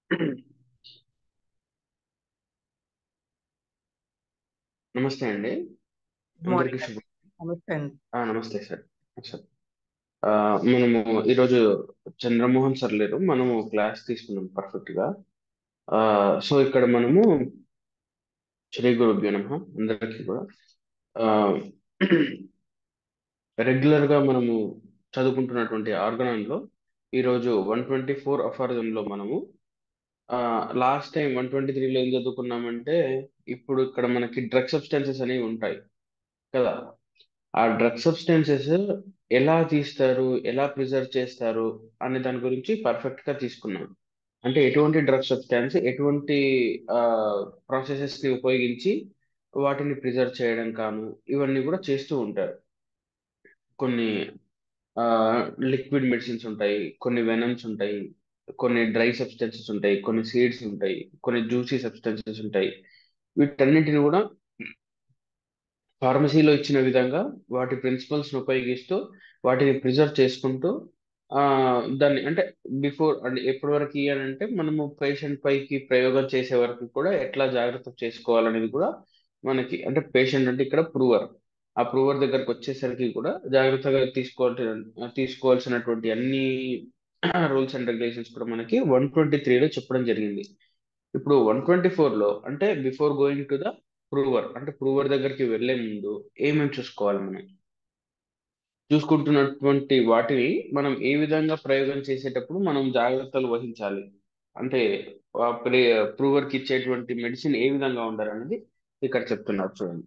నమస్తే అండి good morning అందరికీ అండి శుభ నమస్తే అండి ఆ, నమస్తే సార్ సార్ ఆ, మనము ఈరోజు చంద్రమోహన్ సార్ లేరు మనము క్లాస్ తీసుకున్నాం పర్ఫెక్ట్ గా ఆ, సో ఇక్కడ మనము శ్రీ గురుభ్యో నమః అందరికీ కూడా ఆ, రెగ్యులర్ గా మనము చదువుకుంటున్నటువంటి ఆర్గనైన్ లో ఈరోజు వన్ ట్వంటీ ఫోర్ లో మనము లాస్ట్ టైం వన్ ట్వంటీ త్రీలో ఏం చదువుకున్నామంటే ఇప్పుడు ఇక్కడ మనకి డ్రగ్ సబ్స్టెన్సెస్ అనేవి ఉంటాయి కదా ఆ డ్రగ్ సబ్స్టెన్సెస్ ఎలా తీస్తారు ఎలా ప్రిజర్వ్ చేస్తారు అనే దాని గురించి పర్ఫెక్ట్ గా తీసుకున్నాం అంటే ఎటువంటి డ్రగ్ సబ్స్టాన్స్ ఎటువంటి ప్రాసెసెస్ ని ఉపయోగించి వాటిని ప్రిజర్వ్ చేయడం కాను ఇవన్నీ కూడా చేస్తూ ఉంటారు కొన్ని లిక్విడ్ మెడిసిన్స్ ఉంటాయి కొన్ని వెనమ్స్ ఉంటాయి కొన్ని డ్రై సబ్స్టెన్సెస్ ఉంటాయి కొన్ని సీడ్స్ ఉంటాయి కొన్ని జ్యూసీ సబ్స్టెన్సెస్ ఉంటాయి వీటన్నిటిని కూడా ఫార్మసీలో ఇచ్చిన విధంగా వాటి ప్రిన్సిపల్స్ ఉపయోగిస్తూ వాటిని ప్రిజర్వ్ చేసుకుంటూ ఆ దాన్ని అంటే బిఫోర్ అంటే ఎప్పటి వరకు ఇయ్యాలంటే మనము పేషెంట్ పైకి ప్రయోగం చేసే వరకు కూడా ఎట్లా జాగ్రత్త చేసుకోవాలనేది కూడా మనకి అంటే పేషెంట్ అంటే ఇక్కడ ప్రూవర్ ఆ ప్రూవర్ దగ్గరకు వచ్చేసరికి కూడా జాగ్రత్తగా తీసుకోవాల్సిన తీసుకోవాల్సినటువంటి అన్ని రూల్స్ అండ్ రెగ్యులేషన్స్ కూడా మనకి వన్ ట్వంటీ త్రీలో చెప్పడం జరిగింది ఇప్పుడు వన్ ట్వంటీ లో అంటే before going to the prover అంటే ప్రూవర్ దగ్గరికి వెళ్లే ముందు ఏమేమి చూసుకోవాలి మనం చూసుకుంటున్నటువంటి వాటిని మనం ఏ విధంగా ప్రయోగం చేసేటప్పుడు మనం జాగ్రత్తలు వహించాలి అంటే ప్రూవర్ కి ఇచ్చేటువంటి మెడిసిన్ ఏ విధంగా ఉండాలనేది ఇక్కడ చెప్తున్నారు చూడండి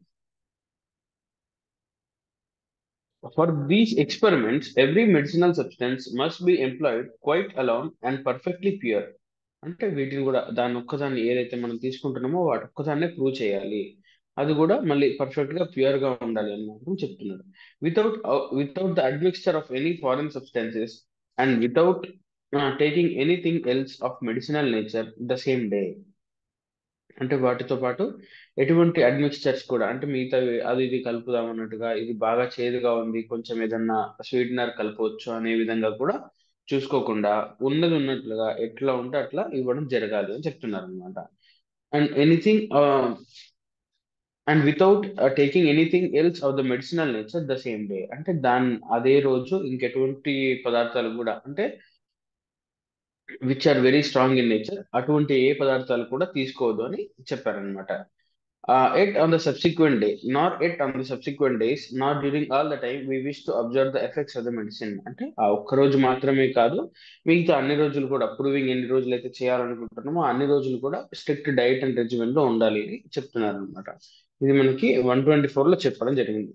for these experiments every medicinal substance must be employed quite alone and perfectly pure అంటే వీటిని కూడా దాని ఒక్కదాన్ని ఏదైతే మనం తీసుకుంటున్నామో వాటి ఒక్కదాన్నే ప్రూవ్ చేయాలి అది కూడా మళ్ళీ పర్ఫెక్ట్ గా ప్యూర్ గా ఉండాలి అని మాత్రం చెప్తున్నాడు without without the admixture of any foreign substances and without taking anything else of medicinal nature the same day అంటే వాటితో పాటు ఎటువంటి అడ్మిక్స్చర్స్ కూడా అంటే మిగతా అది ఇది కలుపుదాం అన్నట్టుగా ఇది బాగా చేదుగా ఉంది కొంచెం ఏదన్నా స్వీట్నర్ కలపవచ్చు అనే విధంగా కూడా చూసుకోకుండా ఉన్నది ఉన్నట్లుగా ఎట్లా ఉంటే అట్లా ఇవ్వడం జరగాలి అని చెప్తున్నారు అనమాట and anything and without taking anything else of the medicinal nature the same day అంటే దాని అదే రోజు ఇంకెటువంటి పదార్థాలు కూడా అంటే which are very strong in nature అటువంటి ఏ పదార్థాలు కూడా తీసుకోవద్దు అని చెప్పారనమాట at on the subsequent day nor at on the subsequent days not during all the time we wish to observe the effects of the medicine అంటే ఆ ఒక్క రోజు మాత్రమే కాదు మిగతా అన్ని రోజులు కూడా ప్రూవింగ్ ఎన్ని రోజులు అయితే చేయాలనుకుంటున్నామో అన్ని రోజులు కూడా స్ట్రిక్ట్ డైట్ అండ్ రెజిమెంట్ లో ఉండాలి అని చెప్తున్నారు అనమాట ఇది మనకి వన్ ట్వంటీ ఫోర్ లో చెప్పడం జరిగింది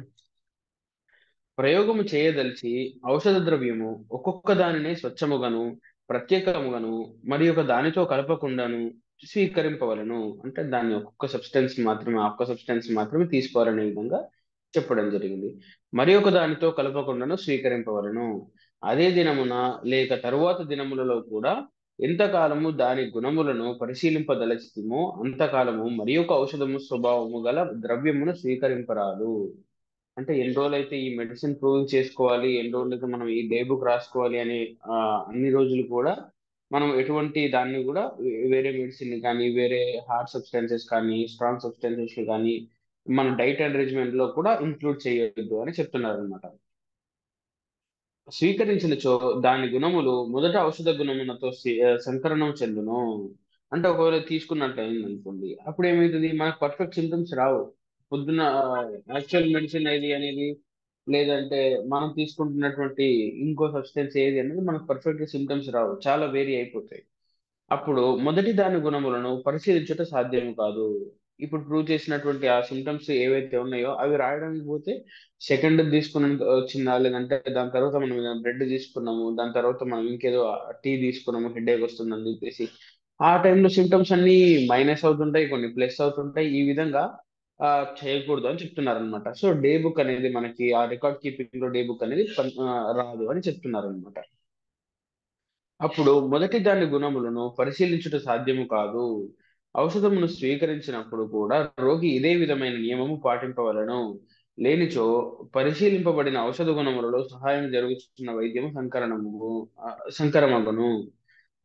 ప్రయోగము చేయదలిచి ఔషధ ద్రవ్యము ఒక్కొక్క దానినే స్వచ్ఛముగాను ప్రత్యేకముగాను మరి ఒక దానితో కలపకుండాను స్వీకరింపవలను అంటే దాన్ని ఒక్కొక్క సబ్స్టెన్స్ మాత్రమే ఆ ఒక్క సబ్స్టెన్స్ మాత్రమే తీసుకోవాలనే విధంగా చెప్పడం జరిగింది మరి ఒక దానితో కలపకుండాను స్వీకరింపవలను అదే దినమున లేక తరువాత దినములలో కూడా ఎంతకాలము దాని గుణములను పరిశీలింపదలచితిమో అంతకాలము మరి ఒక ఔషధము స్వభావము గల ద్రవ్యమును స్వీకరింపరాదు అంటే ఎన్ని రోజులైతే ఈ మెడిసిన్ ప్రూవ్ చేసుకోవాలి ఎన్ని రోజులైతే మనం ఈ డే బుక్ రాసుకోవాలి అనే అన్ని రోజులు కూడా మనం ఎటువంటి దాన్ని కూడా వేరే మెడిసిన్ కానీ వేరే హార్డ్ సబ్స్టెన్సెస్ కానీ స్ట్రాంగ్ సబ్స్టెన్సెస్ కానీ మన డైట్ అండ్ రెజిమెంట్ లో కూడా ఇంక్లూడ్ చేయొద్దు అని చెప్తున్నారు అనమాట స్వీకరించినచో దాని గుణములు మొదట ఔషధ గుణములతో సంకరణం చెందును అంటే ఒకవేళ తీసుకున్నట్టు అయింది అనుకోండి అప్పుడు ఏమవుతుంది మనకు పర్ఫెక్ట్ సింటమ్స్ రావు పొద్దున యాక్చువల్ మెడిసిన్ ఏది అనేది లేదంటే మనం తీసుకుంటున్నటువంటి ఇంకో సబ్స్టెన్స్ ఏది అనేది మనకు పర్ఫెక్ట్ సిమ్టమ్స్ రావు చాలా వేరీ అయిపోతాయి అప్పుడు మొదటి దాని గుణములను పరిశీలించట సాధ్యం కాదు ఇప్పుడు ప్రూవ్ చేసినటువంటి ఆ సిమ్టమ్స్ ఏవైతే ఉన్నాయో అవి రాయడానికి పోతే సెకండ్ తీసుకున్న వచ్చిందా లేదంటే దాని తర్వాత మనం బ్రెడ్ తీసుకున్నాము దాని తర్వాత మనం ఇంకేదో టీ తీసుకున్నాము హెడేక్ వస్తుందని చెప్పేసి ఆ టైంలో సిమ్టమ్స్ అన్ని మైనస్ అవుతుంటాయి కొన్ని ప్లస్ అవుతుంటాయి ఈ విధంగా చేయకూడదు అని చెప్తున్నారు అనమాట సో డే బుక్ అనేది మనకి ఆ రికార్డ్ కీపింగ్ లో డే బుక్ అనేది రాదు అని చెప్తున్నారు అనమాట అప్పుడు మొదటి దాని గుణములను పరిశీలించుట సాధ్యము కాదు ఔషధమును స్వీకరించినప్పుడు కూడా రోగి ఇదే విధమైన నియమము పాటింపవలను లేనిచో పరిశీలింపబడిన ఔషధ గుణములలో సహాయం జరుగుతున్న వైద్యము సంకరణము సంకరమగును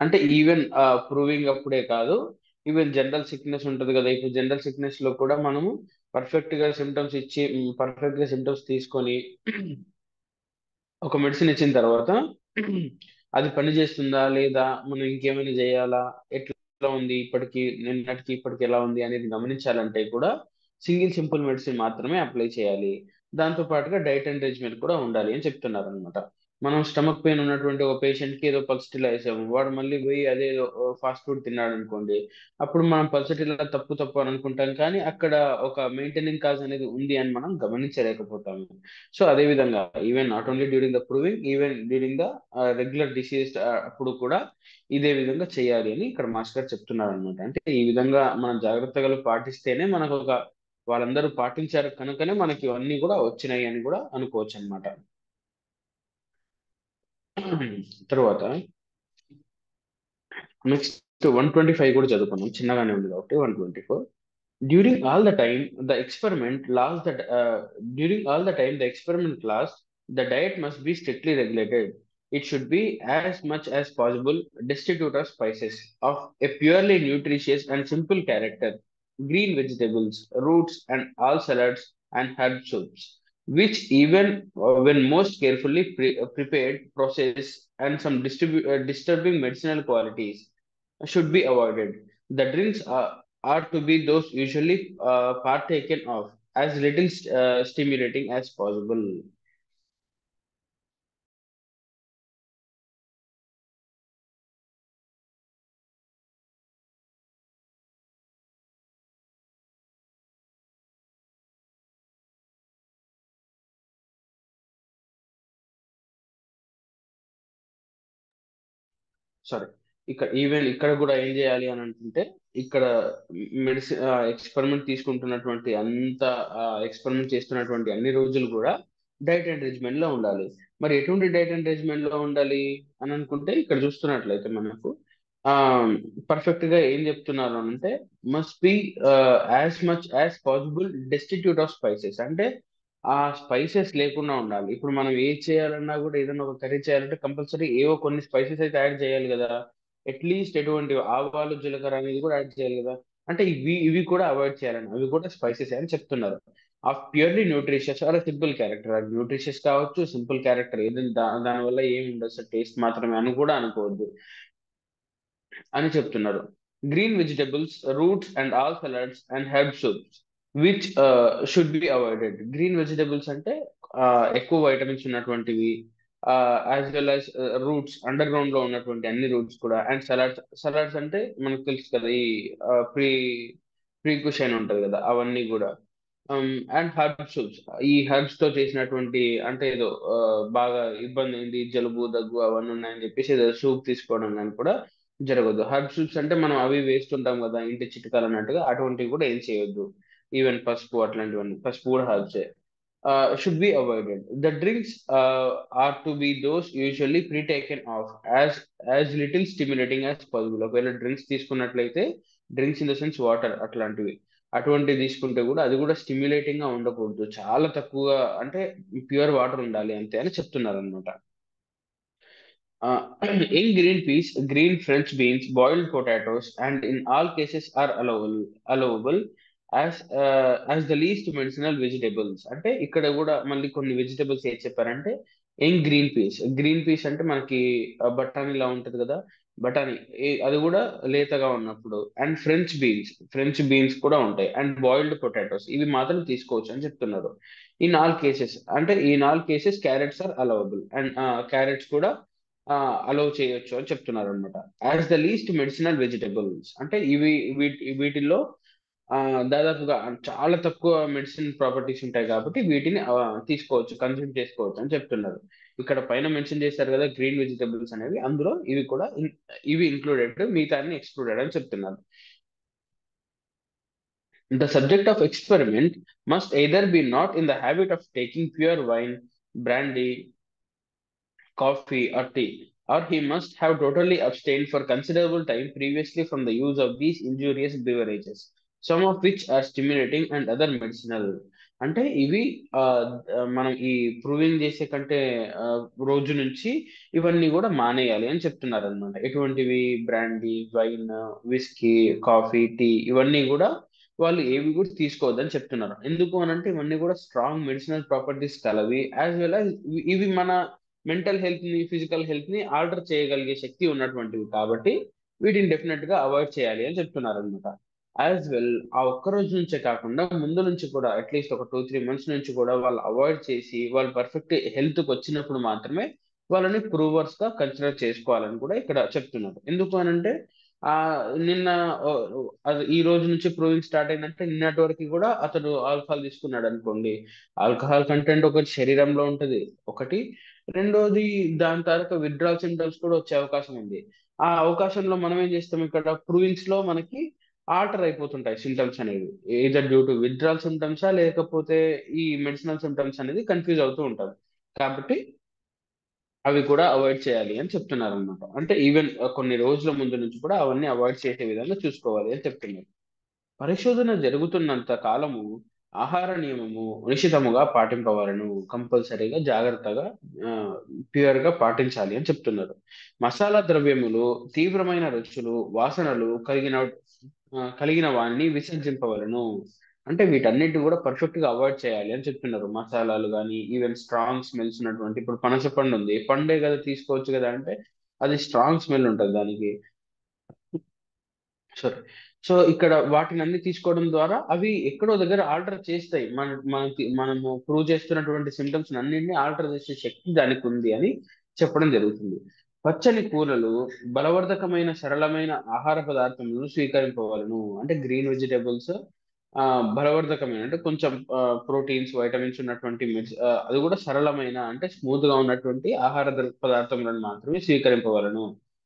అంటే ఈవెన్ ప్రూవింగ్ అప్పుడే కాదు ఈవెన్ జనరల్ సిక్నెస్ ఉంటుంది కదా ఇప్పుడు జనరల్ సిక్నెస్ లో కూడా మనము పర్ఫెక్ట్ గా సిమ్టమ్స్ ఇచ్చి పర్ఫెక్ట్ గా సిమ్టమ్స్ తీసుకొని ఒక మెడిసిన్ ఇచ్చిన తర్వాత అది పని చేస్తుందా లేదా మనం ఇంకేమైనా చేయాలా ఎట్లా ఉంది ఇప్పటికి నిన్నటికి ఇప్పటికి ఎలా ఉంది అనేది గమనించాలంటే కూడా సింగిల్ సింపుల్ మెడిసిన్ మాత్రమే అప్లై చేయాలి దాంతో పాటుగా డైట్ అండ్ రెజిమెంట్ కూడా ఉండాలి అని చెప్తున్నారు అనమాట మనం స్టమక్ పెయిన్ ఉన్నటువంటి ఒక పేషెంట్ కి ఏదో పల్సటిలా వేసాము వాడు మళ్ళీ పోయి అదే ఫాస్ట్ ఫుడ్ తిన్నాడు అనుకోండి అప్పుడు మనం పల్సటిలా తప్పు తప్పు అని అనుకుంటాం కానీ అక్కడ ఒక మెయింటైనింగ్ కాజ్ అనేది ఉంది అని మనం గమనించలేకపోతాము సో అదే విధంగా even not only during the proving even during the regular disease అప్పుడు కూడా ఇదే విధంగా చేయాలి అని ఇక్కడ మాస్టర్ గారు చెప్తున్నారు అనమాట అంటే ఈ విధంగా మనం జాగ్రత్తలు పాటిస్తేనే మనకు ఒక వాళ్ళందరూ పాటించారు కనుకనే మనకి ఇవన్నీ కూడా వచ్చినాయి అని కూడా అనుకోవచ్చు అనమాట తర్వాత నెక్స్ట్ వన్ ట్వంటీ ఫైవ్ కూడా చదువుకున్నాం చిన్నగానే ఉంది కాబట్టి one twenty four during all the time the experiment lasts that uh, during all the time the experiment lasts the diet must be strictly regulated it should be as much as possible destitute of spices of a purely nutritious and simple character green vegetables roots and all salads and herb soups which even uh, when most carefully pre- uh, prepared processed and some distribu- uh, disturbing medicinal qualities should be avoided. The drinks are, are to be those usually uh, partaken of as little uh, stimulating as possible. Sorry ఇక్కడ even ఇక్కడ కూడా ఏం చేయాలి అని అనుకుంటే ఇక్కడ medicine experiment తీసుకుంటున్నటువంటి అంత ఎక్స్పెరిమెంట్ చేస్తున్నటువంటి అన్ని రోజులు కూడా డైట్ అండ్ రెజిమెంట్ లో ఉండాలి మరి ఎటువంటి డైట్ అండ్ రెజిమెంట్ లో ఉండాలి అని అనుకుంటే ఇక్కడ చూస్తున్నట్లయితే మనకు ఆ పర్ఫెక్ట్ గా ఏం చెప్తున్నారు అని అంటే must be as much as possible destitute of spices అంటే ఆ స్పైసెస్ లేకుండా ఉండాలి ఇప్పుడు మనం ఏది చేయాలన్నా కూడా ఏదైనా ఒక కర్రీ చేయాలంటే కంపల్సరీ ఏవో కొన్ని స్పైసెస్ అయితే యాడ్ చేయాలి కదా అట్లీస్ట్ ఎటువంటి ఆవాలు జీలకర్ర అనేది కూడా యాడ్ చేయాలి కదా అంటే ఇవి ఇవి కూడా అవాయిడ్ చేయాలని అవి కూడా స్పైసెస్ అని చెప్తున్నారు ఆ purely nutritious or simple character అది న్యూట్రిషియస్ కావచ్చు సింపుల్ క్యారెక్టర్ ఏదైనా దా దానివల్ల ఏమి ఉండదు టేస్ట్ మాత్రమే అని కూడా అనుకోవద్దు అని చెప్తున్నారు green vegetables roots and all salads and herb soups which should be avoided green vegetables అంటే ఎక్కువ వైటమిన్స్ ఉన్నటువంటివి as well as roots underground లో ఉన్నటువంటి అన్ని రూట్స్ కూడా అండ్ సలాడ్స్ సలాడ్స్ అంటే మనకు తెలుసు కదా ఈ ప్రీ ప్రీ కుషన్ ఉంటది కదా అవన్నీ కూడా అండ్ హర్బ్ సూప్స్ ఈ హర్బ్స్ తో చేసినటువంటి అంటే ఏదో బాగా ఇబ్బంది అయింది జలుబు దగ్గు అవన్నీ ఉన్నాయని చెప్పేసి ఏదో సూప్ తీసుకోవడం కానీ కూడా జరగదు హర్బ్ సూప్స్ అంటే మనం అవి వేస్తుంటాం కదా ఇంటి చిట్కాలు అన్నట్టుగా అటువంటివి కూడా ఏం చేయొద్దు ఈవెన్ పసుపు అట్లాంటివన్నీ పసుపు కూడా హర్బ్సే should be avoided the drinks are to be those usually partaken of as as little stimulating as possible ఒకవేళ డ్రింక్స్ తీసుకున్నట్లయితే drinks in the sense water అట్లాంటివి అటువంటివి తీసుకుంటే కూడా అది కూడా స్టిమ్యులేటింగ్ గా ఉండకూడదు చాలా తక్కువ అంటే ప్యూర్ వాటర్ ఉండాలి అంతే అని చెప్తున్నారు అనమాట in green peas, green French beans, boiled potatoes, and in all cases are allowable, allowable as uh, as the least medicinal vegetables. అంటే ఇక్కడ కూడా మళ్ళీ కొన్ని వెజిటబుల్స్ ఏం చెప్పారంటే in green peas green peas అంటే మనకి బఠానీలా ఉంటది కదా బఠానీ అది కూడా లేతగా ఉన్నప్పుడు and French beans French beans కూడా ఉంటాయి అండ్ బాయిల్డ్ పొటాటోస్ ఇవి మాత్రం తీసుకోవచ్చు అని చెప్తున్నారు ఇన్ ఆల్ కేసెస్ అంటే in all cases carrots are allowable and carrots కూడా అలౌ చేయొచ్చు అని చెప్తున్నారు అనమాట as the least medicinal vegetables అంటే ఇవి వీటిల్లో దాదాపుగా చాలా తక్కువ మెడిసిన్ ప్రాపర్టీస్ ఉంటాయి కాబట్టి వీటిని తీసుకోవచ్చు కన్స్యూమ్ చేసుకోవచ్చు అని చెప్తున్నారు ఇక్కడ పైన మెన్షన్ చేశారు కదా గ్రీన్ వెజిటబుల్స్ అనేవి అందులో ఇవి కూడా ఇవి ఇంక్లూడెడ్ మిగతా ఎక్స్క్లూడెడ్ అని చెప్తున్నారు The subject of experiment must either be not in the habit of taking pure wine, brandy, coffee, or tea, or he must have totally abstained for considerable time previously from the use of these injurious beverages, some of which are stimulating and other medicinal. అంటే ఇవి ఆ, మనం ఈ proving చేసే కంటే ఆ, రోజు నుంచి ఇవన్నీ కూడా మానేయాలి అని చెప్తున్నారు అనమాట ఎటువంటివి brandy wine whisky coffee tea ఇవన్నీ కూడా వాళ్ళు ఏవి కూడా తీసుకోవద్దని చెప్తున్నారు ఎందుకు అని అంటే ఇవన్నీ కూడా స్ట్రాంగ్ మెడిసినల్ ప్రాపర్టీస్ కలవి యాజ్ వెల్ యాజ్ ఇవి మన మెంటల్ హెల్త్ ని ఫిజికల్ హెల్త్ ని ఆల్టర్ చేయగలిగే శక్తి ఉన్నటువంటివి కాబట్టి వీటిని డెఫినెట్ గా అవాయిడ్ చేయాలి అని చెప్తున్నారు అనమాట యాజ్ వెల్ ఆ ఒక్క రోజు నుంచే కాకుండా ముందు నుంచి కూడా అట్లీస్ట్ ఒక టూ త్రీ మంత్స్ నుంచి కూడా వాళ్ళు అవాయిడ్ చేసి వాళ్ళు పర్ఫెక్ట్ హెల్త్ కి వచ్చినప్పుడు మాత్రమే వాళ్ళని ప్రూవర్స్ గా కన్సిడర్ చేసుకోవాలని కూడా ఇక్కడ చెప్తున్నారు ఎందుకు అని అంటే ఆ నిన్న ఓ, అది ఈ రోజు నుంచి ప్రూవింగ్ స్టార్ట్ అయిందంటే నిన్నటి వరకు కూడా అతడు ఆల్కహాల్ తీసుకున్నాడు అనుకోండి ఆల్కహాల్ కంటెంట్ ఒకటి శరీరంలో ఉంటది ఒకటి రెండోది దాని తర్వాత విత్డ్రాల్ సింటమ్స్ కూడా వచ్చే అవకాశం ఉంది ఆ అవకాశంలో మనం ఏం చేస్తాం ఇక్కడ ప్రూవింగ్స్ లో మనకి ఆల్టర్ అయిపోతుంటాయి సింటమ్స్ అనేవి ఏదర్ డ్యూ టు విత్డ్రాల్ సింటమ్సా లేకపోతే ఈ మెడిసినల్ సింటమ్స్ అనేది కన్ఫ్యూజ్ అవుతూ ఉంటాం కాబట్టి అవి కూడా అవాయిడ్ చేయాలి అని చెప్తున్నారు అనమాట అంటే ఈవెన్ కొన్ని రోజుల ముందు నుంచి కూడా అవన్నీ అవాయిడ్ చేసే విధంగా చూసుకోవాలి అని చెప్తున్నారు పరిశోధన జరుగుతున్నంత కాలము ఆహార నియమము నిశితముగా పాటింపవలను కంపల్సరీగా జాగ్రత్తగా ప్యూర్ గా పాటించాలి అని చెప్తున్నారు మసాలా ద్రవ్యములు తీవ్రమైన రుచులు వాసనలు కలిగిన ఆ, కలిగిన వాణ్ణి విసర్జింపవలను అంటే వీటన్నిటి కూడా పర్ఫెక్ట్ గా అవాయిడ్ చేయాలి అని చెప్తున్నారు మసాలాలు కానీ ఈవెన్ స్ట్రాంగ్ స్మెల్స్ ఉన్నటువంటి ఇప్పుడు పనస పండు ఉంది పండే కదా తీసుకోవచ్చు కదా అంటే అది స్ట్రాంగ్ స్మెల్ ఉంటుంది దానికి సారీ సో ఇక్కడ వాటిని అన్ని తీసుకోవడం ద్వారా అవి ఎక్కడో దగ్గర ఆల్టర్ చేస్తాయి మన మనకి మనము ప్రూవ్ చేస్తున్నటువంటి సిమ్టమ్స్ అన్నింటినీ ఆల్టర్ చేసే శక్తి దానికి ఉంది అని చెప్పడం జరుగుతుంది పచ్చని కూరలు బలవర్ధకమైన సరళమైన ఆహార పదార్థములను స్వీకరింపవలను అంటే గ్రీన్ వెజిటేబుల్స్ ఆ బలవర్ధకమైన అంటే కొంచెం ప్రోటీన్స్ వైటమిన్స్ ఉన్నటువంటి మెడిసి ఆ, అది కూడా సరళమైన అంటే స్మూత్ గా ఉన్నటువంటి ఆహార ద్ర- పదార్థములను మాత్రమే స్వీకరింపవలను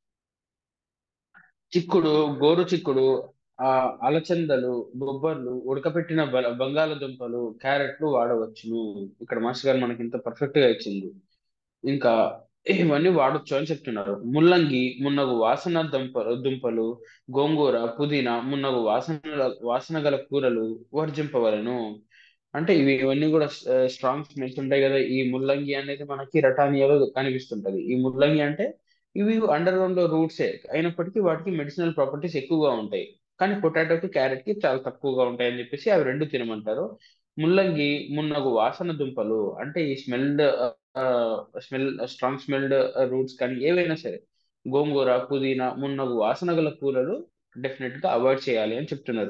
చిక్కుడు గోరు చిక్కుడు ఆ అలచందలు బొబ్బర్లు ఉడకపెట్టిన బ- బంగాళదుంపలు క్యారెట్లు వాడవచ్చును ఇక్కడ మాస్టర్ గారు మనకి ఇంత పర్ఫెక్ట్ గా ఇచ్చింది ఇంకా ఇవన్నీ వాడొచ్చు అని చెప్తున్నారు ముల్లంగి మున్నగు వాసన దుంపలు దుంపలు గోంగూర పుదీనా మున్నగు వాసన వాసన గల కూరలు వర్జింపవలను అంటే ఇవి ఇవన్నీ కూడా స్ట్రాంగ్ స్మెల్స్ ఉంటాయి కదా ఈ ముల్లంగి అనేది మనకి రటానియాలో కనిపిస్తుంటది ఈ ముల్లంగి అంటే ఇవి అండర్ గ్రౌండ్ లో రూట్సే అయినప్పటికీ వాటికి మెడిసినల్ ప్రాపర్టీస్ ఎక్కువగా ఉంటాయి కానీ పొటాటోకి క్యారెట్ కి చాలా తక్కువగా ఉంటాయి అని చెప్పేసి అవి రెండు తినమంటారు ముల్లంగి మున్నగు వాసన దుంపలు అంటే ఈ smelled smell strong smelled roots కానీ ఏవైనా సరే గోంగూర పుదీనా మున్నగు వాసన గల కూరలు డెఫినెట్ గా అవాయిడ్ చేయాలి అని చెప్తున్నారు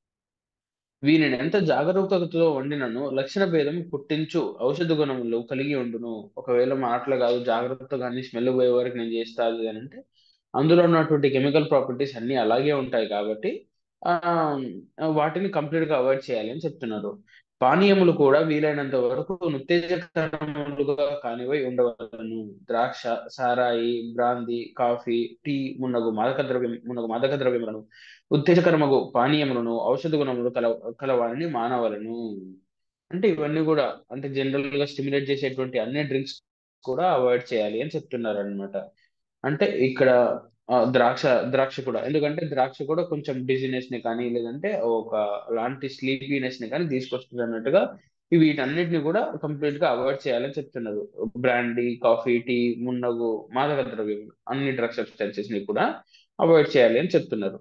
వీనిని ఎంత జాగరూకతతో వండినను లక్షణ భేదం పుట్టించు ఔషధ గుణములు కలిగి ఉండును ఒకవేళ మాటలు కాదు జాగ్రత్తగా అన్ని స్మెల్ పోయే వరకు నేను చేస్తా అది అని అంటే అందులో ఉన్నటువంటి కెమికల్ ప్రాపర్టీస్ అన్ని అలాగే ఉంటాయి కాబట్టి ఆ వాటిని కంప్లీట్ గా అవాయిడ్ చేయాలి అని చెప్తున్నారు పానీయములు కూడా వీలైనంత వరకు ఉత్తేజకరములుగా కానివై ఉండవలను ద్రాక్ష సారాయి బ్రాందీ కాఫీ టీ మున్నగు మాదక ద్రవ్యం మున్నగు మాదక ద్రవ్యములను ఉత్తేజకరమగు పానీయములను ఔషధ గుణములు కల కలవారిని మానవలను అంటే ఇవన్నీ కూడా అంటే జనరల్ గా స్టిమ్యులేట్ చేసేటువంటి అన్ని డ్రింక్స్ కూడా అవాయిడ్ చేయాలి అని చెప్తున్నారు అనమాట అంటే ఇక్కడ ఆ, ద్రాక్ష ద్రాక్ష కూడా ఎందుకంటే ద్రాక్ష కూడా కొంచెం డిజినెస్ ని కానీ లేదంటే ఒక లాంటి స్లీపీనెస్ ని కానీ తీసుకొస్తుంది అన్నట్టుగా ఈ వీటన్నిటిని కూడా కంప్లీట్ గా అవాయిడ్ చేయాలని చెప్తున్నారు బ్రాండీ కాఫీ టీ మున్నగు మాదక ద్రవ్యం అన్ని డ్రగ్ సబ్స్టెన్సెస్ ని కూడా అవాయిడ్ చేయాలి అని చెప్తున్నారు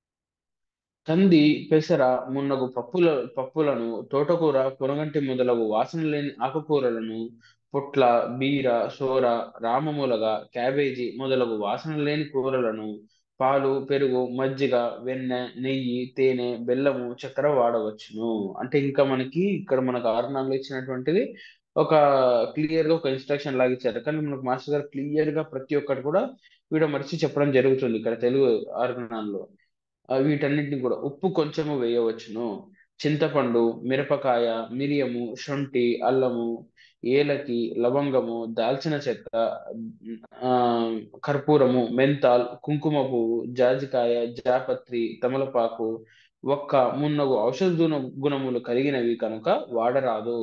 కంది పెసర మున్నగు పప్పుల పప్పులను తోటకూర పొనగంటి మొదలగు వాసన లేని ఆకుకూరలను పుట్ల బీర సోర రామమూలగ క్యాబేజీ మొదలగు వాసన లేని కూరలను పాలు పెరుగు మజ్జిగ వెన్నె నెయ్యి తేనె బెల్లము చక్కెర వాడవచ్చును అంటే ఇంకా మనకి ఇక్కడ మనకు ఆరునాళ్ళు ఇచ్చినటువంటిది ఒక క్లియర్ గా ఒక ఇన్స్ట్రక్షన్ లాగా ఇచ్చారు కానీ మనకు మాస్టర్ గారు క్లియర్ గా ప్రతి ఒక్కటి కూడా విడమర్చి చెప్పడం జరుగుతుంది ఇక్కడ తెలుగు ఆరునాళ్ళలో ఆ, వీటన్నిటిని కూడా ఉప్పు కొంచెము వేయవచ్చును చింతపండు మిరపకాయ మిరియము శొంఠి అల్లము ఏలకి లవంగము దాల్చిన చెక్క ఆ కర్పూరము మెంతాల్ కుంకుమ పువ్వు జాజికాయ జాపత్రి తమలపాకు ఒక్క మున్నగు ఔషధ గుణ గుణములు కలిగినవి కనుక వాడరాదు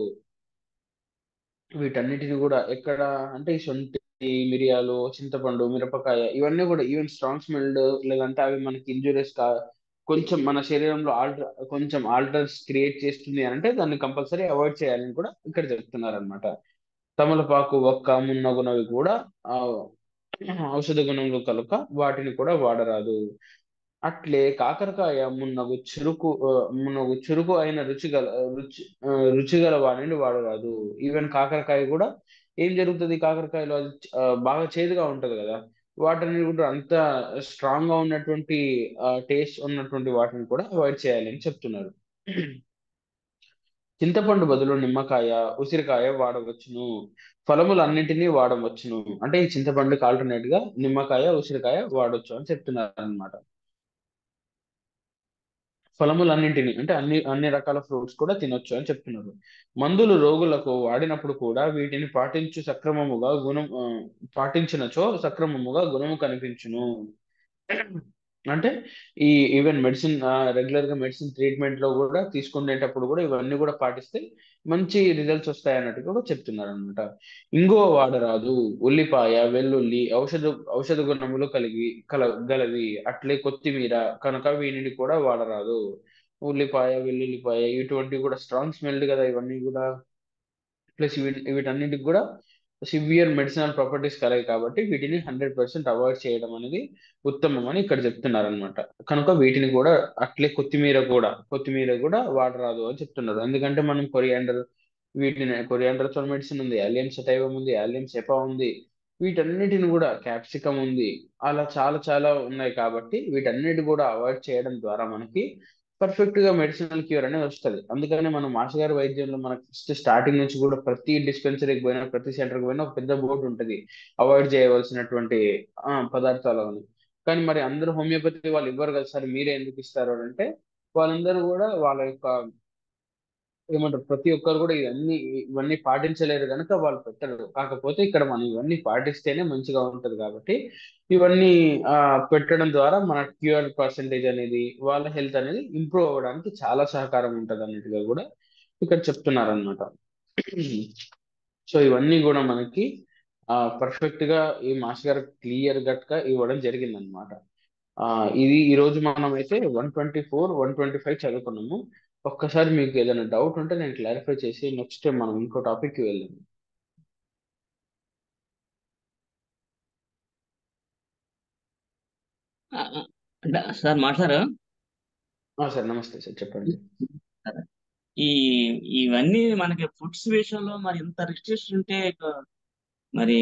వీటన్నిటిని కూడా ఎక్కడ అంటే ఈ శొంఠి మిరియాలు చింతపండు మిరపకాయ ఇవన్నీ కూడా ఈవెన్ స్ట్రాంగ్ స్మెల్డ్ లేదంటే అవి మనకి ఇంజూరియస్ కా కొంచెం మన శరీరంలో ఆల్టర్ కొంచెం ఆల్టర్స్ క్రియేట్ చేస్తుంది అని అంటే దాన్ని కంపల్సరీ అవాయిడ్ చేయాలని కూడా ఇక్కడ చెప్తున్నారు అనమాట తమలపాకు ఒక్క మున్నగునవి కూడా ఆ, ఔషధ గుణములు కనుక వాటిని కూడా వాడరాదు అట్లే కాకరకాయ మున్నగు చురుకు ఆ, మున్నగు చురుకు అయిన రుచి గల రుచి ఆ, రుచి గల వాటిని వాడరాదు ఈవెన్ కాకరకాయ కూడా ఏం జరుగుతుంది కాకరకాయలో అది ఆ, బాగా చేదుగా ఉంటది కదా వాటిని కూడా అంత స్ట్రాంగ్ గా ఉన్నటువంటి టేస్ట్ ఉన్నటువంటి వాటిని కూడా అవాయిడ్ చేయాలి అని చెప్తున్నారు చింతపండు బదులు నిమ్మకాయ ఉసిరికాయ వాడవచ్చును ఫలములన్నింటినీ వాడవచ్చును అంటే ఈ చింతపండుకి ఆల్టర్నేట్ గా నిమ్మకాయ ఉసిరికాయ వాడొచ్చు అని చెప్తున్నారు అనమాట ఫలములన్నింటినీ అంటే అన్ని అన్ని రకాల ఫ్రూట్స్ కూడా తినొచ్చు అని చెప్తున్నారు మందులు రోగులకు వాడినప్పుడు కూడా వీటిని పాటించు సక్రమముగా గుణం ఆ, పాటించినచో సక్రమముగా గుణము కనిపించును అంటే ఈ ఈవెన్ మెడిసిన్ రెగ్యులర్ గా మెడిసిన్ ట్రీట్మెంట్ లో కూడా తీసుకునేటప్పుడు కూడా ఇవన్నీ కూడా పాటిస్తే మంచి రిజల్ట్స్ వస్తాయి అన్నట్టు కూడా చెప్తున్నారు అనమాట ఇంగువ వాడరాదు ఉల్లిపాయ వెల్లుల్లి ఔషధ ఔషధ గుణములు కలిగి కల గలవి అట్లే కొత్తిమీర కనుక వీటిని కూడా వాడరాదు ఉల్లిపాయ వెల్లుల్లిపాయ ఇటువంటివి కూడా స్ట్రాంగ్ స్మెల్ కదా ఇవన్నీ కూడా ప్లస్ వీటన్నిటికి కూడా సివియర్ మెడిసినల్ ప్రాపర్టీస్ కలయి కాబట్టి వీటిని హండ్రెడ్ పర్సెంట్ అవాయిడ్ చేయడం అనేది ఉత్తమం అని ఇక్కడ చెప్తున్నారు అనమాట కనుక వీటిని కూడా అట్లే కొత్తిమీర కూడా కొత్తిమీర కూడా వాడరాదు అని చెప్తున్నారు ఎందుకంటే మనం కొరియాండర్ వీటిని కొరియాండర్ తో మెడిసిన్ ఉంది అలియం సెటైవం ఉంది అలియం సెపా ఉంది వీటన్నిటిని కూడా క్యాప్సికం ఉంది అలా చాలా చాలా ఉన్నాయి కాబట్టి వీటన్నిటి కూడా అవాయిడ్ చేయడం ద్వారా మనకి పర్ఫెక్ట్ గా మెడిసినల్ క్యూర్ అనేది వస్తుంది అందుకని మనం మాస్ గారి వైద్యంలో మనకి ఫస్ట్ స్టార్టింగ్ నుంచి కూడా ప్రతి డిస్పెన్సరీకి పోయినా ప్రతి సెంటర్కి పోయినా ఒక పెద్ద బోర్డు ఉంటుంది అవాయిడ్ చేయవలసినటువంటి ఆ, పదార్థాలు అని కానీ మరి అందరూ హోమియోపతి వాళ్ళు ఇవ్వరు కదా సార్ మీరే ఎందుకు ఇస్తారు అని అంటే వాళ్ళందరూ కూడా వాళ్ళ యొక్క ఏమంటారు ప్రతి ఒక్కరు కూడా ఇవన్నీ ఇవన్నీ పాటించలేరు కనుక వాళ్ళు పెట్టరు కాకపోతే ఇక్కడ మనం ఇవన్నీ పాటిస్తేనే మంచిగా ఉంటది కాబట్టి ఇవన్నీ ఆ పెట్టడం ద్వారా మన క్యూఆర్ పర్సంటేజ్ అనేది వాళ్ళ హెల్త్ అనేది ఇంప్రూవ్ అవ్వడానికి చాలా సహకారం ఉంటది అన్నట్టుగా కూడా ఇక్కడ చెప్తున్నారు అనమాట సో ఇవన్నీ కూడా మనకి ఆ పర్ఫెక్ట్ గా ఈ మాస్ గారు క్లియర్ కట్ గా ఇవ్వడం జరిగింది అనమాట ఆ ఇది ఈ రోజు మనం అయితే one twenty four one twenty five చదువుకున్నాము ఒక్కసారి మీకు ఏదైనా డౌట్ ఉంటే నేను క్లారిఫై చేసి నెక్స్ట్ టైం మనం ఇంకో టాపిక్ కి వెళ్దాం ఆ, ఆ, అంటే సార్ మాట్లాడారు ఆ, సార్ నమస్తే సార్ చెప్పండి ఈ ఇవన్నీ మనకి ఫుడ్స్ విషయంలో మరి ఇంత రిస్ట్రిక్షన్ ఉంటే ఇక మరి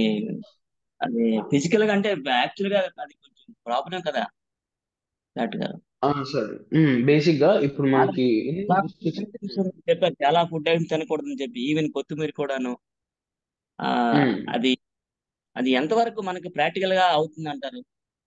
అది ఫిజికల్ గా అంటే యాక్చువల్ గా అది కొంచెం ప్రాబ్లం కదా డాక్టర్ గారు ఆ, సార్ బేసిక్ గా ఇప్పుడు చాలా మనకి ఎన్ని చాలా restrictions చెప్పారు చాలా ఫుడ్ ఐటమ్స్ తినకూడదని చెప్పి ఈవెన్ కొత్తిమీర కూడాను ఆ ఉమ్, అది అది ఎంతవరకు మనకి ప్రాక్టికల్ గా అవుతుంది అంటారు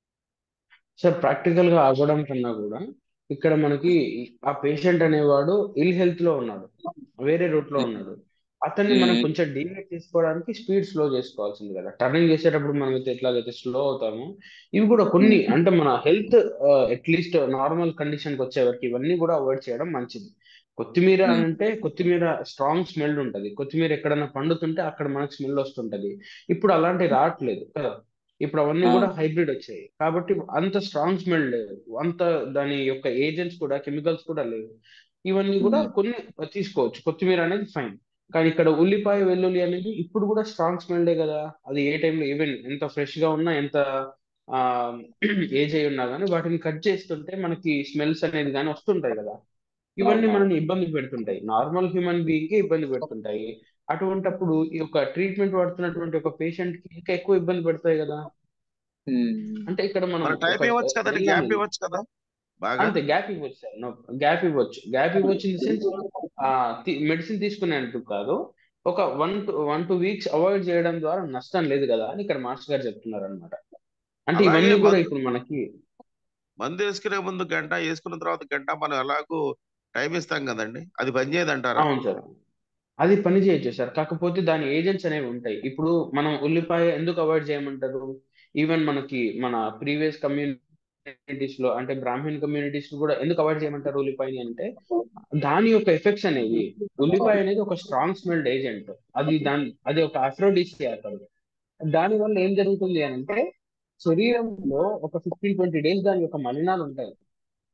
సార్ ప్రాక్టికల్ గా అవ్వడం కన్నా కూడా ఇక్కడ మనకి ఆ పేషెంట్ అనేవాడు ఇల్ హెల్త్ లో ఉన్నాడు వేరే రూట్ లో ఉన్నాడు అతన్ని మనం ఉమ్, కొంచెం డీవియేట్ చేసుకోవడానికి స్పీడ్ స్లో చేసుకోవాల్సింది కదా టర్నింగ్ చేసేటప్పుడు మనం అయితే ఎట్లాగైతే స్లో అవుతామో ఇవి కూడా కొన్ని ఉమ్, అంటే మన హెల్త్ అట్లీస్ట్ నార్మల్ కండిషన్ కి వచ్చే వరకు ఇవన్నీ కూడా అవాయిడ్ చేయడం మంచిది కొత్తిమీర అని ఉమ్, అంటే కొత్తిమీర స్ట్రాంగ్ స్మెల్ ఉంటది కొత్తిమీర ఎక్కడన్నా పండుతుంటే అక్కడ మనకు స్మెల్ వస్తుంటది ఇప్పుడు అలాంటి రావట్లేదు కదా ఇప్పుడు అవన్నీ ఆ, కూడా హైబ్రిడ్ వచ్చాయి కాబట్టి అంత స్ట్రాంగ్ స్మెల్ లేదు అంత దాని యొక్క ఏజెంట్స్ కూడా కెమికల్స్ కూడా లేవు ఇవన్నీ కూడా ఉమ్, కొన్ని తీసుకోవచ్చు కొత్తిమీర అనేది ఫైన్ కానీ ఇక్కడ ఉల్లిపాయ వెల్లుల్లి అనేది ఇప్పుడు కూడా స్ట్రాంగ్ స్మెల్డే కదా అది ఏ టైంలో ఈవెన్ ఎంత ఫ్రెష్ గా ఉన్నా ఎంత ఆ ఏజ్ అయి ఉన్నా కానీ వాటిని కట్ చేస్తుంటే మనకి స్మెల్స్ అనేది కానీ వస్తుంటాయి కదా ఇవన్నీ అవును మనల్ని ఇబ్బంది పెడుతుంటాయి నార్మల్ హ్యూమన్ బీయింగ్ కి ఇబ్బంది పెడుతుంటాయి అటువంటప్పుడు ఈ యొక్క ట్రీట్మెంట్ పడుతున్నటువంటి ఒక పేషెంట్ కి ఇంకా ఎక్కువ ఇబ్బంది పెడతాయి కదా ఉమ్, అంటే ఇక్కడ మనం మన టైం ఒక ఇవ్వచ్చు కదండి వెళ్ళాము గ్యాప్ ఇవ్వచ్చు కదా బాగా అంతే గ్యాప్ ఇవ్వచ్చు సార్ నో గ్యాప్ ఇవ్వచ్చు గ్యాప్ ఇవ్వచ్చు ఇన్ ద సెన్స్ మెడిసిన్ తీసుకునేందుకు కాదు ఒక one to one two weeks avoid చేయడం ద్వారా నష్టం లేదు కదా అని ఇక్కడ మాస్టర్ గారు చెప్తున్నారు అనమాట అంటే అలాగే ఇవన్నీ కూడా మందు ఇప్పుడు మనకి మందు వేసుకునే ముందు గంట వేసుకున్న తర్వాత గంట మనం ఎలాగో టైం ఇస్తాం కదండి అది పని చేయదు అంటారా అవును సార్ అది పని చేయొచ్చు సార్ కాకపోతే దాని ఏజెంట్స్ అనేవి ఉంటాయి ఇప్పుడు మనం ఉల్లిపాయ ఎందుకు అవాయిడ్ చేయమంటారు ఈవెన్ మనకి మన ప్రీవియస్ కమ్యూనిటీస్ లో అంటే బ్రాహ్మణ్ కమ్యూనిటీస్ కూడా ఎందుకు అవాయిడ్ చేయమంటారు ఉల్లిపాయని అంటే దాని యొక్క ఎఫెక్ట్స్ అనేవి ఉల్లిపాయ అనేది ఒక స్ట్రాంగ్ స్మెల్డ్ ఏజెంట్ అది దాని అది ఒక అఫ్రోడిసియాక్ అది దాని వల్ల ఏం జరుగుతుంది అని అంటే శరీరంలో ఒక ఫిఫ్టీన్ ట్వంటీ డేస్ దాని యొక్క మలినాలు ఉంటాయి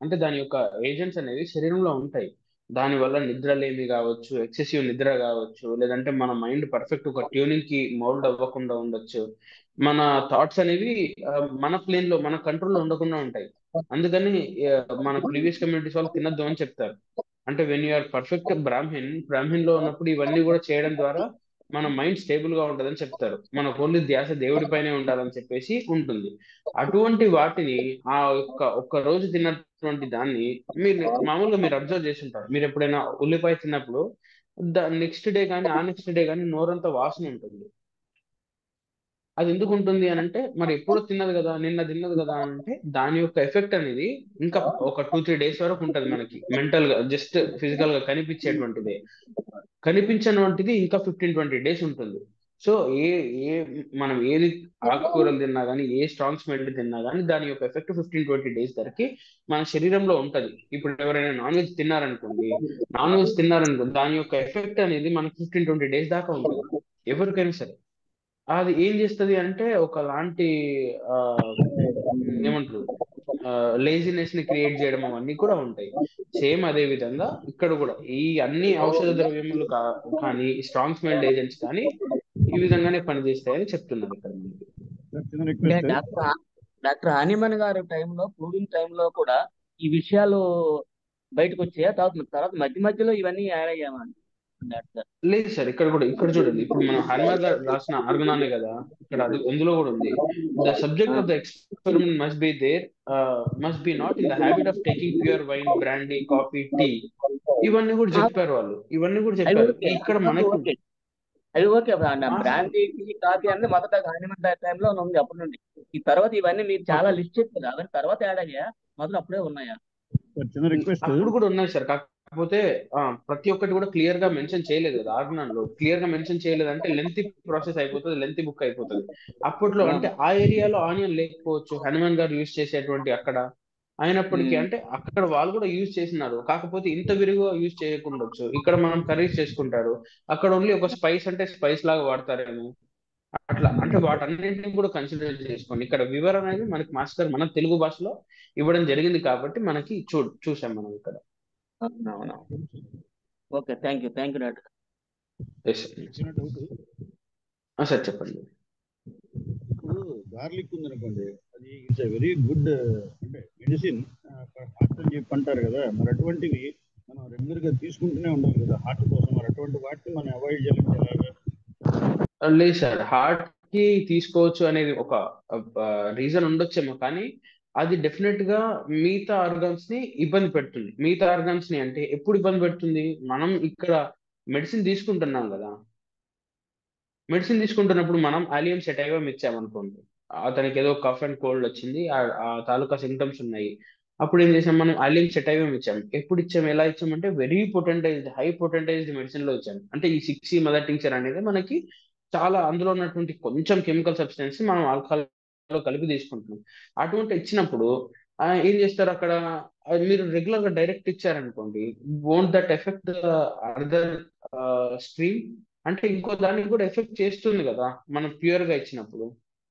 అంటే దాని యొక్క ఏజెంట్స్ అనేవి శరీరంలో ఉంటాయి దాని వల్ల నిద్రలేమి కావచ్చు ఎక్సెసివ్ నిద్ర కావచ్చు లేదంటే మన మైండ్ పర్ఫెక్ట్ ఒక ట్యూనింగ్ కి మౌల్డ్ అవ్వకుండా ఉండొచ్చు మన థాట్స్ అనేవి ఆ, మన ప్లేన్ లో మన కంట్రోల్లో ఉండకుండా ఉంటాయి అందుకని ఆ, మన ప్రీవియస్ కమ్యూనిటీస్ వాళ్ళు తినద్దు అని చెప్తారు అంటే when you are perfect Brahmin Brahmin లో ఉన్నప్పుడు ఇవన్నీ కూడా చేయడం ద్వారా మన మైండ్ స్టేబుల్ గా ఉంటదని చెప్తారు మన ఓన్లీ ధ్యాస దేవుడి పైనే ఉండాలని చెప్పేసి ఉంటుంది అటువంటి వాటిని ఆ యొక్క ఒక్క రోజు తిన్నటువంటి దాన్ని మీరు మామూలుగా మీరు అబ్జర్వ్ చేసి ఉంటారు మీరు ఎప్పుడైనా ఉల్లిపాయ తిన్నప్పుడు నెక్స్ట్ డే కానీ ఆ నెక్స్ట్ డే కానీ నోరంతా వాసన ఉంటుంది అది ఎందుకు ఉంటుంది అని అంటే మరి ఎప్పుడు తిన్నది కదా నిన్న తిన్నది కదా అని అంటే దాని యొక్క ఎఫెక్ట్ అనేది ఇంకా ఒక టూ త్రీ డేస్ వరకు ఉంటుంది మనకి మెంటల్ గా జస్ట్ ఫిజికల్ గా కనిపించేటువంటిది కనిపించినటువంటిది ఇంకా ఫిఫ్టీన్ ట్వంటీ డేస్ ఉంటుంది సో ఏ ఏ మనం ఏది ఆకుకూరలు తిన్నా కానీ ఏ స్ట్రాంగ్ స్మెల్ తిన్నా కానీ దాని యొక్క ఎఫెక్ట్ ఫిఫ్టీన్ ట్వంటీ డేస్ వరకు మన శరీరంలో ఉంటది ఇప్పుడు ఎవరైనా నాన్ వెజ్ తిన్నారనుకోండి నాన్ వెజ్ తిన్నారనుకోండి దాని యొక్క ఎఫెక్ట్ అనేది మనకి ఫిఫ్టీన్ ట్వంటీ డేస్ దాకా ఉంటుంది ఎవరికైనా సరే అది ఏం చేస్తది అంటే ఒకలాంటి ఆ, ఏమంటారు లేజినెస్ ని క్రియేట్ చేయడం అవన్నీ కూడా ఉంటాయి సేమ్ అదే విధంగా ఇక్కడ కూడా ఈ అన్ని ఔషధ ద్రవ్యములు కా కానీ స్ట్రాంగ్ స్మెల్ ఏజెంట్స్ కానీ ఈ విధంగానే పనిచేస్తాయని చెప్తున్నారు ఇక్కడ మనకి. చిన్న అంటే రిక్వెస్ట్ డాక్టర్ హా- డాక్టర్ హానిమన్ గారి టైంలో ప్రూవింగ్ టైంలో కూడా ఈ విషయాలు బయటకు వచ్చాయా తర్వాత తర్వాత మధ్య మధ్యలో ఇవన్నీ యాడ్ అయ్యామండి డాక్టర్ లేదు సార్ ఇక్కడ కూడా ఇక్కడ చూడండి ఇప్పుడు మనం హనుమాన్ గారు రాసిన ఆర్గనానే కదా ఇక్కడ అది అందులో కూడా ఉంది the subject of the experiment must be there must be not in the habit of taking pure wine brandy coffee tea ఇవన్నీ కూడా చెప్పారు వాళ్ళు ఇవన్నీ కూడా అవి చెప్పారు ఓకే ఇక్కడ అవి మనకి ఓకే అవి ఓకే ఆ, బ్రాండీ టీ కాఫీ అనేది మొదట హానిమన్ టైంలో ఉంది అప్పటి నుండి ఈ తర్వాత ఇవన్నీ మీరు చాలా ఓకే లిస్ట్ చెప్పారు అవన్నీ తర్వాత యాడ్ అయ్యా మొదలు అప్పుడే ఉన్నాయా చిన్న రిక్వెస్ట్ అప్పుడు కూడా ఉన్నాయి సార్ కాకపోతే ఆ, ప్రతి ఒక్కటి కూడా క్లియర్ గా మెన్షన్ చేయలేదు కదా ఆర్గనాన్ లో క్లియర్ గా మెన్షన్ చేయలేదు అంటే లెంతీ ప్రాసెస్ అయిపోతుంది లెంతీ బుక్ అయిపోతుంది అప్పట్లో అంటే ఆ ఏరియాలో ఆనియన్ లేకపోవచ్చు హనుమాన్ గారు యూజ్ చేసేటువంటి అక్కడ అయినప్పటికీ ఉమ్. అంటే అక్కడ వాళ్ళు కూడా యూజ్ చేసినారు కాకపోతే ఇంత విరిగా యూజ్ చేయకుండొచ్చు ఇక్కడ మనం కర్రీస్ చేసుకుంటారు అక్కడ ఓన్లీ ఒక స్పైస్ అంటే స్పైస్ లాగా వాడతారేమో అట్లా అంటే వాటన్నింటిని కూడా కన్సిడర్ చేసుకోండి ఇక్కడ వివరణ అనేది మనకి మాస్టర్ మన తెలుగు భాషలో ఇవ్వడం జరిగింది కాబట్టి మనకి చూ చూసాం మనం ఇక్కడ అవునవును okay thank you thank you doctor yes చిన్న డౌట్ సార్ చెప్పండి ఇప్పుడు గార్లిక్ ఉందనుకోండి అది ఇట్స్ వెరీ గుడ్ అంటే మెడిసిన్ హార్ట్ అని చెప్పి అంటారు కదా మరి అటువంటివి మనం రెగ్యులర్ గా తీసుకుంటూనే ఉండాలి కదా హార్ట్ కోసం మరి అటువంటి వాటిని మనం అవాయిడ్ చేయాలంటే ఎలాగా లేదు సార్ హార్ట్ కి తీసుకోవచ్చు అనేది ఒక రీజన్ ఉండొచ్చేమో కానీ అది డెఫినెట్ గా మిగతా ఆర్గాన్స్ ని ఇబ్బంది పెడుతుంది మిగతా ఆర్గాన్స్ ని అంటే ఎప్పుడు ఇబ్బంది పెడుతుంది మనం ఇక్కడ మెడిసిన్ తీసుకుంటున్నాం కదా మెడిసిన్ తీసుకుంటున్నప్పుడు మనం అలియం సెటైవం ఇచ్చామనుకోండి అతనికి ఏదో కఫ్ అండ్ కోల్డ్ వచ్చింది ఆ ఆ తాలూకా సిమ్టమ్స్ ఉన్నాయి అప్పుడు ఏం చేసాం మనం అలియం సెటైవం ఇచ్చాం ఎప్పుడు ఇచ్చాం ఎలా ఇచ్చామంటే very potentized high potentized medicine లో ఇచ్చాం అంటే ఈ సిక్స్ మదర్ టింక్చర్ అనేది మనకి చాలా అందులో ఉన్నటువంటి కొంచెం కెమికల్ సబ్స్టెన్స్ మనం ఆల్కహాల్ లో కలిపి తీసుకుంటున్నాం అటువంటి ఇచ్చినప్పుడు ఆ, ఏం చేస్తారు అక్కడ ఆ, మీరు రెగ్యులర్ గా డైరెక్ట్ ఇచ్చారనుకోండి won't that effect other stream అంటే ఇంకో దానికి కూడా ఎఫెక్ట్ చేస్తుంది కదా మనం ప్యూర్ గా ఇచ్చినప్పుడు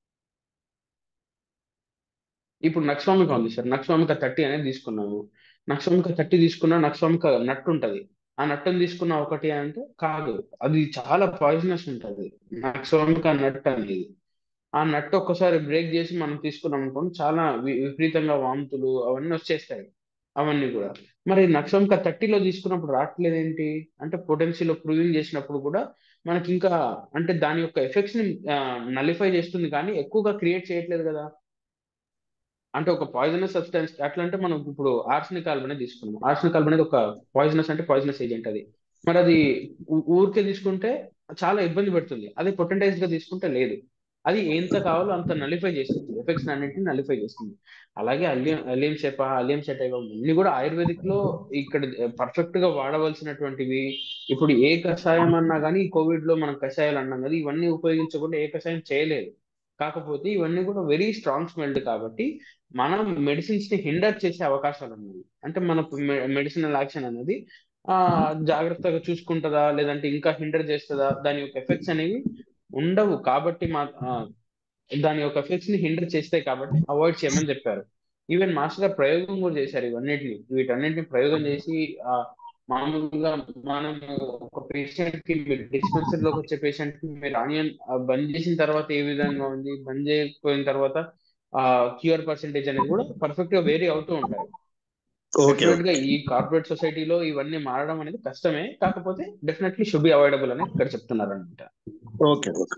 ఇప్పుడు నక్స్వామిక ఉంది సార్ నక్స్వామిక థర్టీ అనేది తీసుకున్నాము నక్స్వామిక థర్టీ తీసుకున్నా నక్స్వామిక నట్టు ఉంటది ఆ నట్టును తీసుకున్న ఒకటి అంటే కాదు అది చాలా పాయిజనస్ ఉంటది నక్స్వామిక నట్ అనేది ఆ నట్టు ఒక్కసారి బ్రేక్ చేసి మనం తీసుకున్నాం అనుకోండి చాలా వి- విపరీతంగా వాంతులు అవన్నీ వచ్చేస్తాయి అవన్నీ కూడా మరి నక్సంక థర్టీలో తీసుకున్నప్పుడు రావట్లేదు ఏంటి అంటే పొటెన్షియల్ ప్రూవింగ్ చేసినప్పుడు కూడా మనకి ఇంకా అంటే దాని యొక్క ఎఫెక్ట్స్ ని నలిఫై చేస్తుంది కానీ ఎక్కువగా క్రియేట్ చేయట్లేదు కదా అంటే ఒక పాయిజనస్ సబ్స్టెన్స్ అట్లా అంటే మనం ఇప్పుడు ఆర్సనిక్ ఆల్బనే తీసుకున్నాం ఆర్సనిక్ ఆల్బన్ అనేది ఒక పాయిజనస్ అంటే పాయిజనస్ ఏజెంట్ అది మరి అది ఊ- ఊరికే తీసుకుంటే చాలా ఇబ్బంది పెడుతుంది అదే పొటెంటైజ్ గా తీసుకుంటే లేదు అది ఎంత కావాలో అంత నలిఫై చేస్తుంది ఎఫెక్ట్స్ అన్నింటిని నలిఫై చేస్తుంది అలాగే allium allium cepa allium sativum ఇన్ని కూడా ఆయుర్వేదిక్ లో ఇక్కడ పర్ఫెక్ట్ గా వాడవలసినటువంటివి ఇప్పుడు ఏ కషాయం అన్నా కానీ కోవిడ్ లో మనం కషాయాలు అన్నాం కదా ఇవన్నీ ఉపయోగించకుండా ఏ కషాయం చేయలేదు కాకపోతే ఇవన్నీ కూడా వెరీ స్ట్రాంగ్ స్మెల్డ్ కాబట్టి మనం మెడిసిన్స్ ని హిండర్ చేసే అవకాశాలు ఉన్నాయి అంటే మన మెడిసినల్ యాక్షన్ అనేది ఆ జాగ్రత్తగా చూసుకుంటుందా లేదంటే ఇంకా హిండర్ చేస్తుందా దాని యొక్క ఎఫెక్ట్స్ అనేవి ఉండవు కాబట్టి మా ఆ, దాని యొక్క ఎఫెక్ట్స్ ని హిండర్ చేస్తాయి కాబట్టి అవాయిడ్ చేయమని చెప్పారు ఈవెన్ మాస్టర్ గారు ప్రయోగం కూడా చేశారు ఇవన్నిటిని వీటన్నిటిని ప్రయోగం చేసి ఆ మామూలుగా మనం ఒక పేషెంట్ కి మీరు డిస్పెన్సరీలోకి వచ్చే పేషెంట్ కి మీరు ఆనియన్ బంద్ చేసిన తర్వాత ఏ విధంగా ఉంది బంద్ చేయకపోయిన తర్వాత ఆ క్యూఆర్ పర్సెంటేజ్ అనేది కూడా పర్ఫెక్ట్ గా వేరీ అవుతూ ఉంటాయి ఓకే డెఫినెట్ గా ఈ కార్పొరేట్ సొసైటీలో ఇవన్నీ మారడం అనేది కష్టమే కాకపోతే డెఫినెట్లీ షుడ్ బి అవాయిడబుల్ అని ఇక్కడ చెప్తున్నారు అనమాట ఓకే ఓకే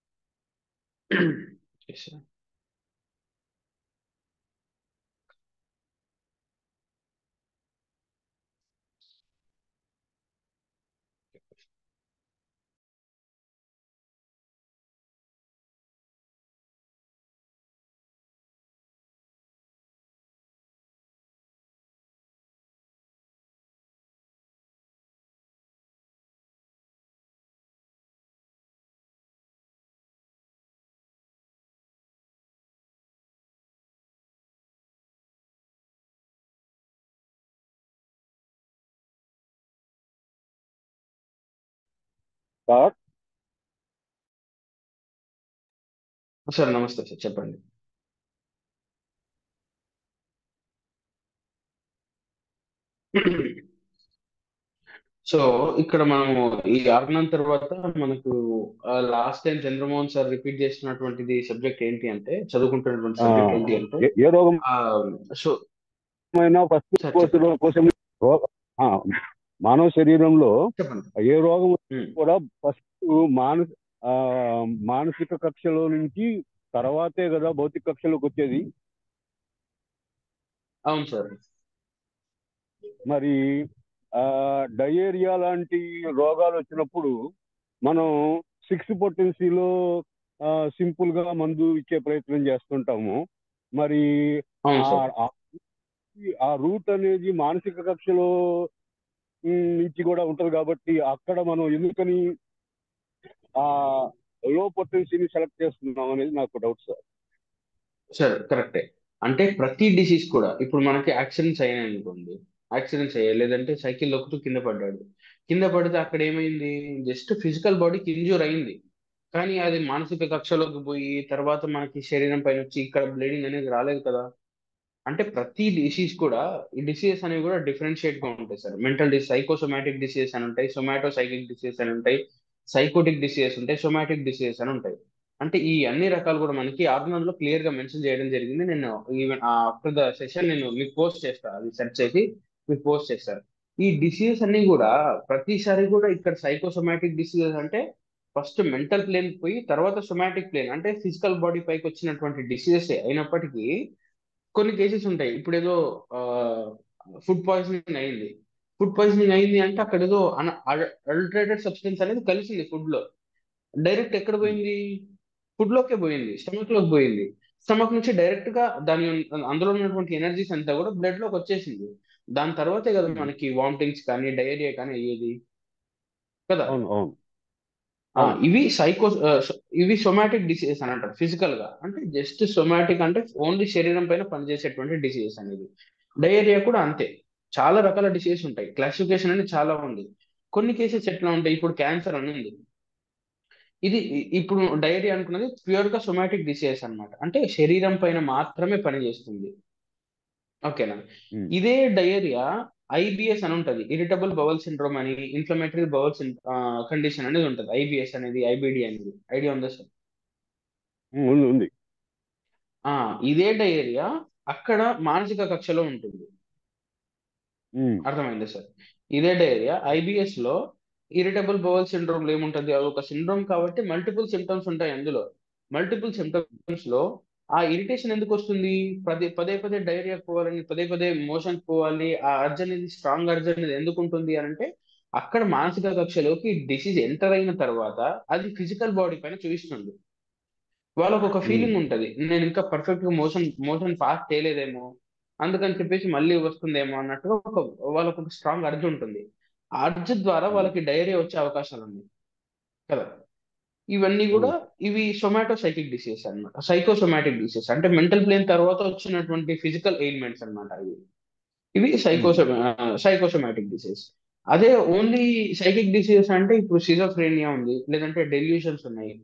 సార్ సార్ నమస్తే సార్ చెప్పండి సో ఇక్కడ మనము ఈ ఆర్గనం తర్వాత మనకు last time Chandramohan sir repeat చేస్తున్నటువంటిది సబ్జెక్ట్ ఏంటి అంటే చదువుకుంటున్నటువంటి ఆ, సబ్జెక్ట్ ఏంటి అంటే ఏ- ఏ రోగం సో అయినా ఫస్ట్ సార్ కోర్సులో కోసం రో- ఆ, మానవ శరీరంలో చెప్పండి ఏ రోగం ఉమ్, కూడా ఫస్ట్ మానసి ఆ, మానసిక కక్షలో నుంచి తర్వాతే కదా భౌతిక కక్షలోకి వచ్చేది అవును సార్ మరి ఆ డయేరియా లాంటి రోగాలు వచ్చినప్పుడు మనం సిక్స్ పొటెన్సీలో సింపుల్ గా మందు ఇచ్చే ప్రయత్నం చేస్తుంటాము మరి అవును ఆ సార్ ఆ- ఆ రూట్ అనేది మానసిక కక్షలో ఉమ్, నుంచి కూడా ఉంటది కాబట్టి అక్కడ మనం ఎందుకని ఆ లో పొటెన్సీని సెలెక్ట్ చేస్తున్నాం అనేది నాకు డౌట్ సార్ సార్ కరెక్టే అంటే ప్రతి డిసీజ్ కూడా ఇప్పుడు మనకి యాక్సిడెంట్స్ అయినాయి అనుకోండి యాక్సిడెంట్స్ అయ్యాయి లేదంటే సైకిల్ దొక్కుతూ కింద పడ్డాడు కింద పడితే అక్కడ ఏమైంది జస్ట్ ఫిజికల్ బాడీకి ఇంజ్యూర్ అయింది కానీ అది మానసిక కక్షలోకి పోయి తర్వాత మనకి శరీరం పైన వచ్చి ఇక్కడ బ్లీడింగ్ అనేది రాలేదు కదా అంటే ప్రతి డిసీజ్ కూడా ఈ డిసీజెస్ అనేవి కూడా డిఫరెన్షియేట్ గా ఉంటాయి sir mental disease psychosomatic diseases అని ఉంటాయి సొమాటో సైకిక్ డిసీజెస్ అని ఉంటాయి సైకోటిక్ డిసీజెస్ ఉంటాయి సొమాటిక్ డిసీజెస్ అని ఉంటాయి అంటే ఈ అన్ని రకాలు కూడా మనకి ఆర్గనల్ లో క్లియర్ గా మెన్షన్ చేయడం జరిగింది నేను ఈవెన్ ఆఫ్టర్ ద సెషన్ నేను మీకు పోస్ట్ చేస్తాను అది సెర్చ్ చేసి మీకు పోస్ట్ చేస్తాను ఈ డిసీజెస్ అన్ని కూడా ప్రతిసారి కూడా ఇక్కడ సైకోసోమాటిక్ డిసీజెస్ అంటే ఫస్ట్ మెంటల్ ప్లేన్ పోయి తర్వాత సొమాటిక్ ప్లేన్ అంటే ఫిజికల్ బాడీ పైకి వచ్చినటువంటి డిసీజెస్ అయినప్పటికీ కొన్ని కేసెస్ ఉంటాయి ఇప్పుడు ఏదో ఫుడ్ పాయిజనింగ్ అయింది ఫుడ్ పాయిజనింగ్ అయింది అంటే అక్కడ ఏదో అల్టరేటెడ్ సబ్స్టెన్స్ అనేది కలిసింది ఫుడ్ లో డైరెక్ట్ ఎక్కడ పోయింది ఫుడ్ లోకే పోయింది స్టమక్ లోకి పోయింది స్టమక్ నుంచి డైరెక్ట్ గా దాని అందులో ఉన్నటువంటి ఎనర్జీస్ అంతా కూడా బ్లడ్ లోకి వచ్చేసింది దాని తర్వాతే కదా మనకి వామిటింగ్స్ కానీ డయేరియా కానీ అయ్యేది కదా అవును అవును ఆ, ఇవి సైకో ఆ, స- ఇవి సొమాటిక్ డిసీజెస్ అని అంటారు ఫిజికల్ గా అంటే జస్ట్ సొమాటిక్ అంటే ఓన్లీ శరీరం పైన పనిచేసేటువంటి డిసీజెస్ అనేది డయేరియా కూడా అంతే చాలా రకాల డిసీజెస్ ఉంటాయి క్లాసిఫికేషన్ అనేది చాలా ఉంది కొన్ని కేసెస్ ఎట్లా ఉంటాయి ఇప్పుడు క్యాన్సర్ అని ఉంది ఇది ఇ- ఇప్పుడు డయేరియా అనుకున్నది ప్యూర్ గా సొమాటిక్ డిసీజెస్ అన్నమాట అంటే శరీరం పైన మాత్రమే పనిచేస్తుంది ఓకేనా ఉమ్, ఇదే డయేరియా ఐబిఎస్ అని ఉంటది ఇరిటబుల్ బవల్ సిండ్రోమ్ అని ఇన్ఫ్లమేటరీ బవల్ కండిషన్ అనేది ఉంటది ఐబిఎస్ అనేది ఐబిడి అనేది ఐడియా ఉందా సార్ ఉంది ఉంది ఆ ఇదే డయేరియా అక్కడ మానసిక కక్షలో ఉంటుంది ఉమ్, అర్థమైందా సార్ ఇదే డయేరియా ఐబిఎస్ లో ఇరిటబుల్ బవల్ సిండ్రోమ్ లో ఏముంటది అది ఒక సిండ్రోమ్ కాబట్టి మల్టిపుల్ సిమ్టమ్స్ ఉంటాయి అందులో మల్టిపుల్ సిమ్టమ్స్ లో ఆ ఇరిటేషన్ ఎందుకు వస్తుంది పదే పదే పదే డైరియా పోవాలని పదే పదే మోషన్ పోవాలి ఆ అర్జ్ అనేది స్ట్రాంగ్ అర్జ్ అనేది ఎందుకు ఉంటుంది అని అంటే అక్కడ మానసిక కక్షలోకి డిసీజ్ ఎంటర్ అయిన తర్వాత అది ఫిజికల్ బాడీ పైన చూపిస్తుంది వాళ్ళకు ఒక ఉమ్, ఫీలింగ్ ఉంటది నేను ఇంకా పర్ఫెక్ట్ గా మోషన్ మోషన్ పాస్ చేయలేదేమో అందుకని చెప్పేసి మళ్ళీ వస్తుందేమో అన్నట్టుగా ఒక వాళ్ళకు ఒక స్ట్రాంగ్ అర్జ్ ఉంటుంది ఆ అర్జ్ ద్వారా ఉమ్, వాళ్ళకి డైరియా వచ్చే అవకాశాలు ఉన్నాయి కదా ఇవన్నీ కూడా అవును ఇవి సొమాటో సైకిక్ డిసీజ్ అన్నమాట సైకోసొమాటిక్ డిసీజ్ అంటే మెంటల్ ప్లేన్ తర్వాత వచ్చినటువంటి ఫిజికల్ ఎయిల్మెంట్స్ అన్నమాట ఇవి ఇవి ఉమ్, సైకోసో సైకోసోమాటిక్ డిసీజ్ అదే ఓన్లీ సైకిక్ డిసీజెస్ అంటే ఇప్పుడు సిజోఫ్రేనియా ఉంది లేదంటే డెల్యూషన్స్ ఉన్నాయి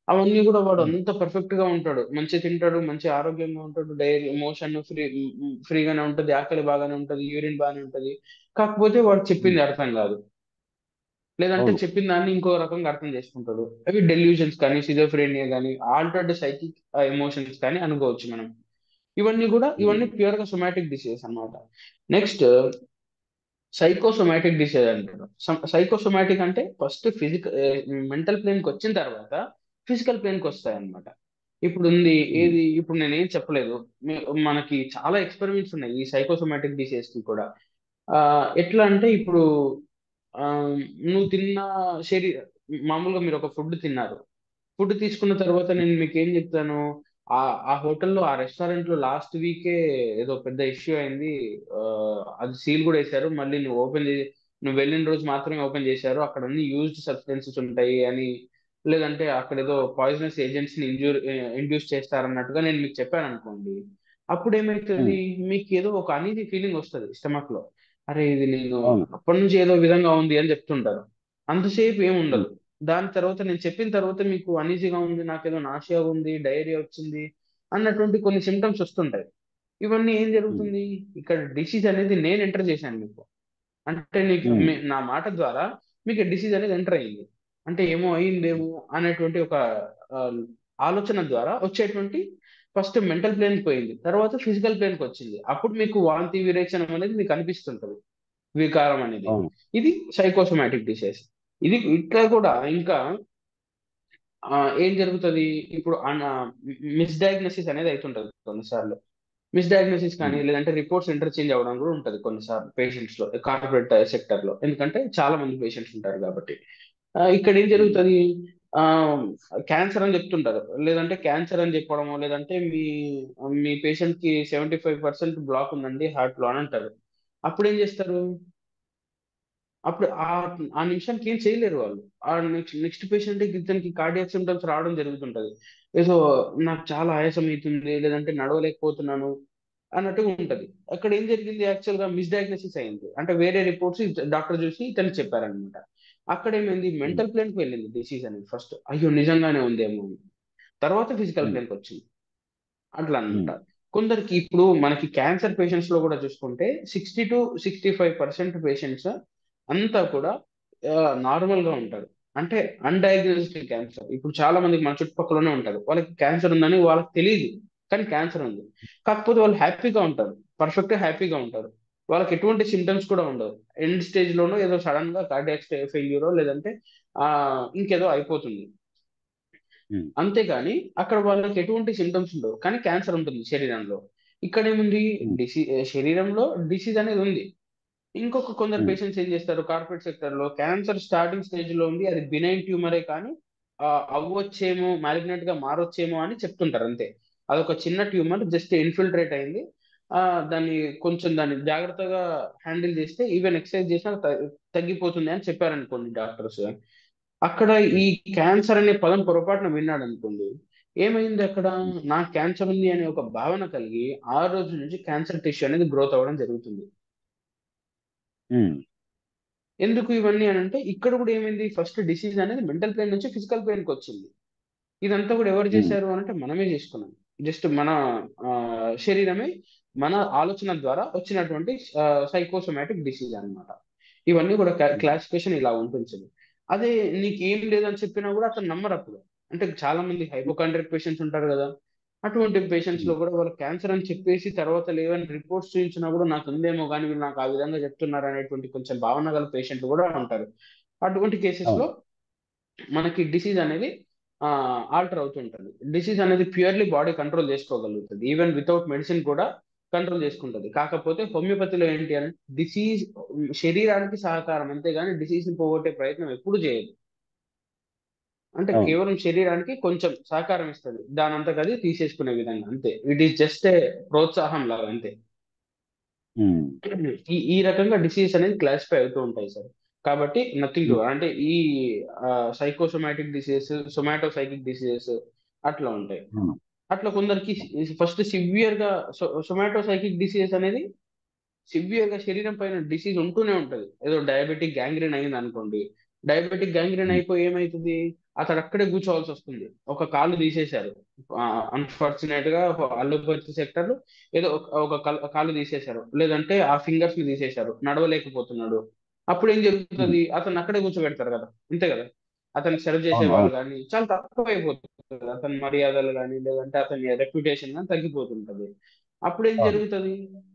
అవన్నీ కూడా వాడు అంత పర్ఫెక్ట్ గా ఉంటాడు మంచి తింటాడు మంచి ఆరోగ్యంగా ఉంటాడు డైరీ మోషన్ ఫ్రీ ఫ్రీగానే ఉంటది ఆకలి బాగానే ఉంటది యూరిన్ బాగానే ఉంటది కాకపోతే వాడు చెప్పింది అర్థం కాదు లేదంటే అవును చెప్పిన దాన్ని ఇంకో రకంగా అర్థం చేసుకుంటాడు అవి డెల్యూషన్స్ కానీ సిజోఫ్రేనియా కానీ ఆల్టర్డ్ సైకిక్ ఎమోషన్స్ కానీ అనుకోవచ్చు మనం ఇవన్నీ కూడా ఇవన్నీ ప్యూర్ గా సొమాటిక్ డిసీజెస్ అన్నమాట నెక్స్ట్ సైకోసొమాటిక్ డిసీజ్ అంటారు సైకోసొమాటిక్ అంటే ఫస్ట్ ఫిజికల్ మెంటల్ ప్లేన్ కి వచ్చిన తర్వాత ఫిజికల్ ప్లేన్ కి వస్తాయి అన్నమాట ఇప్పుడు ఉంది ఏది ఇప్పుడు నేనేం చెప్పలేదు మీ- మనకి చాలా ఎక్స్పెరిమెంట్స్ ఉన్నాయి ఈ సైకోసొమాటిక్ డిసీజెస్ కి కూడా ఆ, ఎట్లా అంటే ఇప్పుడు ఆ, నువ్వు తిన్న శరీర మామూలుగా మీరు ఒక ఫుడ్ తిన్నారు ఫుడ్ తీసుకున్న తర్వాత నేను మీకు ఏం చెప్తాను ఆ ఆ హోటల్లో ఆ రెస్టారెంట్ లో లాస్ట్ వీకే ఏదో పెద్ద ఇష్యూ అయింది ఆ, అది సీల్ కూడా వేశారు మళ్ళీ నువ్వు ఓపెన్ చేసి నువ్వు వెళ్ళిన రోజు మాత్రమే ఓపెన్ చేశారు అక్కడ అన్ని యూజ్డ్ సబ్స్టెన్సెస్ ఉంటాయి అని లేదంటే అక్కడ ఏదో పాయిజనస్ ఏజెంట్స్ ని ఇంజూర్ ఇండ్యూస్ చేస్తారన్నట్టుగా నేను మీకు చెప్పాను అనుకోండి అప్పుడు ఏమైతుంది మీకు ఏదో ఒక అనీజీ ఫీలింగ్ వస్తుంది స్టమక్ లో అరే ఇది నేను అవును అప్పటి నుంచి ఏదో విధంగా ఉంది అని చెప్తుంటారు అంతసేపు ఏమి ఉండదు దాని తర్వాత నేను చెప్పిన తర్వాత మీకు అనీజీగా ఉంది నాకేదో నాషియా ఉంది డయేరియా వచ్చింది అన్నటువంటి కొన్ని సిమ్టమ్స్ వస్తుంటాయి ఇవన్నీ ఏం జరుగుతుంది ఇక్కడ డిసీజ్ అనేది నేను ఎంటర్ చేశాను మీకు అంటే నీకు Hmm. మీ- నా మాట ద్వారా మీకు డిసీజ్ అనేది ఎంటర్ అయింది అంటే ఏమో అయిందేమో అనేటువంటి ఒక ఆ, ఆలోచన ద్వారా వచ్చేటువంటి ఫస్ట్ మెంటల్ ప్లేన్ పోయింది తర్వాత ఫిజికల్ ప్లేన్ కి వచ్చింది అప్పుడు మీకు వాంతి విరేచనం అనేది మీకు అనిపిస్తుంటది వికారం అనేది అవును ఇది సైకోసోమాటిక్ డిసీజ్ ఇది ఇట్లా కూడా ఇంకా ఆ, ఏం జరుగుతుంది ఇప్పుడు మిస్డయాగ్నోసిస్ అనేది అవుతుంటది కొన్నిసార్లు మిస్డయాగ్నోసిస్ కానీ లేదంటే రిపోర్ట్స్ ఇంటర్చేంజ్ అవ్వడం కూడా ఉంటది కొన్నిసార్లు పేషెంట్స్ లో కార్పొరేట్ సెక్టర్ లో ఎందుకంటే చాలా మంది పేషెంట్స్ ఉంటారు కాబట్టి ఆ, ఇక్కడ ఏం జరుగుతుంది ఆ క్యాన్సర్ అని చెప్తుంటారు లేదంటే క్యాన్సర్ అని చెప్పడము లేదంటే మీ మీ పేషెంట్ కి సెవెంటీ ఫైవ్ పర్సెంట్ బ్లాక్ ఉందండి హార్ట్ లో అని అంటారు అప్పుడు ఏం చేస్తారు అప్పుడు ఆ ఆ నిమిషానికి ఏం చేయలేరు వాళ్ళు ఆ నెక్స్ట్ నెక్స్ట్ పేషెంట్ ఇతనికి కార్డియాక్ సిమ్టమ్స్ రావడం జరుగుతుంటది ఏదో నాకు చాలా ఆయాసం అవుతుంది లేదంటే నడవలేకపోతున్నాను అన్నట్టుగా ఉంటది అక్కడ ఏం జరిగింది యాక్చువల్ గా మిస్డయాగ్నోసిస్ అయింది అంటే వేరే రిపోర్ట్స్ డాక్టర్ చూసి ఇతనికి చెప్పారనమాట అక్కడ ఏమైంది మెంటల్ ప్లేన్ కి వెళ్ళింది డిసీజ్ అనేది ఫస్ట్ అయ్యో నిజంగానే ఉందేమో అని. తర్వాత ఫిజికల్ Hmm. ప్లేన్ కి వచ్చింది అట్లా అనమాట కొందరికి ఇప్పుడు మనకి క్యాన్సర్ పేషెంట్స్ లో కూడా చూసుకుంటే sixty to sixty five percent patients అంతా కూడా నార్మల్ గా ఉంటారు అంటే అన్డయాగ్నోస్డ్ క్యాన్సర్ ఇప్పుడు చాలా మందికి మన చుట్టుపక్కలనే ఉంటారు వాళ్ళకి క్యాన్సర్ ఉందని వాళ్ళకి తెలియదు కానీ క్యాన్సర్ ఉంది కాకపోతే వాళ్ళు హ్యాపీగా ఉంటారు పర్ఫెక్ట్ హ్యాపీగా ఉంటారు వాళ్ళకి ఎటువంటి సిమ్టమ్స్ కూడా ఉండవు ఎండ్ స్టేజ్ లోనో ఏదో సడన్ గా కార్డియాక్ ఫెయిల్యూరో లేదంటే ఆ ఇంకేదో అయిపోతుంది Hmm. అంతేగాని అక్కడ వాళ్ళకి ఎటువంటి సిమ్టమ్స్ ఉండవు కానీ క్యాన్సర్ ఉంటుంది శరీరంలో ఇక్కడ ఏముంది Hmm. డిసీ శరీరంలో డిసీజ్ అనేది ఉంది ఇంకొక కొందరు Hmm. పేషెంట్స్ ఏం చేస్తారు కార్పొరేట్ సెక్టర్ లో క్యాన్సర్ స్టార్టింగ్ స్టేజ్ లో ఉంది అది బినైన్ ట్యూమరే కానీ ఆ, అవ్వొచ్చేమో మాలిగ్నెంట్ గా మారొచ్చేమో అని చెప్తుంటారు అంతే అదొక చిన్న ట్యూమర్ జస్ట్ ఇన్ఫిల్ట్రేట్ అయింది ఆ దాన్ని కొంచెం దాన్ని జాగ్రత్తగా హ్యాండిల్ చేస్తే ఈవెన్ ఎక్సర్సైజ్ చేసినా త- తగ్గిపోతుంది అని చెప్పారనుకోండి డాక్టర్స్ అక్కడ ఈ క్యాన్సర్ అనే పదం పొరపాటున విన్నాడు అనుకోండి ఏమైంది అక్కడ నాకు క్యాన్సర్ ఉంది అనే ఒక భావన కలిగి ఆ రోజు నుంచి క్యాన్సర్ టిష్యూ అనేది గ్రోత్ అవ్వడం జరుగుతుంది ఉమ్, ఎందుకు ఇవన్నీ అని అంటే ఇక్కడ కూడా ఏమైంది ఫస్ట్ డిసీజ్ అనేది మెంటల్ పెయిన్ నుంచి ఫిజికల్ పెయిన్ కి వచ్చింది ఇదంతా కూడా ఎవరు చేశారు అని అంటే మనమే చేసుకున్నాం జస్ట్ మన ఆ, శరీరమే మన ఆలోచన ద్వారా వచ్చినటువంటి సైకోసోమాటిక్ డిసీజ్ అన్నమాట ఇవన్నీ కూడా క్లాసిఫికేషన్ ఇలా ఉంటుంది సార్. అదే నీకు ఏం లేదని చెప్పినా కూడా అతను నమ్మరు అప్పుడు అంటే చాలా మంది హైపోకాండ్రిక్ పేషెంట్స్ ఉంటారు కదా అటువంటి పేషెంట్స్ లో కూడా వాళ్ళు క్యాన్సర్ అని చెప్పేసి తర్వాత లేవని రిపోర్ట్స్ చూపించినా కూడా నాకు ఉందేమో కానీ వీళ్ళు నాకు ఆ విధంగా చెప్తున్నారు అనేటువంటి కొంచెం భావన గల పేషెంట్లు కూడా ఉంటారు అటువంటి కేసెస్ లో మనకి డిసీజ్ అనేది ఆల్టర్ అవుతుంటుంది డిసీజ్ అనేది ప్యూర్లీ బాడీ కంట్రోల్ చేసుకోగలుగుతుంది ఈవెన్ వితౌట్ మెడిసిన్ కూడా కంట్రోల్ చేసుకుంటుంది కాకపోతే హోమియోపతిలో ఏంటి అంటే డిసీజ్ శరీరానికి సహకారం అంతేగాని డిసీజ్ ని పోగొట్టే ప్రయత్నం ఎప్పుడు చేయదు అంటే అవును. కేవలం శరీరానికి కొంచెం సహకారం ఇస్తుంది దాని అంతకు అది తీసేసుకునే విధంగా అంతే ఇట్ ఈస్ జస్ట్ ఏ ప్రోత్సాహం లాగా అంతే ఉమ్, ఈ ఈ రకంగా డిసీజ్ అనేది క్లాసిఫై అవుతూ ఉంటాయి సార్ కాబట్టి నథింగ్ టు అంటే ఈ psychosomatic diseases somato psychic diseases అట్లా ఉంటాయి Hmm. అట్లా కొందరికి ఫస్ట్ సివియర్ గా సొమాటో సైకిక్ డిసీజెస్ అనేది సివియర్ గా శరీరం పైన డిసీజ్ ఉంటూనే ఉంటది ఏదో డయాబెటిక్ గ్యాంగ్రీన్ అయింది అనుకోండి డయాబెటిక్ గ్యాంగ్రీన్ అయిపోయి ఏమైతుంది అతడు అక్కడే కూర్చోవాల్సి వస్తుంది ఒక కాలు తీసేశారు అన్ఫార్చునేట్ గా అల్లోపతి సెక్టర్ లో ఏదో ఒక- ఒక కాలు కాలు తీసేశారు లేదంటే ఆ ఫింగర్స్ ని తీసేశారు నడవలేకపోతున్నాడు అప్పుడు ఏం జరుగుతుంది అతను అక్కడే కూర్చోబెడతారు కదా అంతే కదా అతను సర్వ్ చేసే అవును, వాళ్ళు అవును. కానీ చాలా తక్కువ అయిపోతుంది అతని మర్యాదలు కానీ లేదంటే అతని రెప్యుటేషన్ కానీ తగ్గిపోతుంటది అప్పుడు ఏం అవును. జరుగుతుంది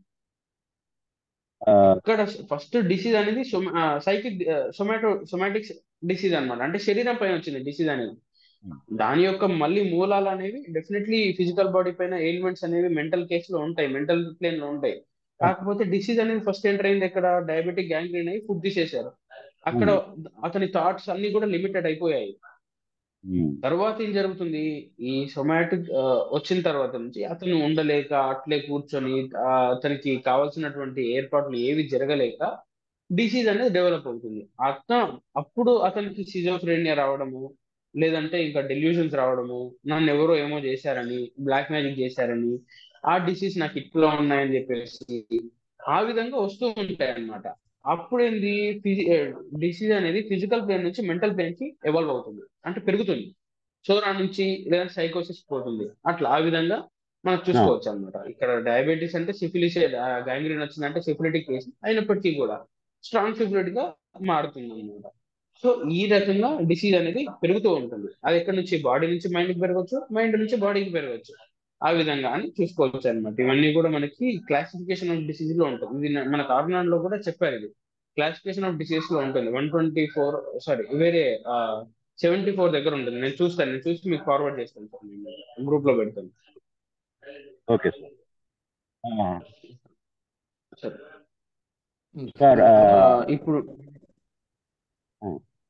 ఆ, ఇక్కడ ఫస్ట్ డిసీజ్ అనేది సైకిక్ సొమాటో సొమాటిక్ డిసీజ్ అన్నమాట అంటే శరీరం పైన వచ్చింది డిసీజ్ అనేది దాని యొక్క మళ్ళీ మూలాలు అనేవి డెఫినెట్లీ ఫిజికల్ బాడీ పైన ఎలిమెంట్స్ అనేవి మెంటల్ కేస్ లో ఉంటాయి మెంటల్ ప్లేన్ లో ఉంటాయి కాకపోతే డిసీజ్ అనేది ఫస్ట్ ఎంటర్ అయింది ఎక్కడ డయాబెటిక్ గ్యాంగ్రీన్ అయి ఫుడ్ తీసేశారు అక్కడ అతని థాట్స్ అన్ని కూడా లిమిటెడ్ అయిపోయాయి ఉమ్, తర్వాత ఏం జరుగుతుంది ఈ సొమాటిక్ వచ్చిన తర్వాత నుంచి అతను ఉండలేక అట్లే కూర్చొని ఆ, అతనికి కావాల్సినటువంటి ఏర్పాట్లు ఏవి జరగలేక డిసీజ్ అనేది డెవలప్ అవుతుంది అతను అప్పుడు అతనికి సిజోఫ్రేనియా రావడము లేదంటే ఇంకా డెల్యూషన్స్ రావడము నన్ను ఎవరో ఏమో చేశారని బ్లాక్ మ్యాజిక్ చేశారని ఆ డిసీజ్ నాకు ఇట్లా ఉన్నాయని చెప్పేసి ఆ విధంగా వస్తూ ఉంటాయి అన్నమాట అప్పుడు ఏంది డిసీజ్ అనేది ఫిజికల్ ప్లేన్ నుంచి మెంటల్ ప్లేన్ కి ఎవాల్వ్ అవుతుంది అంటే పెరుగుతుంది సోరా నుంచి లేదా సైకోసిస్ పోతుంది అట్లా ఆ విధంగా మనం చూసుకోవచ్చు అన్నమాట ఇక్కడ డయాబెటీస్ అంటే సిఫిలిస్ గ్యాంగ్రీన్ వచ్చిందంటే సిఫిలిటిక్ కేసు అయినప్పటికీ కూడా స్ట్రాంగ్ సిఫిలిటిక్ గా మారుతుంది అన్నమాట సో ఈ రకంగా డిసీజ్ అనేది పెరుగుతూ ఉంటుంది అది ఎక్కడి నుంచి బాడీ నుంచి మైండ్ కి పెరగచ్చు మైండ్ నుంచి బాడీకి పెరగచ్చు ఆ విధంగా అని చూసుకోవచ్చు అనమాట ఇవన్నీ కూడా మనకి క్లాసిఫికేషన్ ఆఫ్ డిసీజ్ లో ఉంటుంది ఇది మన కార్నాడ్ లో కూడా చెప్పారు ఇది క్లాసిఫికేషన్ ఆఫ్ డిసీజ్ లో ఉంటుంది వన్ ట్వంటీ ఫోర్ సారీ వేరే సెవెంటీ ఫోర్ దగ్గర ఉంటుంది నేను చూస్తాను నేను చూసి మీకు ఫార్వర్డ్ చేస్తాను సార్ నేను గ్రూప్ లో పెడతాను ఓకే సార్ ఆ, సరే సార్ ఆ, ఆ, ఇప్పుడు ఆ.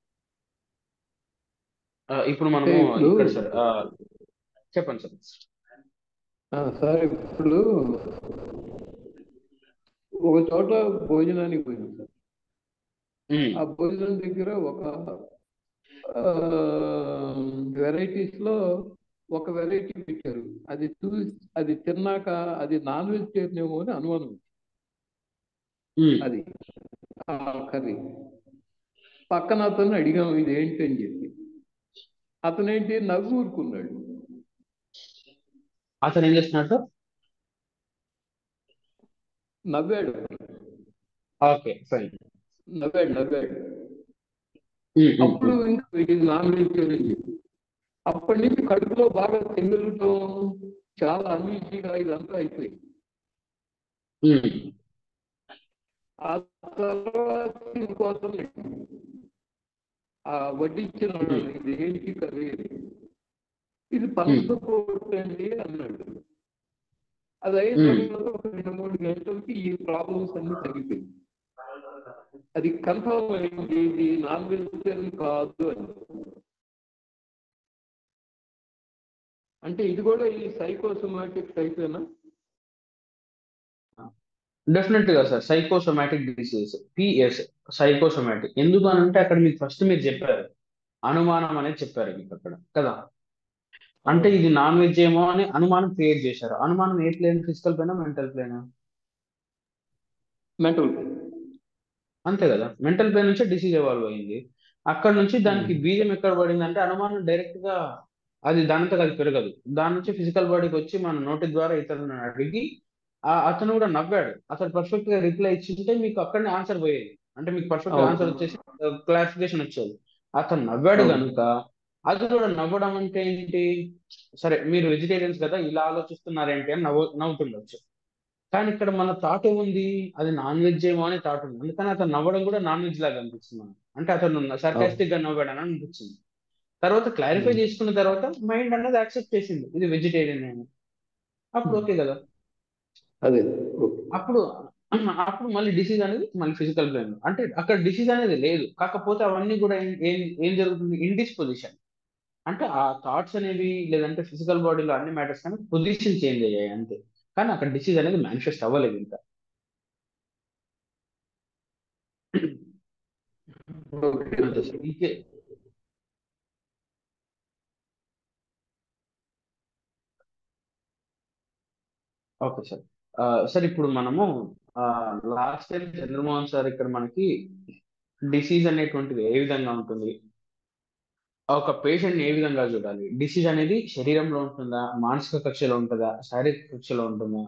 ఆ, ఇప్పుడు మనము అంటే ఇప్పుడు- ఇక్కడ సార్ ఆ, చెప్పండి సార్ ఆ, సార్ ఇప్పుడు ఒక చోట భోజనానికి పోయినాం సార్ ఉమ్, ఆ భోజనం దగ్గర ఒక వెరైటీస్ లో ఒక వెరైటీ పెట్టారు అది చూసి అది తిన్నాక అది నాన్ వెజిటేరియన్ ఏమో అని అనుమానం ఉమ్, అది ఆ కర్రీ పక్కన అతను అడిగాము ఇది ఏంటి అని చెప్పి అతనేంటి నవ్వు ఊరుకున్నాడు అతను ఏం చేస్తున్నట్టు నవ్వాడు ఓకే ఫైన్ నవ్వాడు నవ్వాడు అప్పుడు ఇంకా ఇది నాన్ వెజిటేరియన్ చెప్పి అప్పటి నుంచి కడుపులో బాగా తెంగలటం చాలా అన్ఈజీగా ఇదంతా అయిపోయింది ఆ తర్వాత ఇంకోసం ఆ వడ్డించిన వాడు, ఇది ఏంటి కర్రీ అని. ఇది పంచకోటండి అన్నాడు అది అయిన Hmm. తర్వాత ఒక రెండు మూడు గంటలకి ఈ ప్రాబ్లమ్స్ అన్ని తగ్గిపోయింది అది కన్ఫర్మ్ అయింది ఇది నాన్ వెజిటేరియన్ కాదు అని అంటే ఇది కూడా ఈ సైకోసోమాటిక్ టైపేనా డెఫినెట్ గా sir psychosomatic disease PS psychosomatic ఎందుకు అని అంటే అక్కడ మీకు ఫస్ట్ మీరు చెప్పారు అనుమానం అనేది చెప్పారు మీకు అక్కడ కదా అంటే ఇది నాన్ వెజ్ ఏమో అని అనుమానం క్రియేట్ చేశారు అనుమానం ఏ ప్లేన్ ఫిజికల్ ప్లేనా మెంటల్ ప్లేనా మెంటల్ అంతే కదా మెంటల్ ప్లేన్ నుంచి డిసీజ్ ఎవాల్వ్ అయింది అక్కడ నుంచి దానికి బీజం ఎక్కడ పడింది అంటే అనుమానం డైరెక్ట్ గా అది దానితో అది పెరగదు దాని నుంచి ఫిజికల్ బాడీకి వచ్చి మన నోటి ద్వారా ఇతరులను అడిగి ఆ అతను కూడా నవ్వాడు అతను పర్ఫెక్ట్ గా రిప్లై ఇచ్చింటే మీకు అక్కడనే ఆన్సర్ పోయేది అంటే మీకు పర్ఫెక్ట్ అవును. ఆన్సర్ వచ్చేసి క్లారిఫికేషన్ వచ్చేది అతను నవ్వాడు అవును. కనుక అది కూడా నవ్వడం అంటే ఏంటి సరే మీరు వెజిటేరియన్స్ కదా ఇలా ఆలోచిస్తున్నారేంటి అని నవ్వు నవ్వుతుండొచ్చు కానీ ఇక్కడ మన థాట్ ఏముంది అది నాన్ వెజ్ ఏమో అని థాట్ ఉంది అందుకని అతను నవ్వడం కూడా నాన్ వెజ్ లాగా అనిపిస్తుంది మనకు. అంటే అతను సర్కాస్టిక్ గా నవ్వాడు అని అనిపించింది తర్వాత క్లారిఫై Hmm. చేసుకున్న తర్వాత మైండ్ అనేది యాక్సెప్ట్ చేసింది ఇది వెజిటేరియన్ అని అప్పుడు Hmm. ఓకే కదా అదే ఓకే అప్పుడు అప్పుడు మళ్ళీ డిసీజ్ అనేది మళ్ళీ ఫిజికల్ ప్లేన్ అంటే అక్కడ డిసీజ్ అనేది లేదు కాకపోతే అవన్నీ కూడా ఏం ఏం ఏం జరుగుతుంది ఇండిస్పొజిషన్ అంటే ఆ థాట్స్ అనేవి లేదంటే ఫిజికల్ బాడీలో అన్ని మ్యాటర్స్ కానీ పొజిషన్ చేంజ్ అయ్యాయి అంతే కానీ అక్కడ డిసీజ్ అనేది మేనిఫెస్ట్ అవ్వలేదు ఇంకా ఓకే అంతే సార్ ఇంకే ఓకే సార్ ఆ, సార్ ఇప్పుడు మనము లాస్ట్ టైం చంద్రమోహన్ సార్ ఇక్కడ మనకి డిసీజ్ అనేటువంటిది ఏ విధంగా ఉంటుంది ఒక పేషెంట్ ఏ విధంగా చూడాలి డిసీజ్ అనేది శరీరంలో ఉంటుందా మానసిక కక్షలో ఉంటుందా శారీరక కక్షలో ఉంటుందా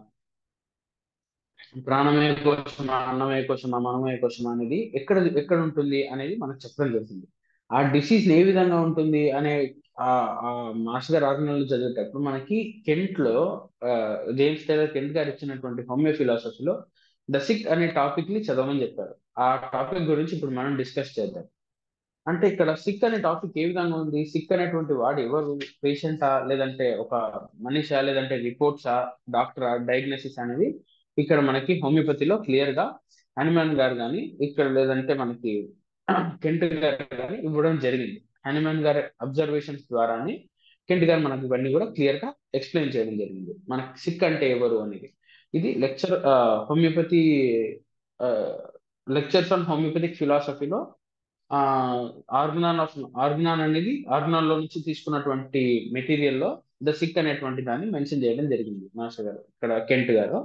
ప్రాణమే కోసమా అన్నమే కోసమా మనమే కోసమా అనేది ఎక్కడ ఎక్కడ ఉంటుంది అనేది మనకు చెప్పడం జరుగుతుంది ఆ డిసీజ్ ఏ విధంగా ఉంటుంది అనే ఆ ఆ మాస్టర్ గారు ఆర్గనల్ చదివేటప్పుడు మనకి కెంట్ లో ఆ, జేమ్స్ టైలర్ కెంట్ గారు ఇచ్చినటువంటి హోమియో ఫిలాసఫీలో ద సిక్ అనే టాపిక్ ని చదవమని చెప్పారు ఆ టాపిక్ గురించి ఇప్పుడు మనం డిస్కస్ చేద్దాం అంటే ఇక్కడ సిక్ అనే టాపిక్ ఏ విధంగా ఉంది సిక్ అనేటువంటి వాడు ఎవరు పేషెంటా లేదంటే ఒక మనిషా లేదంటే రిపోర్ట్సా డాక్టరా డయాగ్నోసిస్ అనేది ఇక్కడ మనకి హోమియోపతిలో క్లియర్ గా హనుమాన్ గారు కానీ ఇక్కడ లేదంటే మనకి కెంట్ గారు కానీ ఇవ్వడం జరిగింది హనుమాన్ గారి అబ్జర్వేషన్స్ ద్వారానే కెంట్ గారు మనకి ఇవన్నీ కూడా క్లియర్ గా ఎక్స్ప్లెయిన్ చేయడం జరిగింది మనకి సిక్ అంటే ఎవరు అనేది ఇది lecture homoeopathy lectures on homoeopathic ఫిలాసఫీలో ఆర్గనాన్ ఆఫ్ ఆర్గనాన్ అనేది ఆర్గనాన్ లో నుంచి తీసుకున్నటువంటి మెటీరియల్ లో ద సిక్ అనేటువంటి దాన్ని మెన్షన్ చేయడం జరిగింది మాస్టర్ గారు ఇక్కడ కెంట్ గారు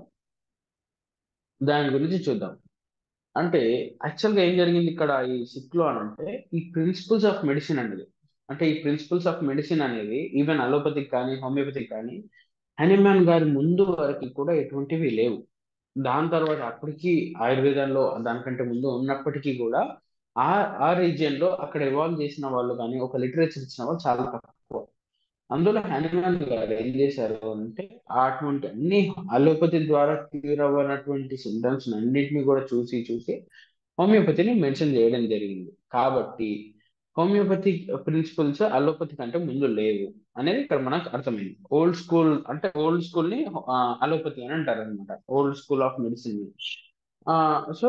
దాని గురించి చూద్దాం అంటే యాక్చువల్ గా ఏం జరిగింది ఇక్కడ ఈ సిక్ లో అని అంటే ఈ ప్రిన్సిపల్స్ ఆఫ్ మెడిసిన్ అనేది అంటే ఈ ప్రిన్సిపల్స్ ఆఫ్ మెడిసిన్ అనేది ఈవెన్ అలోపతిక్ కానీ హోమియోపతిక్ కానీ హనుమాన్ గారి ముందు వరకు కూడా ఎటువంటివి లేవు దాని తర్వాత అప్పటికి ఆయుర్వేదంలో దానికంటే ముందు ఉన్నప్పటికీ కూడా ఆ ఆ రీజియన్ లో అక్కడ ఎవాల్వ్ చేసిన వాళ్ళు కానీ ఒక లిటరేచర్ ఇచ్చిన వాళ్ళు చాలా తక్కువ అందులో హనుమాన్ గారు ఏం చేశారు అంటే అటువంటి అన్ని అలోపతి ద్వారా క్యూర్ అవ్వనటువంటి సిమ్టమ్స్ అన్నింటినీ కూడా చూసి చూసి హోమియోపతిని మెన్షన్ చేయడం జరిగింది కాబట్టి హోమియోపతి ప్రిన్సిపల్స్ అలోపతి కంటే ముందు లేవు అనేది ఇక్కడ మనకు అర్థమైంది ఓల్డ్ స్కూల్ అంటే ఓల్డ్ స్కూల్ ని అలోపతి అని అంటారు అనమాట old school of medicine so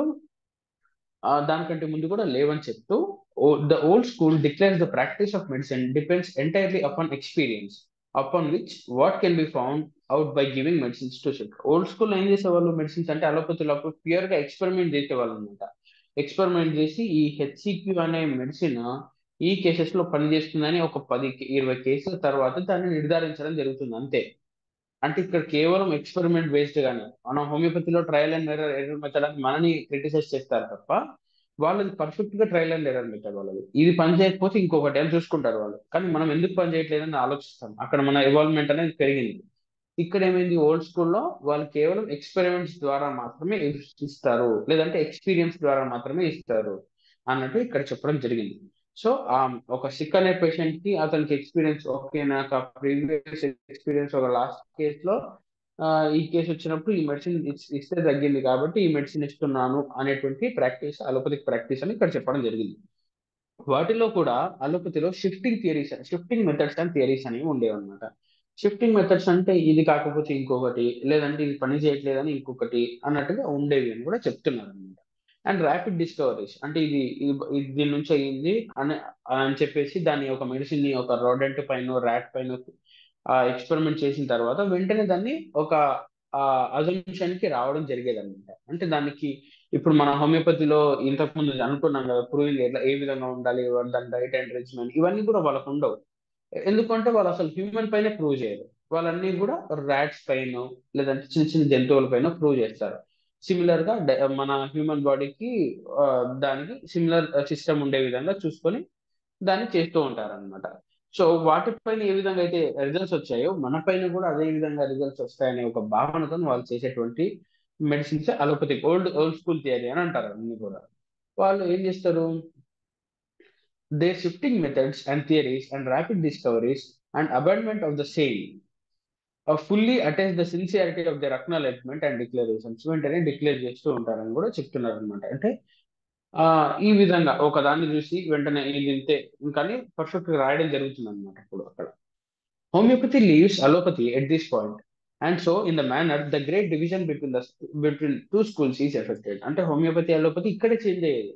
దానికంటే ముందు కూడా లేవని చెప్తూ the old school declares the practice of medicine depends entirely upon experience upon which what can be found out by giving medicines to sick old school ఏం చేసేవాళ్ళు medicines అంటే అలోపతిలో pure గా experiment చేసేవాళ్ళు అనమాట ఎక్స్పెరిమెంట్ చేసి ఈ హెచ్సిక్యూ అనే medicine ఈ కేసెస్ లో పనిచేస్తుందని ఒక పది ఇరవై కేసుల తర్వాత దాన్ని నిర్ధారించడం జరుగుతుంది అంతే అంటే ఇక్కడ కేవలం ఎక్స్పెరిమెంట్ బేస్డ్ గానే మనం హోమియోపతిలో trial and error error method అని మనని క్రిటిసైజ్ చేస్తారు తప్ప వాళ్ళది పర్ఫెక్ట్ గా ట్రయల్ అండ్ ఎర్రర్ మెథడ్ వాళ్ళది ఇది పని చేయకపోతే ఇంకొకటి అని చూసుకుంటారు వాళ్ళు కానీ మనం ఎందుకు పని చేయట్లేదని ఆలోచిస్తాం అక్కడ మన ఇన్వాల్వ్మెంట్ అనేది పెరిగింది ఇక్కడ ఏమైంది ఓల్డ్ స్కూల్లో వాళ్ళు కేవలం ఎక్స్పెరిమెంట్స్ ద్వారా మాత్రమే ఇస్తారు లేదంటే ఎక్స్పీరియన్స్ ద్వారా మాత్రమే ఇస్తారు అన్నట్టు ఇక్కడ చెప్పడం జరిగింది సో ఆ ఒక సిక్ అనే పేషెంట్ కి అతనికి ఎక్స్పీరియన్స్ ఓకే నాకు ప్రీవియస్ ఎక్స్పీరియన్స్ ఒక లాస్ట్ కేస్ లో ఈ కేసు వచ్చినప్పుడు ఈ మెడిసిన్ ఇస్తే తగ్గింది కాబట్టి ఈ మెడిసిన్ ఇస్తున్నాను అనేటువంటి ప్రాక్టీస్ అలోపతిక్ ప్రాక్టీస్ అని ఇక్కడ చెప్పడం జరిగింది వాటిలో కూడా అలోపతిలో shifting theories shifting methods and theories అనేవి ఉండేవి అనమాట షిఫ్టింగ్ మెథడ్స్ అంటే ఇది కాకపోతే ఇంకొకటి లేదంటే ఇది పని చేయట్లేదని ఇంకొకటి అన్నట్టుగా ఉండేవి అని కూడా చెప్తున్నారు అనమాట అండ్ ర్యాపిడ్ డిస్కవరీస్ అంటే ఇది దీని నుంచి అయ్యింది అని అని చెప్పేసి దాన్ని ఒక మెడిసిన్ ని ఒక రోడెంట్ పైన ర్యాట్ పైన ఎక్స్పెరిమెంట్ చేసిన తర్వాత వెంటనే దాన్ని ఒక అజంప్షన్ కి రావడం జరిగేది అనమాట అంటే దానికి ఇప్పుడు మన హోమియోపతిలో ఇంతకు ముందు అనుకున్నాం కదా ప్రూవింగ్ ఎట్లా ఏ విధంగా ఉండాలి దాని డైట్ అండ్ రెజిమెంట్ ఇవన్నీ కూడా వాళ్ళకు ఉండవు ఎందుకంటే వాళ్ళు అసలు హ్యూమన్ పైన ప్రూవ్ చేయరు వాళ్ళన్నీ కూడా ర్యాట్స్ పైన లేదంటే చిన్న చిన్న జంతువుల పైన ప్రూవ్ చేస్తారు సిమిలర్ గా మన హ్యూమన్ బాడీకి దానికి సిమిలర్ సిస్టమ్ ఉండే విధంగా చూసుకొని దాన్ని చేస్తూ ఉంటారు అనమాట సో వాటిపైన ఏ విధంగా అయితే రిజల్ట్స్ వచ్చాయో మన పైన కూడా అదే విధంగా రిజల్ట్స్ వస్తాయనే ఒక భావనతో వాళ్ళు చేసేటువంటి medicines allopathic old old school theory అని అంటారు అన్ని కూడా వాళ్ళు ఏం చేస్తారు they shifting methods and theories and rapid discoveries and abandonment of the same fully attend the sincerity of their acknowledgement and declarations వెంటనే డిక్లేర్ చేస్తూ ఉంటారని కూడా చెప్తున్నారు అనమాట అంటే ఆ ఈ విధంగా ఒక దాన్ని చూసి వెంటనే ఇది ఇంతే కానీ పర్ఫెక్ట్ గా రాయడం జరుగుతుంది అనమాట ఇప్పుడు అక్కడ homoeopathy leaves allopathy at this point and so in the manner the great division between the between two schools is effected అంటే హోమియోపతి అలోపతి ఇక్కడే చేంజ్ అయ్యేది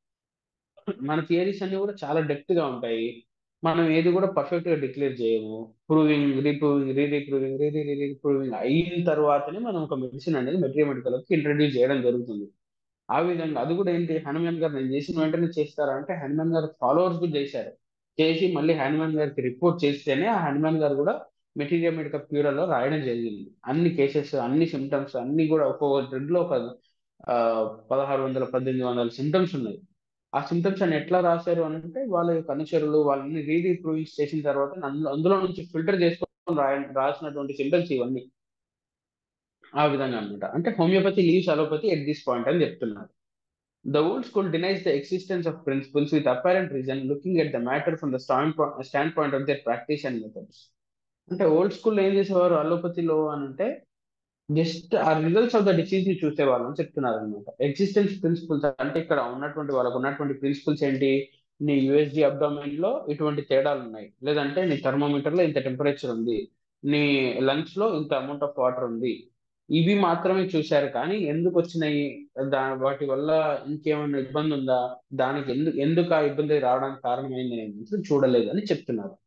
మన థియరీస్ అన్ని కూడా చాలా డెప్త్ గా ఉంటాయి మనం ఏది కూడా పర్ఫెక్ట్ గా డిక్లేర్ చేయము proving reproving re reproving re re reproving అయిన తర్వాతనే మనం ఒక మెడిసిన్ అనేది మెటీరియల్ మెడికల్ ఇంట్రడ్యూస్ చేయడం జరుగుతుంది ఆ విధంగా అది కూడా ఏంటి హనుమాన్ గారు నేను చేసిన వెంటనే చేస్తారంటే హనుమాన్ గారు ఫాలోవర్స్ కూడా చేశారు చేసి మళ్ళీ హనుమాన్ గారికి రిపోర్ట్ చేస్తేనే ఆ హనుమాన్ గారు కూడా మెటీరియల్ మెడికల్ ప్యూరలో రాయడం జరిగింది అన్ని కేసెస్ అన్ని సిమ్టమ్స్ అన్ని కూడా ఒక్కొక్క డ్రగ్ లో ఒక పదహారు వందల పద్దెనిమిది వందల సిమ్టమ్స్ ఉన్నాయి ఆ సిమ్టమ్స్ అని ఎట్లా రాశారు అని అంటే వాళ్ళ యొక్క అనుచరులు వాళ్ళని రీరీప్రూవింగ్ చేసిన తర్వాత అందులో అందులో నుంచి ఫిల్టర్ చేసుకొని రాయ రాసినటువంటి సిమ్టమ్స్ ఇవన్నీ ఆ విధంగా అన్నమాట అంటే homoeopathy leaves allopathy at this point అని చెప్తున్నారు The old school denies the existence of principles with apparent reason, looking at the matter from the standpoint, standpoint of their practice and methods. అంటే old స్కూల్లో ఏం చేసేవారు అలోపతిలో అని అంటే just ఆ results of the disease ని చూసేవాళ్ళు అని చెప్తున్నారు అనమాట ఎగ్జిస్టెన్స్ ప్రిన్సిపల్స్ అంటే ఇక్కడ ఉన్నటువంటి వాళ్ళకు ఉన్నటువంటి ప్రిన్సిపల్స్ ఏంటి నీ యుఎస్జి అబ్డామిన్ లో ఇటువంటి తేడాలు ఉన్నాయి లేదంటే నీ థర్మోమీటర్ లో ఇంత టెంపరేచర్ ఉంది నీ లంగ్స్ లో ఇంత అమౌంట్ ఆఫ్ వాటర్ ఉంది ఇవి మాత్రమే చూశారు కానీ ఎందుకు వచ్చినాయి దా వాటి వల్ల ఇంకేమైనా ఇబ్బంది ఉందా దానికి ఎందుకు ఎందుకు ఆ ఇబ్బంది రావడానికి కారణమైంది అనేది మాత్రం చూడలేదు అని చెప్తున్నారు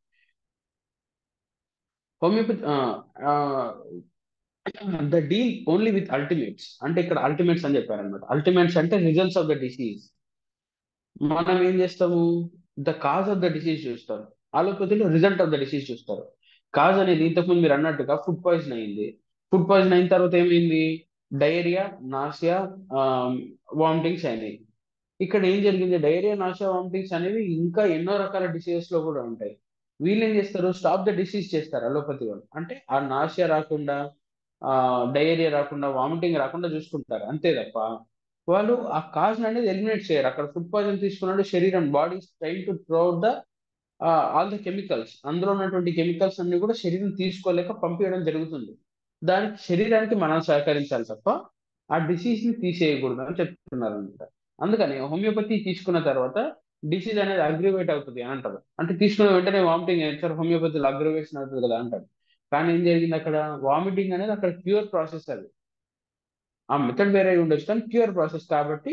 homoeopathy the deal only with ultimates అంటే ఇక్కడ అల్టిమేట్స్ అని చెప్పారనమాట అల్టిమేట్స్ అంటే రిజల్ట్స్ ఆఫ్ ద డిసీజ్ మనం ఏం చేస్తాము the cause of the disease చూస్తారు అలోపతిలో రిజల్ట్ ఆఫ్ ద డిసీజ్ చూస్తారు కాజ్ అనేది ఇంతకుముందు మీరు అన్నట్టుగా ఫుడ్ పాయిజన్ అయింది ఫుడ్ పాయిజన్ అయిన తర్వాత ఏమైంది డయేరియా నాసియా వామిటింగ్స్ అయినాయి ఇక్కడ ఏం జరిగింది డయేరియా నాసియా వామిటింగ్స్ అనేవి ఇంకా ఎన్నో రకాల డిసీజెస్ లో కూడా ఉంటాయి వీళ్ళు ఏం చేస్తారు స్టాప్ ద డిసీజ్ చేస్తారు అలోపతి వాళ్ళు అంటే ఆ నాసియా రాకుండా ఆ డయేరియా రాకుండా వామిటింగ్ రాకుండా చూసుకుంటారు అంతే తప్ప వాళ్ళు ఆ కాజ్ అనేది ఎలిమినేట్ చేయరు అక్కడ ఫుడ్ పాయిజన్ తీసుకున్నాడు శరీరం body train to throw the all the chemicals అందులో ఉన్నటువంటి కెమికల్స్ అన్ని కూడా శరీరం తీసుకోలేక పంపించడం జరుగుతుంది దానికి శరీరానికి మనం సహకరించాలి తప్ప ఆ డిసీజ్ ని తీసేయకూడదు అని చెప్తున్నారు అనమాట అందుకని హోమియోపతి తీసుకున్న తర్వాత డిసీజ్ అనేది అగ్రివేట్ అవుతుంది అని అంటారు అంటే తీసుకున్న వెంటనే వామిటింగ్ సార్ హోమియోపతిలో అగ్రివేషన్ అవుతుంది కదా అంటారు కానీ ఏం జరిగింది అక్కడ వామిటింగ్ అనేది అక్కడ ప్యూర్ ప్రాసెస్ అది ఆ మెథడ్ వేరే ఉండొచ్చు కానీ ప్యూర్ ప్రాసెస్ కాబట్టి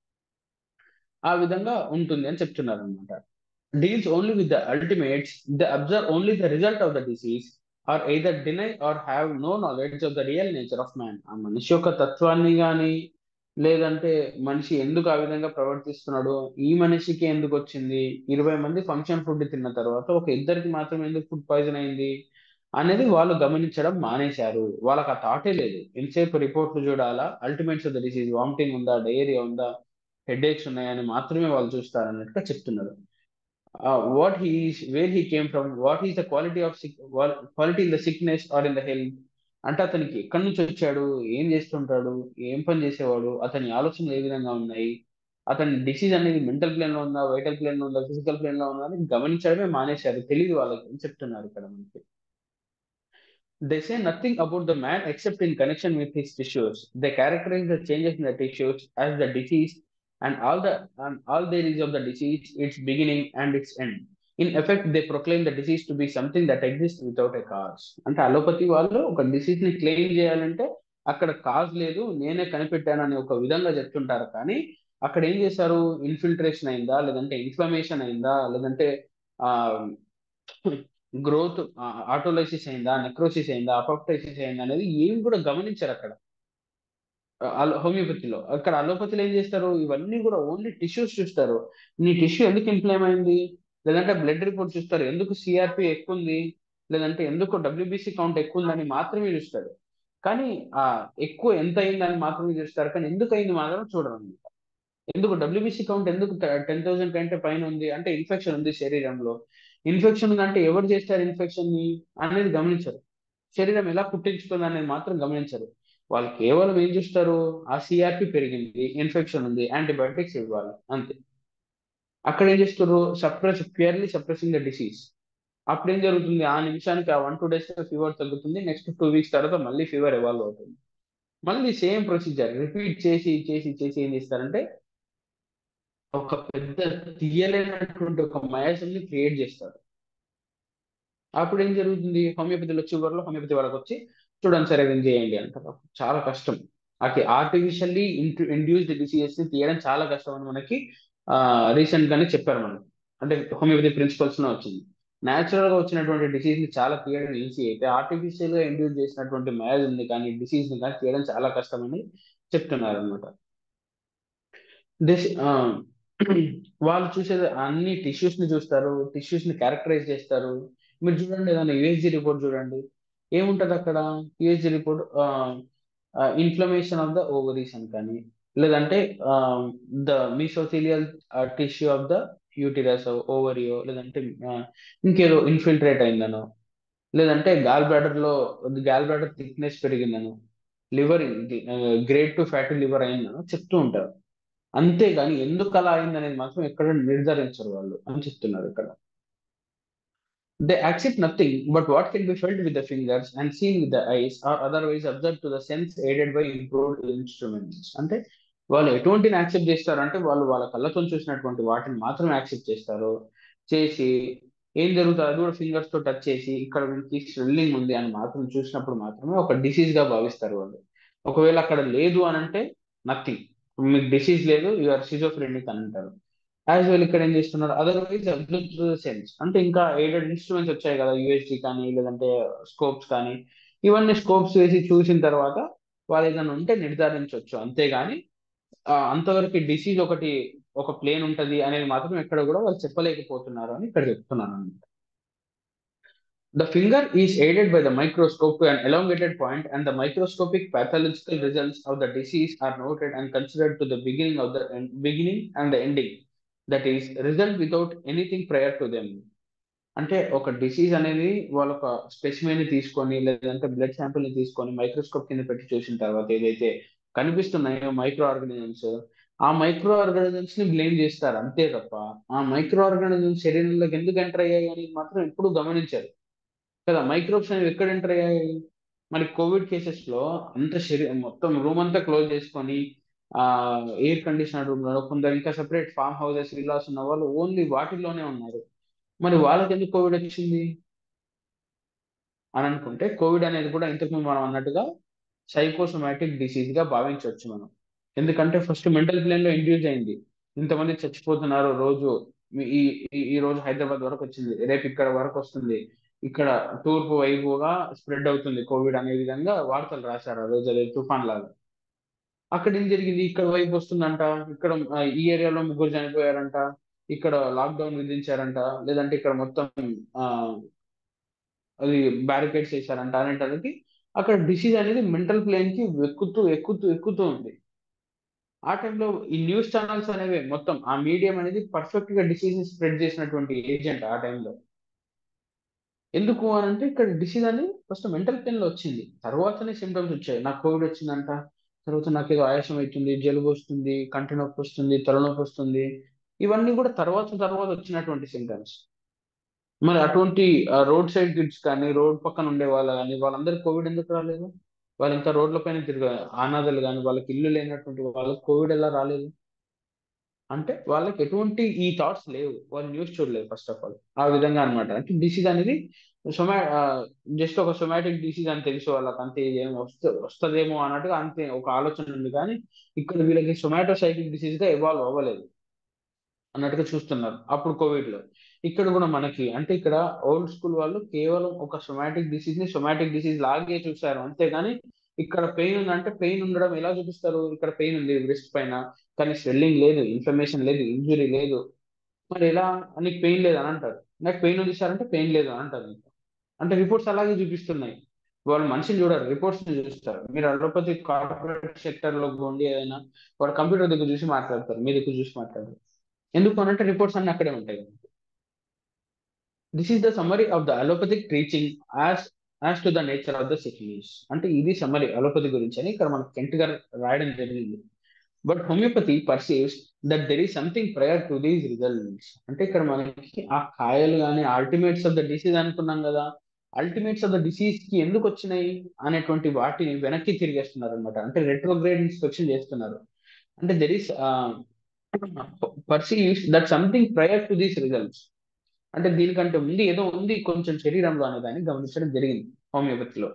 ఆ విధంగా ఉంటుంది అని చెప్తున్నారు అనమాట deals only with the ultimates the observe only the result of the disease or either deny or have no knowledge of the real nature of man ఆ మనిషి యొక్క తత్వాన్ని కానీ లేదంటే మనిషి ఎందుకు ఆ విధంగా ప్రవర్తిస్తున్నాడు ఈ మనిషికి ఎందుకు వచ్చింది ఇరవై మంది ఫంక్షన్ ఫుడ్ తిన్న తర్వాత ఒక ఇద్దరికి మాత్రం ఎందుకు ఫుడ్ పాయిజన్ అయింది అనేది వాళ్ళు గమనించడం మానేశారు వాళ్ళకి ఆ థాటే లేదు ఎంతసేపు రిపోర్ట్లు చూడాలా ultimates of the disease vomiting ఉందా డయేరియా ఉందా హెడ్ ఏక్స్ ఉన్నాయని మాత్రమే వాళ్ళు చూస్తారు అన్నట్టుగా చెప్తున్నారు what he where he came from what is the quality of sick quality in the sickness or in the health అంటే అతనికి ఎక్కడి నుంచి వచ్చాడు ఏం చేస్తుంటాడు ఏం పని చేసేవాడు అతని ఆలోచనలు ఏ విధంగా ఉన్నాయి అతని డిసీజ్ అనేది మెంటల్ ప్లేన్ లో ఉందా వైటల్ ప్లేన్ లో ఉందా ఫిజికల్ ప్లేన్ లో ఉందా అని గమనించడమే మానేశారు తెలియదు వాళ్ళకి అని చెప్తున్నారు ఇక్కడ మనకి They say nothing about the man except in connection with his tissues. They characterize the changes in the tissues as the disease and all the and all there is of the disease, its beginning and its end. In effect, they proclaim the disease to be something that exists without a cause. అంటే allopathy వాళ్ళు ఒక disease ని claim చేయాలంటే అక్కడ cause లేదు నేనే కనిపెట్టానని ఒక విధంగా చెప్తుంటారు కానీ అక్కడ ఏం చేశారు ఇన్ఫిల్ట్రేషన్ అయిందా లేదంటే ఇన్ఫ్లమేషన్ అయిందా లేదంటే ఆ గ్రోత్ ఆటోలైసిస్ అయిందా నెక్రోసిస్ అయిందా అపోప్టైసిస్ అయిందా అనేది ఏం కూడా గమనించారు అక్కడ హోమియోపతిలో అక్కడ అలోపతిలో ఏం చేస్తారు ఇవన్నీ కూడా ఓన్లీ టిష్యూస్ చూస్తారు నీ టిష్యూ ఎందుకు ఇన్ఫ్లేమ్ అయింది లేదంటే బ్లడ్ రిపోర్ట్ చూస్తారు ఎందుకు సిఆర్పి ఎక్కువ ఉంది లేదంటే ఎందుకు డబ్ల్యూబీసీ కౌంట్ ఎక్కువ ఉందని మాత్రమే చూస్తారు కానీ ఆ ఎక్కువ ఎంత అయిందని మాత్రమే చూస్తారు కానీ ఎందుకు అయింది మాత్రం చూడరు అనమాట ఎందుకు డబ్ల్యూబీసీ కౌంట్ ఎందుకు టెన్ థౌసండ్ కంటే పైన ఉంది అంటే ఇన్ఫెక్షన్ ఉంది శరీరంలో ఇన్ఫెక్షన్ ఉందంటే ఎవరు చేస్తారు ఇన్ఫెక్షన్ ని అనేది గమనించరు శరీరం ఎలా పుట్టించుతుంది అనేది మాత్రం గమనించరు వాళ్ళు కేవలం ఏం చూస్తారు ఆ సిఆర్పి పెరిగింది ఇన్ఫెక్షన్ ఉంది యాంటీబయాటిక్స్ ఇవ్వాలి అంతే అక్కడ ఏం చేస్తారు suppress purely suppressing the disease అప్పుడు ఏం జరుగుతుంది ఆ నిమిషానికి ఆ వన్ టూ డేస్ ఫీవర్ తగ్గుతుంది నెక్స్ట్ టూ వీక్స్ తర్వాత మళ్ళీ ఫీవర్ ఎవాల్వ్ అవుతుంది మళ్ళీ సేమ్ ప్రొసీజర్ రిపీట్ చేసి చేసి చేసి ఏం చేస్తారంటే ఒక పెద్ద తీయలేనటువంటి ఒక మయాసంని క్రియేట్ చేస్తారు అప్పుడు ఏం జరుగుతుంది హోమియోపతిలో చివరిలో హోమియోపతి వాళ్ళకి వచ్చి చూడండి సరే ఏం చేయండి అంటారు చాలా కష్టం అది ఆర్టిఫిషియల్లీ ఇండ్యూస్డ్ డిసీజెస్ ని తీయడం చాలా కష్టం అని మనకి రీసెంట్ గానే చెప్పారు మనం అంటే హోమియోపతి ప్రిన్సిపల్స్ లో వచ్చింది న్యాచురల్ గా వచ్చినటువంటి డిసీజ్ ని చాలా తీయడం ఈజీ అయితే ఆర్టిఫిషియల్ గా ఇండ్యూస్ చేసినటువంటి మ్యాజ్ ఉంది కానీ డిసీజ్ ని కానీ తీయడం చాలా కష్టమని చెప్తున్నారు అనమాట దిస్ వాళ్ళు చూసేది అన్ని టిష్యూస్ ని చూస్తారు టిష్యూస్ ని క్యారెక్టరైజ్ చేస్తారు మీరు చూడండి ఏదైనా యుఎస్జి రిపోర్ట్ చూడండి ఏముంటది అక్కడ USG report inflammation of the ovaries అని కానీ లేదంటే the mesothelial tissue of the uterus ఓవరియో లేదంటే ఆ, ఇంకేదో ఇన్ఫిల్ట్రేట్ అయిందనో లేదంటే గాల్ బ్లాడర్ లో గాల్ బ్లాడర్ థిక్నెస్ పెరిగిందనో liver grade two fatty liver అయిందనో చెప్తూ ఉంటారు అంతేగాని ఎందుకు అలా అయిందనేది మాత్రం ఎక్కడ నిర్ధారించరు వాళ్ళు అని చెప్తున్నారు ఇక్కడ They accept nothing but what can be felt with the fingers and seen with the eyes or otherwise observed to the sense aided by improved instruments. అంటే వాళ్ళు ఎటువంటిని యాక్సెప్ట్ చేస్తారంటే వాళ్ళు వాళ్ళ కళ్ళతో చూసినటువంటి వాటిని మాత్రమే యాక్సెప్ట్ చేస్తారు చేసి ఏం జరుగుతుంది అది కూడా ఫింగర్స్ తో టచ్ చేసి ఇక్కడ వీళ్ళకి స్వెల్లింగ్ ఉంది అని మాత్రం చూసినప్పుడు మాత్రమే ఒక డిసీజ్ గా భావిస్తారు వాళ్ళు ఒకవేళ అక్కడ లేదు అని అంటే నథింగ్ మీకు డిసీజ్ లేదు యూఆర్ సిజోఫ్రెనిక్ అని అంటారు యాజ్ వెల్ ఇక్కడ ఏం చేస్తున్నారు అదర్వైజ్ అబ్జర్వ్ సెన్స్ అంటే ఇంకా ఎయిడెడ్ ఇన్స్ట్రుమెంట్స్ వచ్చాయి కదా యూఎస్డి కానీ లేదంటే స్కోప్స్ కానీ ఇవన్నీ స్కోప్స్ వేసి చూసిన తర్వాత వాళ్ళు ఏదైనా ఉంటే నిర్ధారించవచ్చు అంతేగాని ఆ, అంతవరకు డిసీజ్ ఒకటి ఒక ప్లేన్ ఉంటది అనేది మాత్రం ఎక్కడ కూడా వాళ్ళు చెప్పలేకపోతున్నారు అని ఇక్కడ చెప్తున్నాను అన్నమాట The finger is aided by the microscope to an elongated point, and the microscopic pathological results of the disease are noted and considered to the beginning of the end, beginning and the ending. That is, result without anything prior to them. అంటే ఒక disease అనేది వాళ్ళ ఒక specimen ని తీసుకొని లేదంటే blood sample ని తీసుకొని మైక్రోస్కోప్ కింద పెట్టి చూసిన తర్వాత ఏదైతే కనిపిస్తున్నాయో మైక్రో ఆర్గానిజమ్స్ ఆ మైక్రో ఆర్గానిజమ్స్ ని బ్లేమ్ చేస్తారు అంతే తప్ప ఆ మైక్రో ఆర్గానిజమ్స్ శరీరంలోకి ఎందుకు ఎంటర్ అయ్యాయి అనేది మాత్రం ఎప్పుడు గమనించారు కదా మైక్రోబ్స్ అనేవి ఎక్కడ ఎంటర్ అయ్యాయి మరి కోవిడ్ కేసెస్ లో అంత శరీరం మొత్తం రూమ్ అంతా క్లోజ్ చేసుకొని ఆ ఎయిర్ కండిషనర్ రూమ్ లో కొందరు ఇంకా సెపరేట్ ఫామ్ హౌసెస్ విల్లాస్ ఉన్న వాళ్ళు ఓన్లీ వాటిల్లోనే ఉన్నారు మరి వాళ్ళకి ఎందుకు కోవిడ్ వచ్చింది అని అనుకుంటే కోవిడ్ అనేది కూడా ఇంతకు ముందు మనం అన్నట్టుగా సైకోసోమాటిక్ డిసీజ్ గా భావించవచ్చు మనం ఎందుకంటే ఫస్ట్ మెంటల్ ప్లేన్ లో ఇండ్యూస్ అయింది ఇంతమంది చచ్చిపోతున్నారు రోజు మీ- ఈ ఈ- ఈ రోజు హైదరాబాద్ వరకు వచ్చింది రేపు ఇక్కడ వరకు వస్తుంది ఇక్కడ తూర్పు వైపుగా స్ప్రెడ్ అవుతుంది కోవిడ్ అనే విధంగా వార్తలు రాశారు ఆ రోజు అదే తుఫాన్ లాగా అక్కడ ఏం జరిగింది ఇక్కడ వైపు వస్తుందంట ఇక్కడ ఆ, ఈ ఏరియాలో ముగ్గురు చనిపోయారంట ఇక్కడ లాక్డౌన్ విధించారంట లేదంటే ఇక్కడ మొత్తం ఆ అది బ్యారికేడ్స్ వేశారంట అనేటానికి అక్కడ డిసీజ్ అనేది మెంటల్ ప్లేన్ కి ఎక్కుతూ ఎక్కుతూ ఎక్కుతూ ఉంది ఆ టైంలో ఈ న్యూస్ ఛానల్స్ అనేవి మొత్తం ఆ మీడియం అనేది పర్ఫెక్ట్ గా డిసీజ్ స్ప్రెడ్ చేసినటువంటి ఏజెంట్ ఆ టైంలో ఎందుకు అని అంటే ఇక్కడ డిసీజ్ అనేది ఫస్ట్ మెంటల్ పెయిన్ లో వచ్చింది తర్వాతనే సిమ్టమ్స్ వచ్చాయి నాకు కోవిడ్ వచ్చిందంట తర్వాత నాకు ఏదో ఆయాసం అవుతుంది జలుబు వస్తుంది కంటి నొప్పి వస్తుంది తలనొప్పి వస్తుంది ఇవన్నీ కూడా తర్వాత తర్వాత వచ్చినటువంటి సిమ్టమ్స్ మరి అటువంటి రోడ్ సైడ్ కిడ్స్ కానీ రోడ్ పక్కన ఉండే వాళ్ళు కానీ వాళ్ళందరికీ కోవిడ్ ఎందుకు రాలేదు వాళ్ళు ఇంకా రోడ్ల పైన తిరిగా అనాథలు కానీ వాళ్ళకి ఇల్లు లేనటువంటి వాళ్ళకి కోవిడ్ ఎలా రాలేదు అంటే వాళ్ళకి ఎటువంటి ఈ థాట్స్ లేవు వాళ్ళు న్యూస్ చూడలేదు ఫస్ట్ ఆఫ్ ఆల్ ఆ విధంగా అన్నమాట అంటే డిసీజ్ అనేది సొమా జస్ట్ ఒక సొమాటిక్ డిసీజ్ అని తెలుసు వాళ్ళకి అంతే ఏం వస్త వస్తుందేమో అన్నట్టుగా అంతే ఒక ఆలోచన ఉంది కానీ ఇక్కడ వీళ్ళకి సొమాటోసైటిక్ డిసీజ్ గా ఎవాల్వ్ అవ్వలేదు అన్నట్టుగా చూస్తున్నారు అప్పుడు కోవిడ్ లో ఇక్కడ కూడా మనకి అంటే ఇక్కడ ఓల్డ్ స్కూల్ వాళ్ళు కేవలం ఒక సొమాటిక్ డిసీజ్ ని సొమాటిక్ డిసీజ్ లాగే చూసారు అంతేగాని ఇక్కడ పెయిన్ ఉందంటే పెయిన్ ఉండడం ఎలా చూపిస్తారు ఇక్కడ పెయిన్ ఉంది రిస్ట్ పైన కానీ స్వెల్లింగ్ లేదు ఇన్ఫర్మేషన్ లేదు ఇంజురీ లేదు మరి ఎలా నీకు పెయిన్ లేదు అని అంటారు నాకు పెయిన్ ఉంది సార్ అంటే పెయిన్ లేదు అని అంటారు మీకు అంటే రిపోర్ట్స్ అలాగే చూపిస్తున్నాయి వాళ్ళు మనిషిని చూడరు రిపోర్ట్స్ చూస్తారు మీరు అలోపతి కార్పొరేట్ సెక్టర్ లో ఉండి ఏదైనా వాడు కంప్యూటర్ దగ్గర చూసి మాట్లాడతారు మీ దగ్గర చూసి మాట్లాడరు ఎందుకు అనంటే రిపోర్ట్స్ అన్ని అక్కడే ఉంటాయి this is the summary of the allopathic teaching as as to the nature of the sickness అంటే ఇది సమ్మరీ అలోపతి గురించి అని ఇక్కడ మనకు కెంట్ గారు రాయడం జరిగింది but homeopathy perceives that there is something prior to these results అంటే ఇక్కడ మనకి ఆ కాయలు కానీ అల్టిమేట్స్ ఆఫ్ ద డిసీజ్ అనుకున్నాం కదా అల్టిమేట్స్ ఆఫ్ ద డిసీజ్ కి ఎందుకు వచ్చినాయి అనేటువంటి వాటిని వెనక్కి తిరిగేస్తున్నారు అనమాట అంటే రెట్రోగ్రేడ్ ఇన్స్పెక్షన్ చేస్తున్నారు అంటే there is perceives that something prior to these results అంటే దీనికంటే ఉంది ఏదో ఉంది కొంచెం శరీరంలో అనే దాన్ని గమనించడం జరిగింది హోమియోపతిలో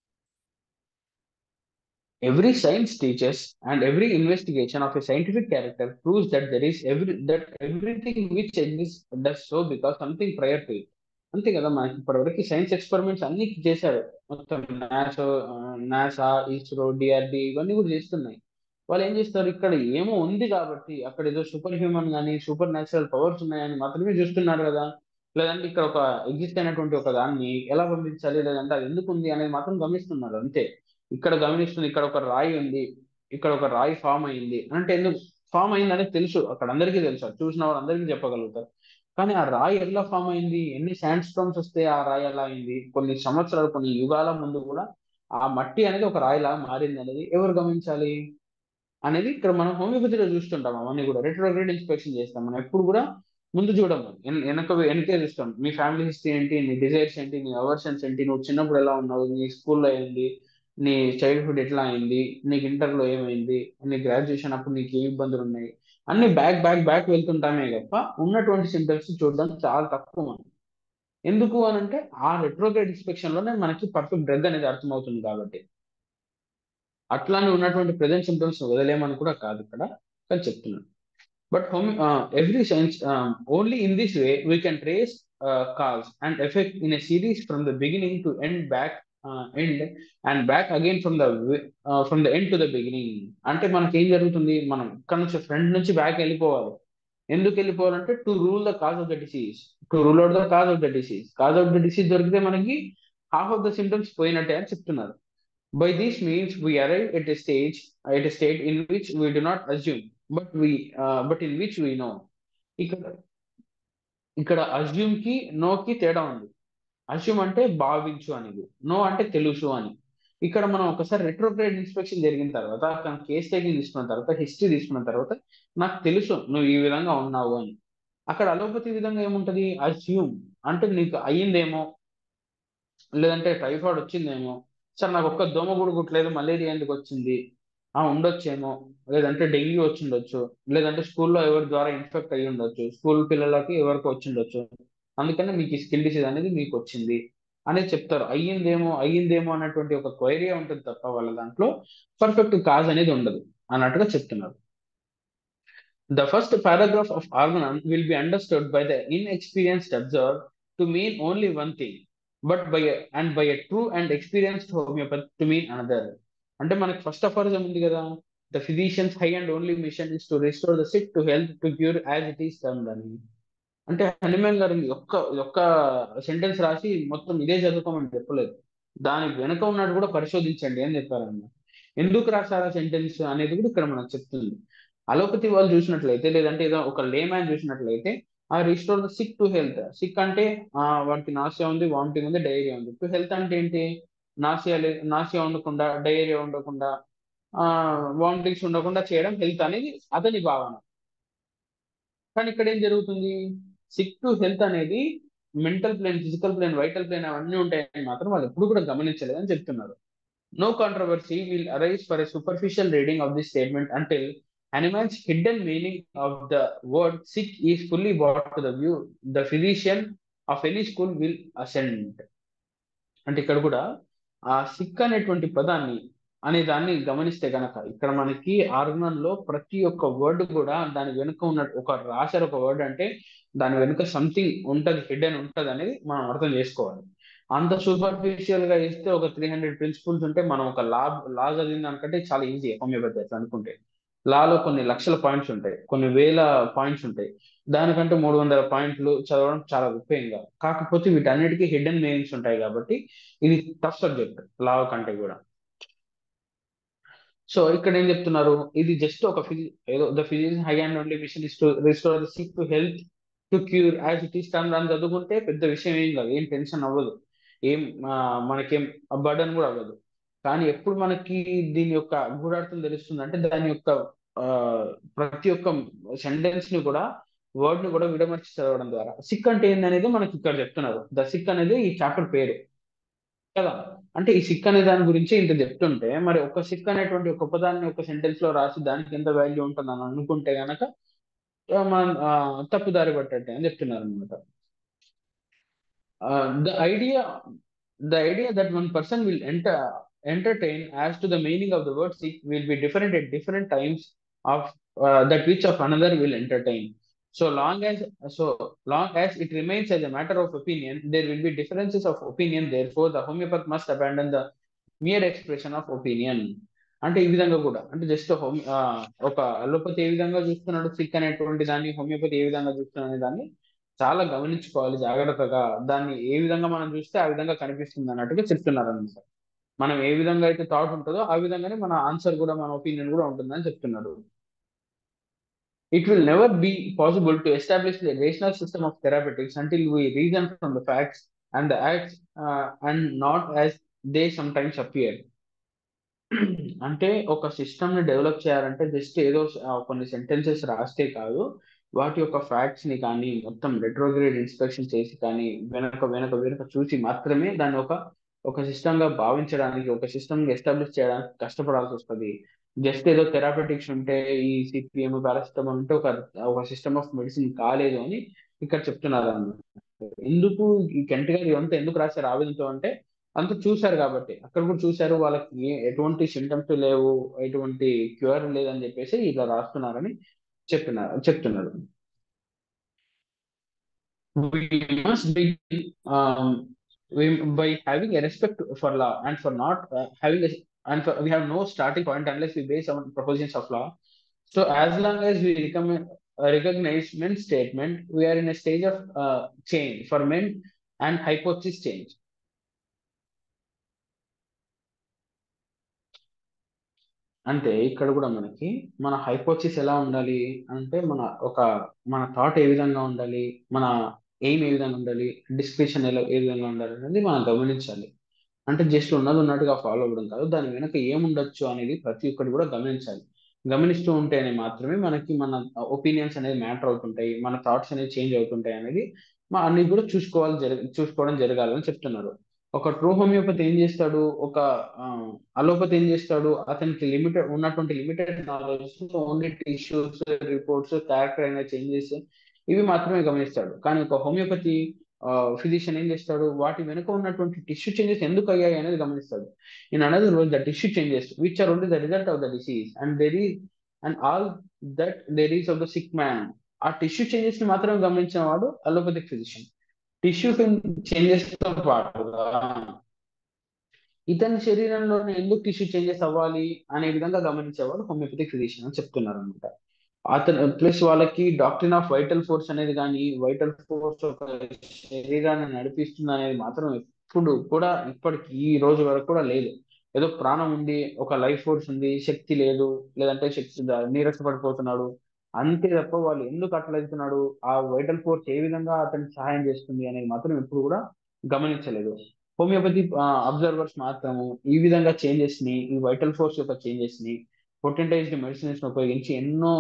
every science teaches and every investigation of a scientific character proves that there is every that everything which exists does so because something prior to it అంతే కదా మనకి ఇప్పటివరకు సైన్స్ ఎక్స్పెరిమెంట్స్ అన్ని చేశారు మొత్తం నాసో నాసా ఇస్రో డిఆర్డి ఇవన్నీ కూడా చేస్తున్నాయి వాళ్ళు ఏం చేస్తారు ఇక్కడ ఏమో ఉంది కాబట్టి అక్కడ ఏదో సూపర్ హ్యూమన్ కానీ సూపర్ న్యాచురల్ పవర్స్ ఉన్నాయని మాత్రమే చూస్తున్నారు కదా లేదంటే ఇక్కడ ఒక ఎగ్జిస్ట్ అయినటువంటి ఒక దాన్ని ఎలా పంపించాలి లేదంటే అది ఎందుకు ఉంది అనేది మాత్రం గమనిస్తున్నారు అంతే ఇక్కడ గమనిస్తుంది ఇక్కడ ఒక రాయి ఉంది ఇక్కడ ఒక రాయి ఫామ్ అయింది అంటే ఎందుకు ఫామ్ అయింది అనేది తెలుసు అక్కడ అందరికీ తెలుసు అది చూసిన వాళ్ళు అందరికీ చెప్పగలుగుతారు కానీ ఆ రాయి ఎలా ఫామ్ అయింది ఎన్ని శాండ్ స్టోన్స్ వస్తే ఆ రాయి ఎలా అయింది కొన్ని సంవత్సరాలు కొన్ని యుగాల ముందు కూడా ఆ మట్టి అనేది ఒక రాయిలాగా మారింది అనేది ఎవరు గమనించాలి అనేది ఇక్కడ మనం హోమియోపతిలో చూస్తుంటాం అవన్నీ కూడా రెట్రోగ్రేడ్ ఇన్స్పెక్షన్ చేస్తాం మనం ఎప్పుడు కూడా ముందు చూడము వెన- వెనక వెనకే చూస్తాం మీ ఫ్యామిలీ హిస్టరీ ఏంటి నీ డిజైర్స్ ఏంటి నీ అవర్షన్స్ ఏంటి నువ్వు చిన్నప్పుడు ఎలా ఉన్నావు నీ స్కూల్లో ఏంటి నీ చైల్డ్హుడ్ ఎట్లా అయింది నీకు ఇంటర్లో ఏమైంది నీ గ్రాడ్యుయేషన్ అప్పుడు నీకు ఏ ఇబ్బందులు ఉన్నాయి అన్ని బ్యాక్ బ్యాక్ బ్యాక్ వెళ్తుంటామే తప్ప ఉన్నటువంటి సింటమ్స్ చూడడం చాలా తక్కువ మనం ఎందుకు అని అంటే ఆ రెట్రోగ్రేడ్ ఇన్స్పెక్షన్ లోనే మనకి పర్ఫెక్ట్ డ్రగ్ అనేది అర్థమవుతుంది కాబట్టి అట్లానే ఉన్నటువంటి ప్రజెంట్ సిమ్టమ్స్ వదిలేమని కూడా కాదు ఇక్కడ కానీ చెప్తున్నాను but home every science only in this way we can trace cause and effect in a series from the beginning to end back end and back again from the from the end to the beginning అంటే మనకి ఏం జరుగుతుంది మనం ఇక్కడ నుంచి front నుంచి back వెళ్ళిపోవాలి ఎందుకు వెళ్ళిపోవాలంటే to rule the cause of the disease to rule out the cause of the disease cause of the disease దొరికితే మనకి హాఫ్ ఆఫ్ ద సిమ్టమ్స్ పోయినట్టే అని చెప్తున్నారు By this means we arrive at a stage at a state in which we do not assume, but we uh, but in which we know. ఇక్కడ ఇక్కడ assume కి no కి తేడా ఉంది assume అంటే భావించు అనేది నో అంటే తెలుసు అని ఇక్కడ మనం ఒకసారి రెట్రోగ్రేడ్ ఇన్స్పెక్షన్ జరిగిన తర్వాత అక్కడ కేస్ టేకింగ్ తీసుకున్న తర్వాత హిస్టరీ తీసుకున్న తర్వాత నాకు తెలుసు నువ్వు ఈ విధంగా ఉన్నావు అని అక్కడ అలోపతి విధంగా ఏముంటది అజ్యూమ్ అంటే నీకు అయ్యిందేమో లేదంటే టైఫాయిడ్ వచ్చిందేమో సార్ నాకు ఒక్క దోమ కూడా కుట్టలేదు మలేరియా ఎందుకు వచ్చింది ఆ ఉండొచ్చేమో లేదంటే డెంగ్యూ వచ్చి ఉండొచ్చు లేదంటే స్కూల్లో ఎవరి ద్వారా ఇన్ఫెక్ట్ అయ్యి ఉండొచ్చు స్కూల్ పిల్లలకి ఎవరికి వచ్చి ఉండొచ్చు అందుకనే మీకు ఈ స్కిన్ డిసీజ్ అనేది మీకు వచ్చింది అనేది చెప్తారు అయ్యిందేమో అయ్యిందేమో అన్నటువంటి ఒక క్వైరియా ఉంటుంది తప్ప వాళ్ళ దాంట్లో పర్ఫెక్ట్ కాజ్ అనేది ఉండదు అన్నట్టుగా చెప్తున్నారు The first paragraph of Argonath will be understood by the inexperienced observer to mean only one thing, but by a, and by a true and experienced homeopath to mean another. అంటే మనకి first of all ఉంది కదా the physicians high and only mission is to restore the sick to health to cure as it is termed అని అంటే హనుమాన్ గారు ఒక్క ఒక్క sentence రాసి మొత్తం ఇదే చదువుకోమని చెప్పలేదు దాని వెనక ఉన్నట్టు కూడా పరిశోధించండి అని చెప్పారన్నమాట ఎందుకు రాశారా సెంటెన్స్ అనేది కూడా ఇక్కడ మనకు చెప్తుంది అలోపతి వాళ్ళు చూసినట్లయితే లేదంటే ఏదో ఒక లేమ్యాన్ చూసినట్లయితే ఆ restore the sick to health sick అంటే ఆ వాటికి నాసియా ఉంది వామిటింగ్ ఉంది డైరియా ఉంది టు హెల్త్ అంటే ఏంటి నాసియా లే- నాసియా ఉండకుండా డైరియా ఉండకుండా ఆ వామిటింగ్స్ ఉండకుండా చేయడం హెల్త్ అనేది అతని భావన కానీ ఇక్కడ ఏం జరుగుతుంది సిక్ టు హెల్త్ అనేది mental plane physical plane vital plane అవన్నీ ఉంటాయని మాత్రం వాళ్ళు ఎప్పుడు కూడా గమనించలేదని చెప్తున్నారు No controversy will arise for a superficial reading of this statement until Hahnemann's hidden meaning of the word sick is fully brought to the view. The physician of any school will ascend. అంటే ఇక్కడ కూడా ఆ sick అనేటువంటి పదాన్ని అనే దాన్ని గమనిస్తే గనక ఇక్కడ మనకి ఆర్గనన్ లో ప్రతి ఒక్క వర్డ్ కూడా దాని వెనుక ఉన్న ఒక రాశారు ఒక వర్డ్ అంటే దాని వెనుక సంథింగ్ ఉంటది హిడెన్ ఉంటది అనేది మనం అర్థం చేసుకోవాలి అంత సూపర్ఫిషియల్ గా ఇస్తే ఒక త్రీ హండ్రెడ్ ప్రిన్సిపల్స్ ఉంటే మనం ఒక లా లా చదివిన దానికంటే చాలా ఈజీ హోమియోపతి అట్లా అనుకుంటే లాలో కొన్ని లక్షల పాయింట్స్ ఉంటాయి కొన్ని వేల పాయింట్స్ ఉంటాయి దానికంటే మూడు వందల పాయింట్లు చదవడం చాలా ఉపయోగంగా కాకపోతే వీటన్నిటికీ హిడెన్ మీనింగ్స్ ఉంటాయి కాబట్టి ఇది టఫ్ సబ్జెక్ట్ లా కంటే కూడా సో ఇక్కడ ఏం చెప్తున్నారు ఇది జస్ట్ ఒక ఫిజి ఏదో the physician high and only mission is to restore the sick to health to cure as it is term అని చదువుకుంటే పెద్ద విషయం ఏం కాదు ఏం టెన్షన్ అవ్వదు ఏం ఆ, మనకేం బర్డన్ కూడా అవ్వదు కానీ ఎప్పుడు మనకి దీని యొక్క గూఢార్థం తెలుస్తుంది అంటే దాని యొక్క ఆ, ప్రతి ఒక్క సెంటెన్స్ ని కూడా వర్డ్ ని కూడా విడమర్చి చదవడం ద్వారా సిక్ అంటే ఏందనేది మనకి ఇక్కడ చెప్తున్నారు ద సిక్ అనేది ఈ చాప్టర్ పేరు కదా అంటే ఈ సిక్ అనే దాని గురించి ఇంత చెప్తుంటే మరి ఒక సిక్ అనేటువంటి ఒక పదాన్ని ఒక సెంటెన్స్ లో రాసి దానికి ఎంత వాల్యూ ఉంటుంది అని అనుకుంటే గనక ఆ, మనం ఆ, తప్పుదారి పట్టట్టే అని చెప్తున్నారు అనమాట the idea the idea that one person will enter entertain as to the meaning of the word sick will be different at different times of uh, that which of another will entertain so long as so long as it remains as a matter of opinion there will be differences of opinion therefore the homeopath must abandon the mere expression of opinion అంటే ఈ విధంగా కూడా అంటే just హోమి ఒక allopathy ఏ విధంగా చూస్తున్నాడు సిక్ అనేటువంటి దాన్ని హోమియోపతి ఏ విధంగా చూస్తున్నాడు అనే దాన్ని చాలా గమనించుకోవాలి జాగ్రత్తగా దాన్ని ఏ విధంగా మనం చూస్తే ఆ విధంగా కనిపిస్తుంది అన్నట్టుగా చెప్తున్నారు అనమాట మనం ఏ విధంగా అయితే థాట్ ఉంటుందో ఆ విధంగానే మన ఆన్సర్ కూడా మన ఒపీనియన్ కూడా ఉంటుందని చెప్తున్నాడు It will never be possible to establish a rational system of therapeutics until we reason from the facts and the acts uh, and not as they sometimes appear. అంటే ఒక సిస్టమ్ ని develop చేయాలంటే just ఏదో ఆ, కొన్ని sentences రాస్తే కాదు వాటి యొక్క ఫ్యాక్ట్స్ ని కానీ మొత్తం రెట్రోగ్రేడ్ ఇన్స్పెక్షన్ చేసి కానీ వెనక వెనక వెనక చూసి మాత్రమే దాన్ని ఒక ఒక సిస్టమ్ గా భావించడానికి ఒక సిస్టమ్ ఎస్టాబ్లిష్ చేయడానికి కష్టపడాల్సి వస్తుంది జస్ట్ ఏదో థెరాపెటిక్స్ ఉంటే ఈ సిపిఎం పారాసిటమాల్ ఉంటే ఒక ఒక సిస్టమ్ ఆఫ్ మెడిసిన్ కాలేదు అని ఇక్కడ చెప్తున్నారు అన్నమాట ఎందుకు ఈ కెంట్ గారు ఇదంతా ఎందుకు రాశారు ఆవేదనతో అంటే అంత చూశారు కాబట్టి అక్కడ కూడా చూశారు వాళ్ళకి ఏ- ఎటువంటి సిమ్టమ్స్ లేవు ఎటువంటి క్యూర్ లేదని చెప్పేసి ఇలా రాస్తున్నారని చెప్పినారు చెప్తున్నారు we must begin um, we, by having a respect for law and for not uh, having a and for, we have no starting point unless we base on propositions of law. So as long as we recommend, uh, recognize men's statement, we are in a stage of uh, change for men and hypothesis change. అంటే ఇక్కడ కూడా మనకి మన hypothesis ఎలా ఉండాలి అంటే మన ఒక మన థాట్ ఏ విధంగా ఉండాలి మన ఎయిమ్ ఏ విధంగా ఉండాలి డిస్క్రిప్షన్ ఎలా ఏ విధంగా ఉండాలి అనేది మనం గమనించాలి అంటే జస్ట్ ఉన్నది ఉన్నట్టుగా ఫాలో అవ్వడం కాదు దాని వెనక ఏముండొచ్చు అనేది ప్రతి ఒక్కటి కూడా గమనించాలి గమనిస్తూ ఉంటేనే మాత్రమే మనకి మన ఒపీనియన్స్ అనేది మ్యాటర్ అవుతుంటాయి మన థాట్స్ అనేవి చేంజ్ అవుతుంటాయి అనేది మా అన్ని కూడా చూసుకోవాలి జరగ చూసుకోవడం జరగాలని చెప్తున్నారు ఒక ట్రూ హోమియోపతి ఏం చేస్తాడు ఒక అలోపతి ఏం చేస్తాడు అతనికి లిమిటెడ్ ఉన్నటువంటి limited knowledge only tissues reports character అయిన చేంజెస్ ఇవి మాత్రమే గమనిస్తాడు కానీ ఒక హోమియోపతి ఫిజిషియన్ ఏం చేస్తాడు వాటి వెనుక ఉన్నటువంటి టిష్యూ చేంజెస్ ఎందుకు అయ్యాయి అనేది గమనిస్తాడు in another word the tissue changes which are only the result of the disease and there is and all that there is of the sick man ఆ టిష్యూ చేంజెస్ ని మాత్రమే గమనించిన వాడు అలోపతిక్ ఫిజిషియన్ టిష్యూ చేంజెస్ తో పాటుగా ఇతని శరీరంలోనే ఎందుకు టిష్యూ చేంజెస్ అవ్వాలి అనే విధంగా గమనించేవాడు హోమియోపతిక్ ఫిజిషియన్ అని చెప్తున్నారు అనమాట అతను ప్లస్ వాళ్ళకి డాక్టరీన్ ఆఫ్ వైటల్ ఫోర్స్ అనేది కానీ వైటల్ ఫోర్స్ ఒక శరీరాన్ని నడిపిస్తుంది అనేది మాత్రం ఎప్పుడు కూడా ఇప్పటికి ఈ రోజు వరకు కూడా లేదు ఏదో ప్రాణం ఉంది ఒక లైఫ్ ఫోర్స్ ఉంది శక్తి లేదు లేదంటే శక్తి నీరస పడిపోతున్నాడు అంతే తప్ప వాళ్ళు ఎందుకు అట్లా వెళ్తున్నాడు ఆ వైటల్ ఫోర్స్ ఏ విధంగా అతనికి సహాయం చేస్తుంది అనేది మాత్రం ఎప్పుడు కూడా గమనించలేదు హోమియోపతి అబ్జర్వర్స్ మాత్రము ఈ విధంగా చేంజెస్ ని ఈ వైటల్ ఫోర్స్ యొక్క చేంజెస్ ని పొటెంటైజ్డ్ మెడిసిన్స్ ని ఉపయోగించి ఎన్నో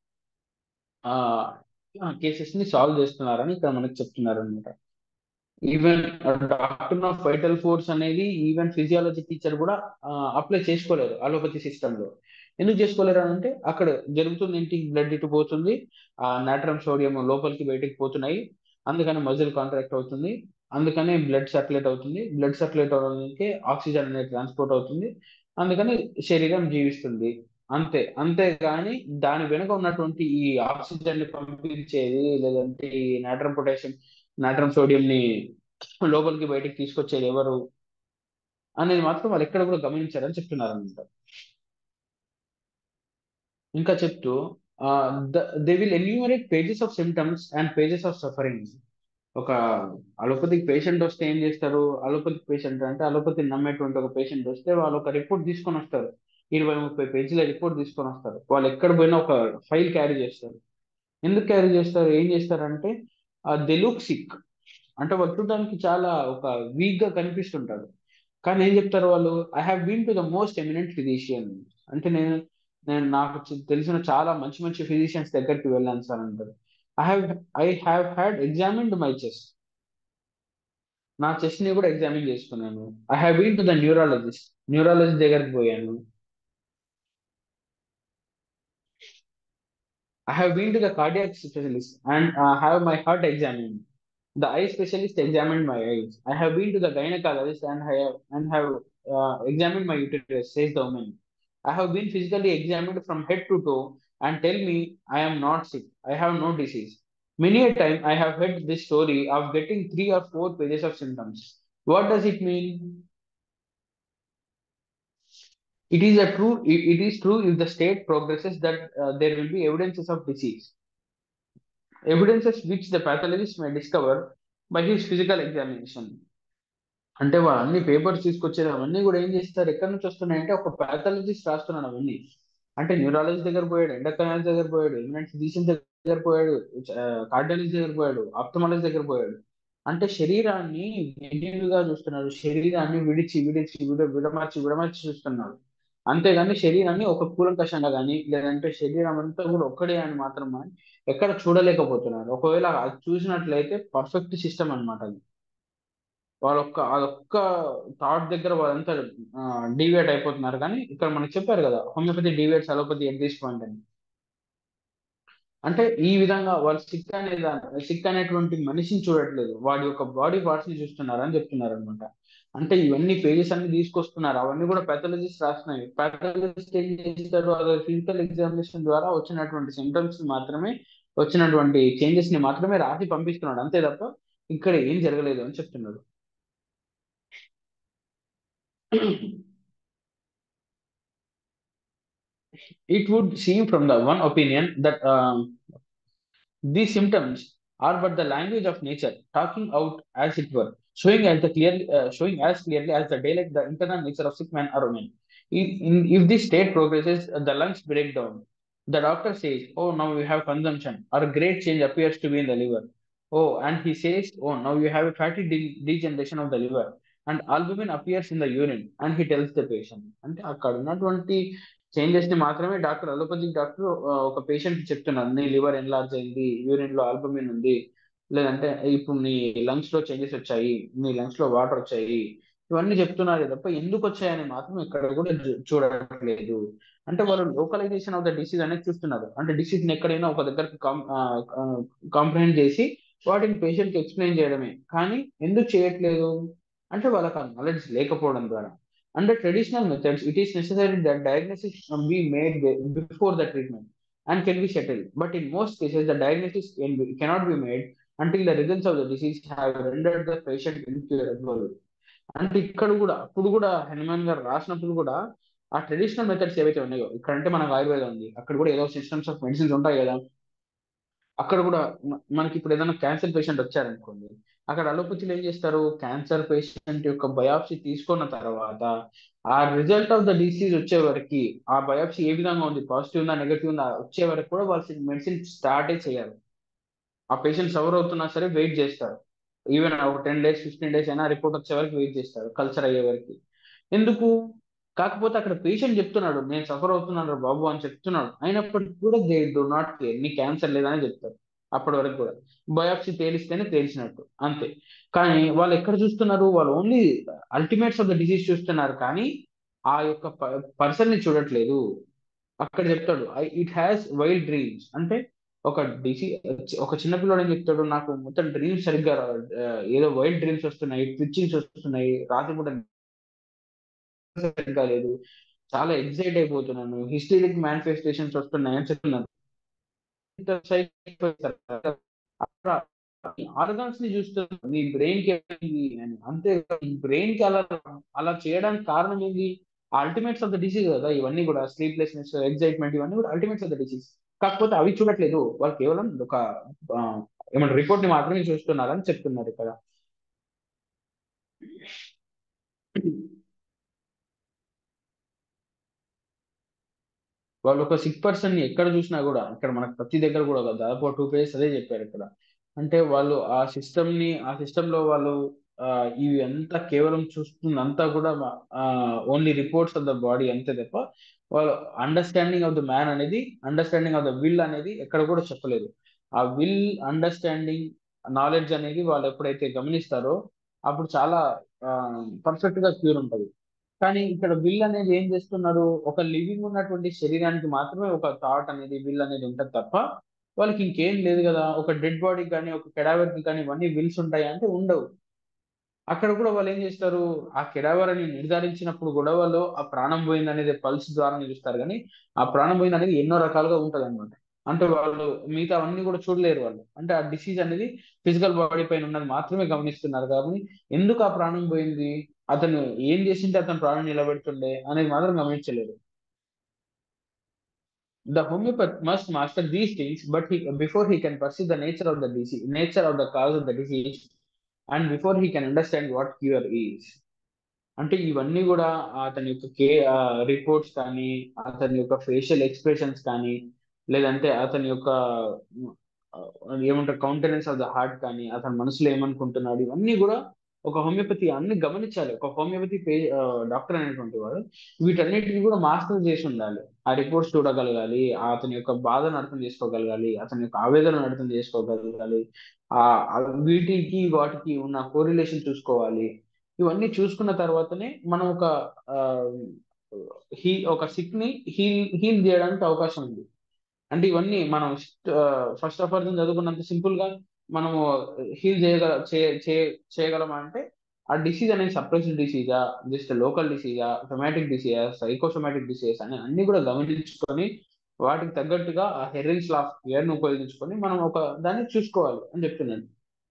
కేసెస్ ని సాల్వ్ చేస్తున్నారని ఇక్కడ మనకి చెప్తున్నారు అనమాట even doctor of vital force అనేది ఈవెన్ ఫిజియాలజీ టీచర్ కూడా అప్లై చేసుకోలేరు అలోపతి సిస్టమ్ లో ఎందుకు చేసుకోలేరు అని అంటే అక్కడ జరుగుతుంది ఏంటి బ్లడ్ ఇటు పోతుంది ఆ నాట్రమ్ సోడియం లోపలికి బయటికి పోతున్నాయి అందుకని మజిల్ కాంట్రాక్ట్ అవుతుంది అందుకని బ్లడ్ సర్క్యులేట్ అవుతుంది బ్లడ్ సర్క్యులేట్ అవడానికి ఆక్సిజన్ అనేది ట్రాన్స్పోర్ట్ అవుతుంది అందుకని శరీరం జీవిస్తుంది అంతే అంతే కానీ దాని వెనుక ఉన్నటువంటి ఈ ఆక్సిజన్ ని పంపించేది లేదంటే ఈ నాట్రమ్ పొటాషియం నాట్రమ్ సోడియం ని లోపలికి బయటికి తీసుకొచ్చేది ఎవరు అనేది మాత్రం వాళ్ళు ఎక్కడ కూడా గమనించారని చెప్తున్నారు అనమాట ఇంకా చెప్తూ they will enumerate pages of symptoms and pages of suffering ఒక అలోపతిక్ పేషెంట్ వస్తే ఏం చేస్తారు అలోపతిక్ పేషెంట్ అంటే అలోపతి నమ్మేటువంటి ఒక పేషెంట్ వస్తే వాళ్ళు ఒక రిపోర్ట్ తీసుకొని వస్తారు ఇరవై ముప్పై పేజీల రిపోర్ట్ తీసుకొని వస్తారు వాళ్ళు ఎక్కడ పోయినా ఒక ఫైల్ క్యారీ చేస్తారు ఎందుకు క్యారీ చేస్తారు ఏం చేస్తారంటే దే లుక్ సిక్ అంటే వాళ్ళు చూడడానికి చాలా ఒక వీక్ గా కనిపిస్తుంటారు కానీ ఏం చెప్తారు వాళ్ళు I have been to the most eminent physician అంటే నేను నేను నాకు తెలిసిన చాలా మంచి మంచి ఫిజిషియన్స్ దగ్గరికి వెళ్ళాను సార్ అంటారు I have I have had examined my chest నా చెస్ట్ ని కూడా ఎగ్జామిన్ చేసుకున్నాను I have been to the neurologist neurologist దగ్గరికి పోయాను I have been to the cardiac specialist and uh, have my heart examined. The eye specialist examined my eyes. I have been to the gynecologist and have and have uh, examined my uterus, says the woman. I have been physically examined from head to toe and tell me I am not sick. I have no disease. Many a time I have heard this story of getting three or four pages of symptoms. What does it mean? It is a true. It is true if the state progresses that uh, there will be evidences of disease, evidences which the pathologist may discover by his physical examination. అంటే వాళ్ళు అన్ని papers తీసుకొచ్చేది అవన్నీ కూడా ఏం చేస్తారు ఎక్కడి నుంచి వస్తున్నాయంటే ఒక ప్యాథాలజిస్ట్ రాస్తున్నాడు అవన్నీ అంటే న్యూరాలజిస్ట్ దగ్గర పోయాడు ఎండోక్రైనాలజిస్ట్ దగ్గర పోయాడు ఇమ్యూనల్ ఫిజిషియన్ దగ్గర పోయాడు కార్డియాలజిస్ట్ దగ్గర పోయాడు ఆప్థమాలజిస్ట్ దగ్గర పోయాడు అంటే శరీరాన్ని విడివిడిగా చూస్తున్నాడు శరీరాన్ని విడిచి విడిచి విడ విడమర్చి విడమర్చి చూస్తున్నాడు అంతేగాని శరీరాన్ని ఒక కూలంకషంగా కానీ లేదంటే శరీరం అంతా కూడా ఒక్కడే అని మాత్రం ఎక్కడ చూడలేకపోతున్నారు ఒకవేళ అది చూసినట్లయితే పర్ఫెక్ట్ సిస్టమ్ అన్నమాట అది వాళ్ళొక్క అదొక్క థాట్ దగ్గర వాళ్ళంతా డీవియేట్ అయిపోతున్నారు కానీ ఇక్కడ మనకి చెప్పారు కదా homeopathy deviates allopathy at this point అని అంటే ఈ విధంగా వాళ్ళు సిక్ అనే సిక్ అనేటువంటి మనిషిని చూడట్లేదు వాడి యొక్క బాడీ పార్ట్స్ ని చూస్తున్నారు అని చెప్తున్నారు అనమాట అంటే ఇవన్నీ పేజెస్ అన్ని తీసుకొస్తున్నారు అవన్నీ కూడా పెథాలజిస్ట్ రాస్తున్నాయి పెథాలజిస్ట్ ఏం చేస్తారు అదే ఫిజికల్ ఎగ్జామినేషన్ ద్వారా వచ్చినటువంటి సిమ్టమ్స్ మాత్రమే వచ్చినటువంటి చేంజెస్ ని మాత్రమే రాసి పంపిస్తున్నాడు అంతే తప్ప ఇక్కడ ఏం జరగలేదు అని చెప్తున్నాడు it would seem from the one opinion that um, these symptoms are but the language of nature talking out as it were showing as the clearly uh, showing as clearly as the daylight the internal nature of sick man or woman if, in, if this state progresses the lungs break down the doctor says oh now you have consumption or a great change appears to be in the liver oh and he says oh now you have a fatty de- degeneration of the liver and albumin appears in the urine and he tells the patient అంటే అక్కడ ఉన్నటువంటి changes ని మాత్రమే doctor allopathic doctor ఒక patient చెప్తున్నారు నీ liver enlarge అయింది urine లో ఆల్బమిన్ ఉంది లేదంటే ఇప్పుడు నీ లంగ్స్ లో చేంజెస్ వచ్చాయి నీ లంగ్స్ లో వాటర్ వచ్చాయి ఇవన్నీ చెప్తున్నారు తప్ప ఎందుకు వచ్చాయని మాత్రం ఇక్కడ కూడా చూ- చూడట్లేదు అంటే వాళ్ళు లోకలైజేషన్ ఆఫ్ ద డిసీజ్ అనేది చూస్తున్నారు అంటే డిసీజ్ ని ఎక్కడైనా ఒక దగ్గరకు కాంప్రహెండ్ చేసి వాటిని పేషెంట్ కి ఎక్స్ప్లెయిన్ చేయడమే కానీ ఎందుకు చేయట్లేదు అంటే వాళ్ళకి ఆ నాలెడ్జ్ లేకపోవడం ద్వారా under traditional methods, it is necessary that diagnosis be made be- before the treatment and can be settled. But in most cases, the diagnosis can be, cannot be made until the results of the disease have rendered the patient incurable. అంటే ఇక్కడ కూడా అప్పుడు కూడా హనుమాన్ గారు రాసినప్పుడు కూడా ఆ traditional methods ఏవైతే ఉన్నాయో ఇక్కడ అంటే మనకు ఆయుర్వేదం ఉంది అక్కడ కూడా ఏదో సిస్టమ్స్ ఆఫ్ మెడిసిన్స్ ఉంటాయి కదా అక్కడ కూడా మ- మనకి ఇప్పుడు ఏదైనా క్యాన్సర్ పేషెంట్ వచ్చారనుకోండి అక్కడ అలోపతిలో ఏం చేస్తారు క్యాన్సర్ పేషెంట్ యొక్క బయాప్సీ తీసుకున్న తర్వాత ఆ రిజల్ట్ ఆఫ్ ద డిసీజ్ వచ్చే వరకు ఆ బయాప్సీ ఏ విధంగా ఉంది పాజిటివ్ ఉందా నెగటివ్ ఉందా వచ్చే వరకు కూడా వాళ్ళు మెడిసిన్ స్టార్టే చేయాలి ఆ పేషెంట్ సవర్ అవుతున్నా సరే వెయిట్ చేస్తారు ఈవెన్ ఒక టెన్ డేస్ ఫిఫ్టీన్ డేస్ అయినా రిపోర్ట్ వచ్చే వరకు వెయిట్ చేస్తారు కల్చర్ అయ్యే వరకు ఎందుకు కాకపోతే అక్కడ పేషెంట్ చెప్తున్నాడు నేను సఫర్ అవుతున్నాను బాబు అని చెప్తున్నాడు అయినప్పటికీ కూడా దే డు నాట్ కేర్ నీ క్యాన్సర్ లేదని చెప్తారు అప్పటి వరకు కూడా బయాప్సీ తేలిస్తేనే తేల్చినట్టు అంతే కానీ వాళ్ళు ఎక్కడ చూస్తున్నారు వాళ్ళు only ultimates of the disease చూస్తున్నారు కానీ ఆ యొక్క పర్సన్ ని చూడట్లేదు అక్కడ చెప్తాడు ఇట్ హ్యాస్ వైల్డ్ డ్రీమ్స్ అంటే ఒక డిసీ ఒక చిన్న పిల్లడు ఏం చెప్తాడు నాకు మొత్తం డ్రీమ్స్ సరిగ్గా రా- ఆ, ఏదో వైల్డ్ డ్రీమ్స్ వస్తున్నాయి ట్విచ్చింగ్స్ వస్తున్నాయి రాత్రిపూట సరిగ్గా లేదు చాలా ఎగ్జైట్ అయిపోతున్నాను హిస్టరిక్ మేనిఫెస్టేషన్స్ వస్తున్నాయి అని చెప్తున్నాను ఆర్గన్స్ ని చూస్తున్నా నీ బ్రెయిన్ కి ఏమైంది అని అంతే బ్రెయిన్ కి అలా అలా చేయడానికి కారణం ఏంది అల్టిమేట్స్ ఆఫ్ ద డిసీజ్ కదా ఇవన్నీ కూడా స్లీప్లెస్నెస్ ఎగ్జైట్మెంట్ ఇవన్నీ కూడా అల్టిమేట్స్ ఆఫ్ ద డిసీజ్ కాకపోతే అవి చూడట్లేదు వాళ్ళు కేవలం ఒక ఆ, ఏమంటారు రిపోర్ట్ ని మాత్రమే చూస్తున్నారని చెప్తున్నారు ఇక్కడ వాళ్ళు ఒక సిక్ పర్సన్ ని ఎక్కడ చూసినా కూడా ఇక్కడ మనకు ప్రతి దగ్గర కూడా ఒక దాదాపు టూ పేజెస్ అదే చెప్పారు ఇక్కడ అంటే వాళ్ళు ఆ సిస్టమ్ ని ఆ సిస్టమ్ లో వాళ్ళు ఆ, ఇవి అంతా కేవలం చూస్తుందంతా కూడా only reports of the body అంతే తప్ప వాళ్ళు అండర్స్టాండింగ్ ఆఫ్ ద మ్యాన్ అనేది అండర్స్టాండింగ్ ఆఫ్ ద విల్ అనేది ఎక్కడ కూడా చెప్పలేదు ఆ విల్ అండర్స్టాండింగ్ నాలెడ్జ్ అనేది వాళ్ళు ఎప్పుడైతే గమనిస్తారో అప్పుడు చాలా పర్ఫెక్ట్ గా క్యూర్ ఉంటది కానీ ఇక్కడ విల్ అనేది ఏం చేస్తున్నారు ఒక లివింగ్ ఉన్నటువంటి శరీరానికి మాత్రమే ఒక థాట్ అనేది విల్ అనేది ఉంటది తప్ప వాళ్ళకి ఇంకేం లేదు కదా ఒక డెడ్ బాడీకి కానీ ఒక కెడావర్ కి కానీ ఇవన్నీ విల్స్ ఉంటాయి అంటే ఉండవు అక్కడ కూడా వాళ్ళు ఏం చేస్తారు ఆ కెడావర్ అని నిర్ధారించినప్పుడు కూడా వాళ్ళు ఆ ప్రాణం పోయింది అనేది పల్స్ ద్వారా చూస్తారు కానీ ఆ ప్రాణం పోయింది అనేది ఎన్నో రకాలుగా ఉంటది అనమాట అంటే వాళ్ళు మిగతా అవన్నీ కూడా చూడలేరు వాళ్ళు అంటే ఆ డిసీజ్ అనేది ఫిజికల్ బాడీ పైన ఉన్నది మాత్రమే గమనిస్తున్నారు కాబట్టి ఎందుకు ఆ ప్రాణం పోయింది అతను ఏం చేసింటే అతను ప్రాణం నిలబెడుతుండే అనేది మాత్రం గమనించలేరు The homeopath must master these things, but he, before he can perceive the nature of the disease, nature of the cause of the disease, and before he can understand what cure is అంటే ఇవన్నీ కూడా అతని యొక్క కే reports కానీ అతని యొక్క facial expressions కానీ లేదంటే అతని యొక్క ఆ, ఏమంటారు కౌంటెనెన్స్ ఆఫ్ ద హార్ట్ కానీ అతని మనసులో ఏమనుకుంటున్నాడు ఇవన్నీ కూడా ఒక హోమియోపతి అన్ని గమనించాలి ఒక హోమియోపతి పే డాక్టర్ అనేటువంటి వాడు వీటన్నిటిని కూడా మాస్టర్ చేసి ఉండాలి ఆ రిపోర్ట్స్ చూడగలగాలి ఆ అతని యొక్క బాధను అర్థం చేసుకోగలగాలి అతని యొక్క ఆవేదనను అర్థం చేసుకోగలగాలి ఆ ఆ వీటికి వాటికి ఉన్న కోరిలేషన్ చూసుకోవాలి ఇవన్నీ చూసుకున్న తర్వాతనే మనం ఒక హీ ఒక సిక్ ని హీల్ హీల్ చేయడానికి అవకాశం ఉంది అంటే ఇవన్నీ మనం ఫస్ట్ ఆఫ్ ఆల్ చదువుకున్నంత సింపుల్ గా మనము హీల్ చేయగల చే- చే- చేయగలమా అంటే ఆ డిసీజ్ అనేది సప్రెస్డ్ డిసీజా జస్ట్ లోకల్ డిసీజా సొమాటిక్ డిసీజా సైకోసొమాటిక్ డిసీజెస్ అని అన్ని కూడా గమనించుకొని వాటికి తగ్గట్టుగా ఆ హెర్రిన్స్ లా ఆఫ్ ని ఉపయోగించుకొని మనం ఒక దాన్ని చూసుకోవాలి అని చెప్తున్నాను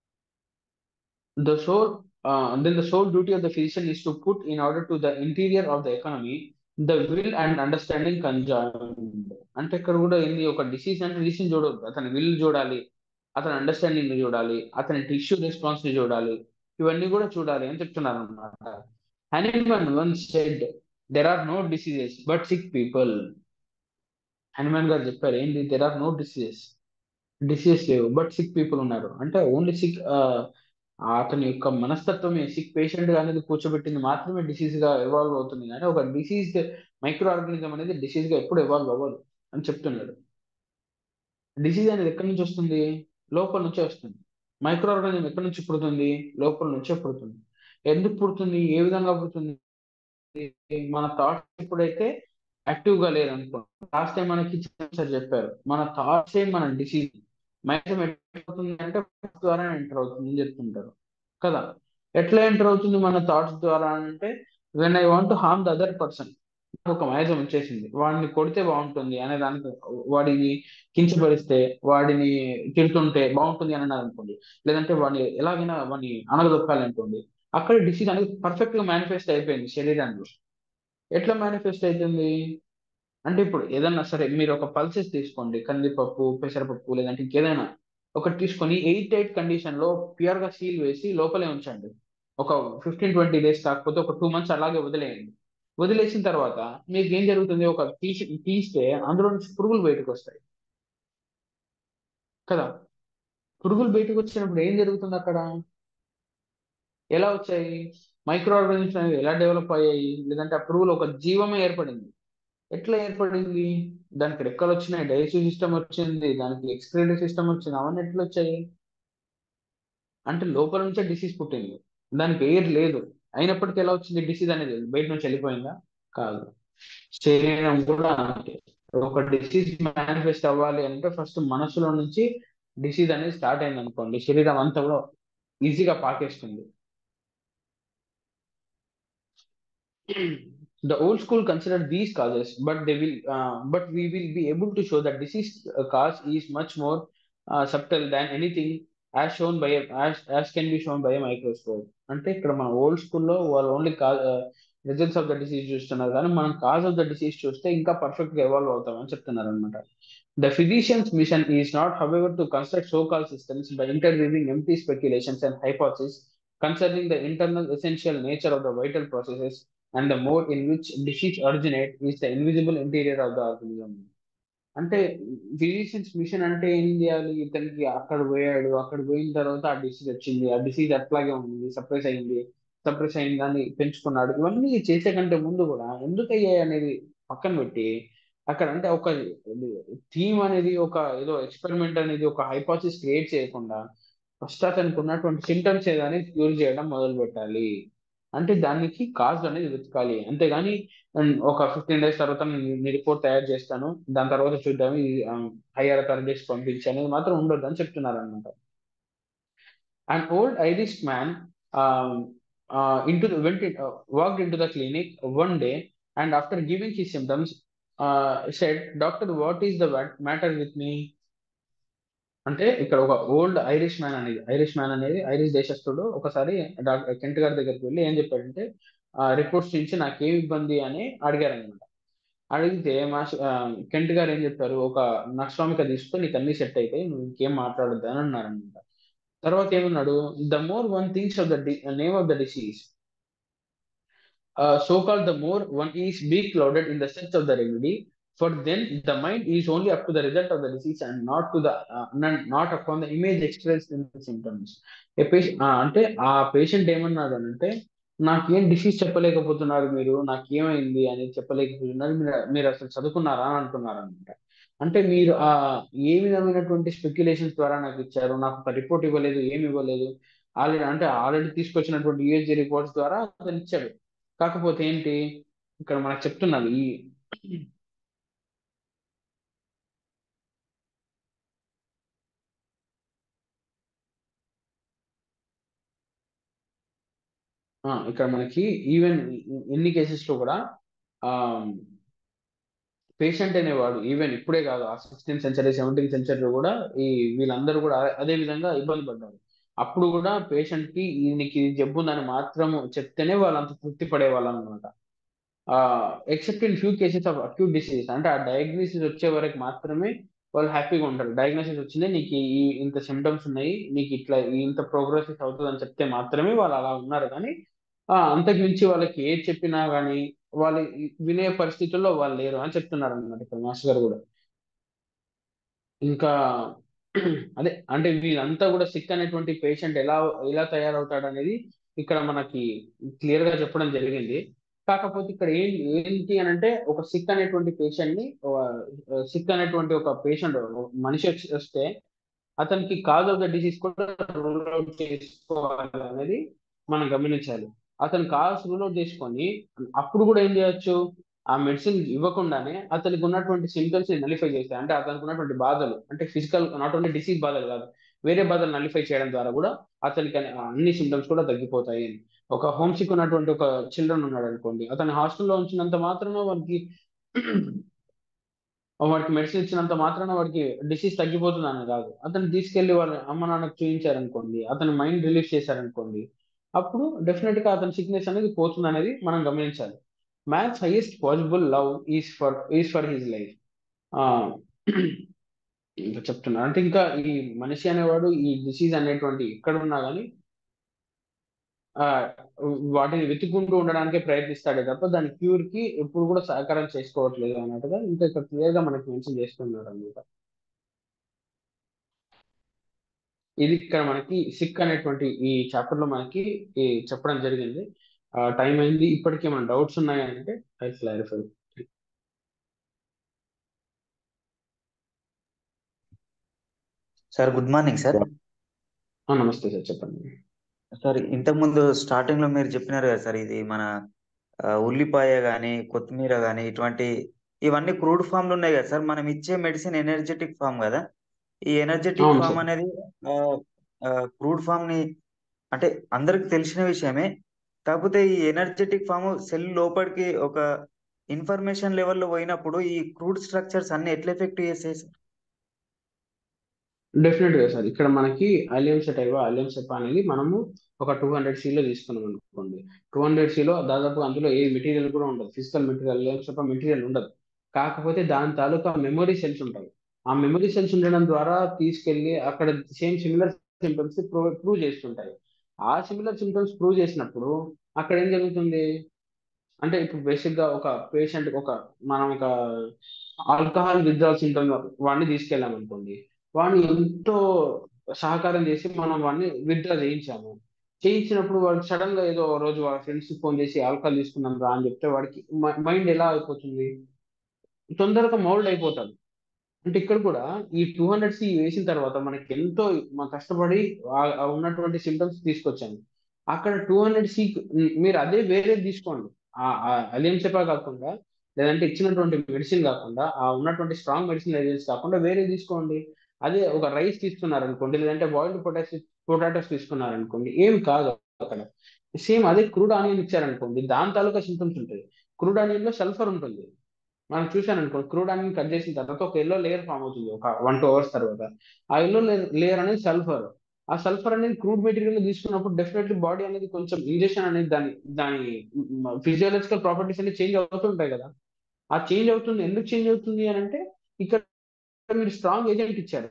the sole uh, then the sole duty of the physician is to put in order to the interior of the economy the will and understanding conjoined అంటే ఇక్కడ కూడా ఏంది ఒక డిసీజ్ అంటే డిసీజ్ చూడొద్దు అతని విల్ చూడాలి అతని అండర్స్టాండింగ్ ని చూడాలి అతని టిష్యూ రెస్పాన్స్ ని చూడాలి ఇవన్నీ కూడా చూడాలి అని చెప్తున్నారు అనమాట Hahnemann once said there are no diseases but sick people Hahnemann గారు చెప్పారు ఏంటి there are no diseases diseases లేవు బట్ సిక్ పీపుల్ ఉన్నారు అంటే ఓన్లీ సిక్ అతని యొక్క మనస్తత్వమే సిక్ పేషెంట్ అనేది కూర్చోబెట్టింది మాత్రమే డిసీజ్ గా ఎవాల్వ్ అవుతుంది కానీ ఒక డిసీజ్ మైక్రో ఆర్గానిజం అనేది డిసీజ్ గా ఎప్పుడు ఎవాల్వ్ అవ్వదు అని చెప్తున్నాడు డిసీజ్ అనేది ఎక్కడి నుంచి వస్తుంది లోపల నుంచే వస్తుంది మైక్రో ఆర్గానిజం ఎక్కడి నుంచి పుడుతుంది లోపల నుంచే పుడుతుంది ఎందుకు పుడుతుంది ఏ విధంగా పుడుతుంది మన థాట్స్ ఎప్పుడైతే యాక్టివ్ గా లేరు అనుకో లాస్ట్ టైం మనకి సార్ చెప్పారు మన థాట్స్ ఏ మన డిసీజ్ మైండ్ అవుతుంది అంటే ద్వారా ఎంటర్ అవుతుంది అని చెప్తుంటారు కదా ఎట్లా ఎంటర్ అవుతుంది మన థాట్స్ ద్వారా అంటే when I want harm the other person ఒక మైజం వచ్చేసింది వాడిని కొడితే బాగుంటుంది అనే దానికి వాడిని కించపరిస్తే వాడిని తిడుతుంటే బాగుంటుంది అని అన్నారు అనుకోండి లేదంటే వాడిని ఎలాగైనా వాడిని అనగదొక్కాలి అనుకోండి అక్కడ డిసీజ్ అనేది పర్ఫెక్ట్ గా మేనిఫెస్ట్ అయిపోయింది శరీరంలో ఎట్లా మేనిఫెస్ట్ అవుతుంది అంటే ఇప్పుడు ఏదన్నా సరే మీరు ఒక పల్సెస్ తీసుకోండి కందిపప్పు పెసరపప్పు లేదంటే ఇంకేదైనా ఒకటి తీసుకొని ఎయిట్ ఎయిట్ కండిషన్ లో ప్యూర్ గా సీల్ వేసి లోపలే ఉంచండి ఒక ఫిఫ్టీన్ ట్వంటీ డేస్ కాకపోతే ఒక టూ మంత్స్ అలాగే వదిలేయండి వదిలేసిన తర్వాత మీకు ఏం జరుగుతుంది ఒక తీసి తీస్తే అందులో నుంచి పురుగులు బయటకు వస్తాయి కదా పురుగులు బయటకు వచ్చినప్పుడు ఏం జరుగుతుంది అక్కడ ఎలా వచ్చాయి మైక్రో ఆర్గానిజమ్స్ అనేవి ఎలా డెవలప్ అయ్యాయి లేదంటే ఆ పురుగులు ఒక జీవమే ఏర్పడింది ఎట్లా ఏర్పడింది దానికి రెక్కలు వచ్చినాయి డైజెస్టివ్ సిస్టమ్ వచ్చింది దానికి ఎక్స్క్రేటరీ సిస్టమ్ వచ్చింది అవన్నీ ఎట్లా వచ్చాయి అంటే లోపల నుంచే డిసీజ్ పుట్టింది దానికి ఎయిర్ లేదు అయినప్పటికీ ఎలా వచ్చింది డిసీజ్ అనేది బయట నుంచి వెళ్ళిపోయిందా కాదు శరీరం కూడా అంతే ఒక డిసీజ్ మేనిఫెస్ట్ అవ్వాలి అంటే ఫస్ట్ మనసులో నుంచి డిసీజ్ అనేది స్టార్ట్ అయింది అనుకోండి శరీరం అంతా కూడా ఈజీగా పాకేస్తుంది the old school considered these causes, but they will, uh, but we will be able to show that disease uh, cause is much more uh, subtle than anything as shown by a, as as can be shown by a microscope. అంటే ఇక్కడ మన old స్కూల్లో వాళ్ళు only కా results of the disease చూస్తున్నారు కానీ మనం cause of the disease చూస్తే ఇంకా పర్ఫెక్ట్ గా ఎవాల్వ్ అవుతామని చెప్తున్నారు అనమాట the physicians mission is not however to construct so call systems by interweaving empty speculations and hypothesis concerning the internal essential nature of the vital processes and the mode in which disease originate is the invisible interior of the organism. అంటే physicians mission అంటే ఏం చేయాలి ఇతనికి అక్కడ పోయాడు అక్కడ పోయిన తర్వాత ఆ డిసీజ్ వచ్చింది ఆ డిసీజ్ అట్లాగే ఉంది సప్రెస్ అయింది సప్రెస్ అయింది దాన్ని పెంచుకున్నాడు ఇవన్నీ చేసే కంటే ముందు కూడా ఎందుకు అయ్యాయి అనేది పక్కన పెట్టి అక్కడ అంటే ఒక థీమ్ అనేది ఒక ఏదో ఎక్స్పెరిమెంట్ అనేది ఒక హైపాసిస్ క్రియేట్ చేయకుండా ఫస్ట్ అతనికి ఉన్నటువంటి సిమ్టమ్స్ ఏదని క్యూర్ చేయడం మొదలు పెట్టాలి అంటే దానికి కాజ్ అనేది వెతకాలి అంతేగాని ఒక ఫిఫ్టీన్ డేస్ తర్వాత నేను రిపోర్ట్ తయారు చేస్తాను దాని తర్వాత చూద్దాం హైయర్ అథారిటీస్ పంపించి అనేది మాత్రం ఉండొద్దు అని చెప్తున్నారు అనమాట and old Irish man into went walked in to the clinic one day and after giving he symptoms said doctor what is the matter with me అంటే ఇక్కడ ఒక ఓల్డ్ ఐరిష్ మ్యాన్ అనేది ఐరిష్ మ్యాన్ అనేది Irish దేశస్థుడు ఒకసారి doctor Kent గారి దగ్గరికి వెళ్ళి ఏం చెప్పాడంటే రిపోర్ట్స్ నుంచి నాకేం ఇబ్బంది అని అడిగారు అనమాట అడిగితే మా కెంట్ గారు ఏం చెప్పారు ఒక నక్స్వామిక తీసుకొని నీకు అన్ని సెట్ అయితే నువ్వు ఇంకేం మాట్లాడద్దు అని అన్నారు అనమాట తర్వాత ఏమన్నాడు the more one things of the name of the disease uh, so called the more one is be clouded in the sense of the remedy for then the mind is only up to the result of the disease and not to the uh, non- not upon the image expressed in the symptoms ఏ patient అంటే ఆ patient ఏమన్నాడు అని అంటే నాకేం disease చెప్పలేకపోతున్నారు మీరు నాకేమైంది అనేది చెప్పలేకపోతున్నారు మీరు మీరు అసలు చదువుకున్నారా అని అంటున్నారు అనమాట అంటే మీరు ఆ ఏ విధమైనటువంటి స్పెక్యులేషన్స్ ద్వారా నాకు ఇచ్చారు నాకు ఒక రిపోర్ట్ ఇవ్వలేదు ఏమి ఇవ్వలేదు ఆల్రెడీ అంటే ఆల్రెడీ తీసుకొచ్చినటువంటి యూఎస్జీ రిపోర్ట్స్ ద్వారా అతను ఇచ్చాడు కాకపోతే ఏంటి ఇక్కడ మనకు చెప్తున్నారు ఈ ఆ, ఇక్కడ మనకి ఈవెన్ ఎన్ని కేసెస్ లో కూడా ఆ పేషెంట్ అనేవాడు ఈవెన్ ఇప్పుడే కాదు ఆ సిక్స్టీన్త్ సెంచరీ సెవెంటీన్త్ సెంచరీలో కూడా ఈ వీళ్ళందరూ కూడా అదే విధంగా ఇబ్బంది పడ్డారు అప్పుడు కూడా పేషెంట్ కి ఈయనకి ఇది జబ్బు ఉందని మాత్రం చెప్తేనే వాళ్ళు అంత తృప్తి పడేవాళ్ళు అనమాట except in few cases of acute disease అంటే ఆ డయాగ్నోసిస్ వచ్చే వరకు మాత్రమే వాళ్ళు హ్యాపీగా ఉంటారు డయాగ్నోసిస్ వచ్చింది నీకు ఈ ఇంత సిమ్టమ్స్ ఉన్నాయి నీకు ఇట్లా ఇంత ప్రోగ్రెసిస్ అవుతుంది అని చెప్తే మాత్రమే వాళ్ళు అలా ఉన్నారు కానీ ఆ, అంతకు మించి వాళ్ళకి ఏది చెప్పినా కానీ వాళ్ళు వినే పరిస్థితుల్లో వాళ్ళు లేరు అని చెప్తున్నారు అనమాట ఇక్కడ మాస్టర్ గారు కూడా ఇంకా అదే అంటే వీళ్ళంతా కూడా సిక్ అనేటువంటి పేషెంట్ ఎలా ఎలా తయారవుతాడు అనేది ఇక్కడ మనకి క్లియర్ గా చెప్పడం జరిగింది కాకపోతే ఇక్కడ ఏం ఏంటి అని అంటే ఒక సిక్ అనేటువంటి పేషెంట్ ని సిక్ అనేటువంటి ఒక పేషెంట్ మనిషి వచ్చి- వస్తే అతనికి కాజ్ ఆఫ్ ద డిసీజ్ కూడా రూల్ అవుట్ చేసుకోవాలి అనేది మనం గమనించాలి అతను కాజ్ రూల్ అవుట్ చేసుకొని అప్పుడు కూడా ఏం చేయొచ్చు ఆ మెడిసిన్ ఇవ్వకుండానే అతనికి ఉన్నటువంటి సిమ్టమ్స్ ని నలిఫై చేస్తాయి అంటే అతనికి ఉన్నటువంటి బాధలు అంటే ఫిజికల్ నాట్ ఓన్లీ డిసీజ్ బాధలు కాదు వేరే బాధలు నలిఫై చేయడం ద్వారా కూడా అతనికి అన్ని- అన్ని సిమ్టమ్స్ కూడా తగ్గిపోతాయి అని ఒక హోమ్ సిక్ ఉన్నటువంటి ఒక చిల్డ్రన్ ఉన్నాడు అనుకోండి అతని హాస్టల్లో ఉంచినంత మాత్రాన వాడికి వాడికి మెడిసిన్ ఇచ్చినంత మాత్రాన వాడికి డిసీజ్ తగ్గిపోతుంది అని కాదు అతను తీసుకెళ్లి వాళ్ళ అమ్మ నాన్నకు చూపించారనుకోండి అతని మైండ్ రిలీఫ్ చేశారనుకోండి అప్పుడు డెఫినెట్ గా అతని సిక్నెస్ అనేది పోతుంది అనేది మనం గమనించాలి man's highest possible love is for is for his life ఇంకా చెప్తున్నా అంటే ఇంకా ఈ మనిషి అనేవాడు ఈ డిసీజ్ అనేటువంటి ఎక్కడ ఉన్నా కానీ ఆ వాటిని వెతుక్కుంటూ ఉండడానికే ప్రయత్నిస్తాడే తప్ప దాని క్యూర్ కి ఎప్పుడు కూడా సహకారం చేసుకోవట్లేదు అన్నట్టుగా ఇంకా ఇక్కడ క్లియర్ గా మనకి మెన్షన్ చేస్తున్నాడు అనమాట ఇది ఇక్కడ మనకి సిక్ అనేటువంటి ఈ చాప్టర్ లో మనకి ఈ చెప్పడం జరిగింది టైం అయింది ఇప్పటికే మన డౌట్స్ ఉన్నాయంటే I clarify sir good morning sir నమస్తే సార్ చెప్పండి సార్ ఇంతకుముందు స్టార్టింగ్ లో మీరు చెప్పినారు కదా సార్ ఇది మన ఆ, ఉల్లిపాయ కానీ కొత్తిమీర కానీ ఇటువంటి ఇవన్నీ క్రూడ్ ఫామ్ లో ఉన్నాయి కదా సార్ మనం ఇచ్చే మెడిసిన్ ఎనర్జెటిక్ ఫామ్ కదా ఈ ఎనర్జెటిక్ అవును ఫామ్ సార్ అనేది క్రూడ్ ఫామ్ ని అంటే అందరికి తెలిసిన విషయమే కాకపోతే ఈ ఎనర్జెటిక్ ఫామ్ సెల్ లోపలికి ఒక ఇన్ఫర్మేషన్ లెవెల్లో పోయినప్పుడు ఈ క్రూడ్ స్ట్రక్చర్స్ అన్ని ఎట్లా ఎఫెక్ట్ చేస్తాయి సార్ డెఫినెట్ గా సార్ ఇక్కడ మనకి అలియం సెటైవా అలియం సెపా అనేది మనము ఒక టూ హండ్రెడ్ లో తీసుకున్నాం అనుకోండి టూ హండ్రెడ్ లో దాదాపు అందులో ఏ మెటీరియల్ కూడా ఉండదు physical material allium cepa material ఉండదు కాకపోతే దాని తాలూకా మెమొరీ సెల్స్ ఉంటాయి ఆ మెమొరీ సెల్స్ ఉండడం ద్వారా తీసుకెళ్లి అక్కడ సేమ్ సిమిలర్ సిమ్టమ్స్ ప్రూవ్ చేస్తుంటాయి ఆ సిమిలర్ సిమ్టమ్స్ ప్రూవ్ చేసినప్పుడు అక్కడ ఏం జరుగుతుంది అంటే ఇప్పుడు బేసిక్ గా ఒక పేషెంట్ ఒక మనం ఒక ఆల్కహాల్ విత్డ్రాల్ సింటమ్ వాడిని తీసుకెళ్ళాం అనుకోండి వాడిని ఎంతో సహకారం చేసి మనం వాడిని విత్డ్రా చేయించాము చేయించినప్పుడు వాడు సడన్ గా ఏదో ఒక రోజు వాళ్ళ ఫ్రెండ్స్ ఫోన్ చేసి ఆల్కహాల్ తీసుకున్నాం రా అని చెప్తే వాడికి మైండ్ ఎలా అయిపోతుంది తొందరగా మౌల్డ్ అయిపోతాడు అంటే ఇక్కడ కూడా ఈ టూ హండ్రెడ్ సి వేసిన తర్వాత మనకి ఎంతో మా కష్టపడి ఆ- ఆ ఉన్నటువంటి సిమ్టమ్స్ తీసుకొచ్చాము అక్కడ టూ హండ్రెడ్ సి మీరు అదే వేరే తీసుకోండి అలియం సెపా కాకుండా లేదంటే ఇచ్చినటువంటి మెడిసిన్ కాకుండా ఆ ఉన్నటువంటి స్ట్రాంగ్ మెడిసిన్ ఏజెంట్స్ కాకుండా వేరే తీసుకోండి అదే ఒక రైస్ తీసుకున్నారు అనుకోండి లేదంటే బాయిల్డ్ పొటాటో పొటాటోస్ తీసుకున్నారు అనుకోండి ఏం కాదు అక్కడ సేమ్ అదే క్రూడ్ ఆనియన్ ఇచ్చారనుకోండి దాని తాలూకా సిమ్టమ్స్ ఉంటాయి క్రూడ్ ఆనియన్ లో సల్ఫర్ ఉంటుంది మనం చూసాను అనుకో క్రూడ్ ఆనియన్ కట్ చేసిన తర్వాత ఒక ఎల్లో లేయర్ ఫామ్ అవుతుంది ఒక వన్ టూ అవర్స్ తర్వాత ఆ ఎల్లో లేయర్ అనేది సల్ఫర్ ఆ సల్ఫర్ అనేది క్రూడ్ మెటీరియల్ తీసుకున్నప్పుడు డెఫినెట్లీ బాడీ అనేది కొంచెం ఇంజెక్షన్ అనేది దాని దాని ఫిజియోలాజికల్ ప్రాపర్టీస్ అనేది చేంజ్ అవుతుంటాయి కదా ఆ చేంజ్ అవుతుంది ఎందుకు చేంజ్ అవుతుంది అని అంటే ఇక్కడ మీరు స్ట్రాంగ్ ఏజెంట్ ఇచ్చారు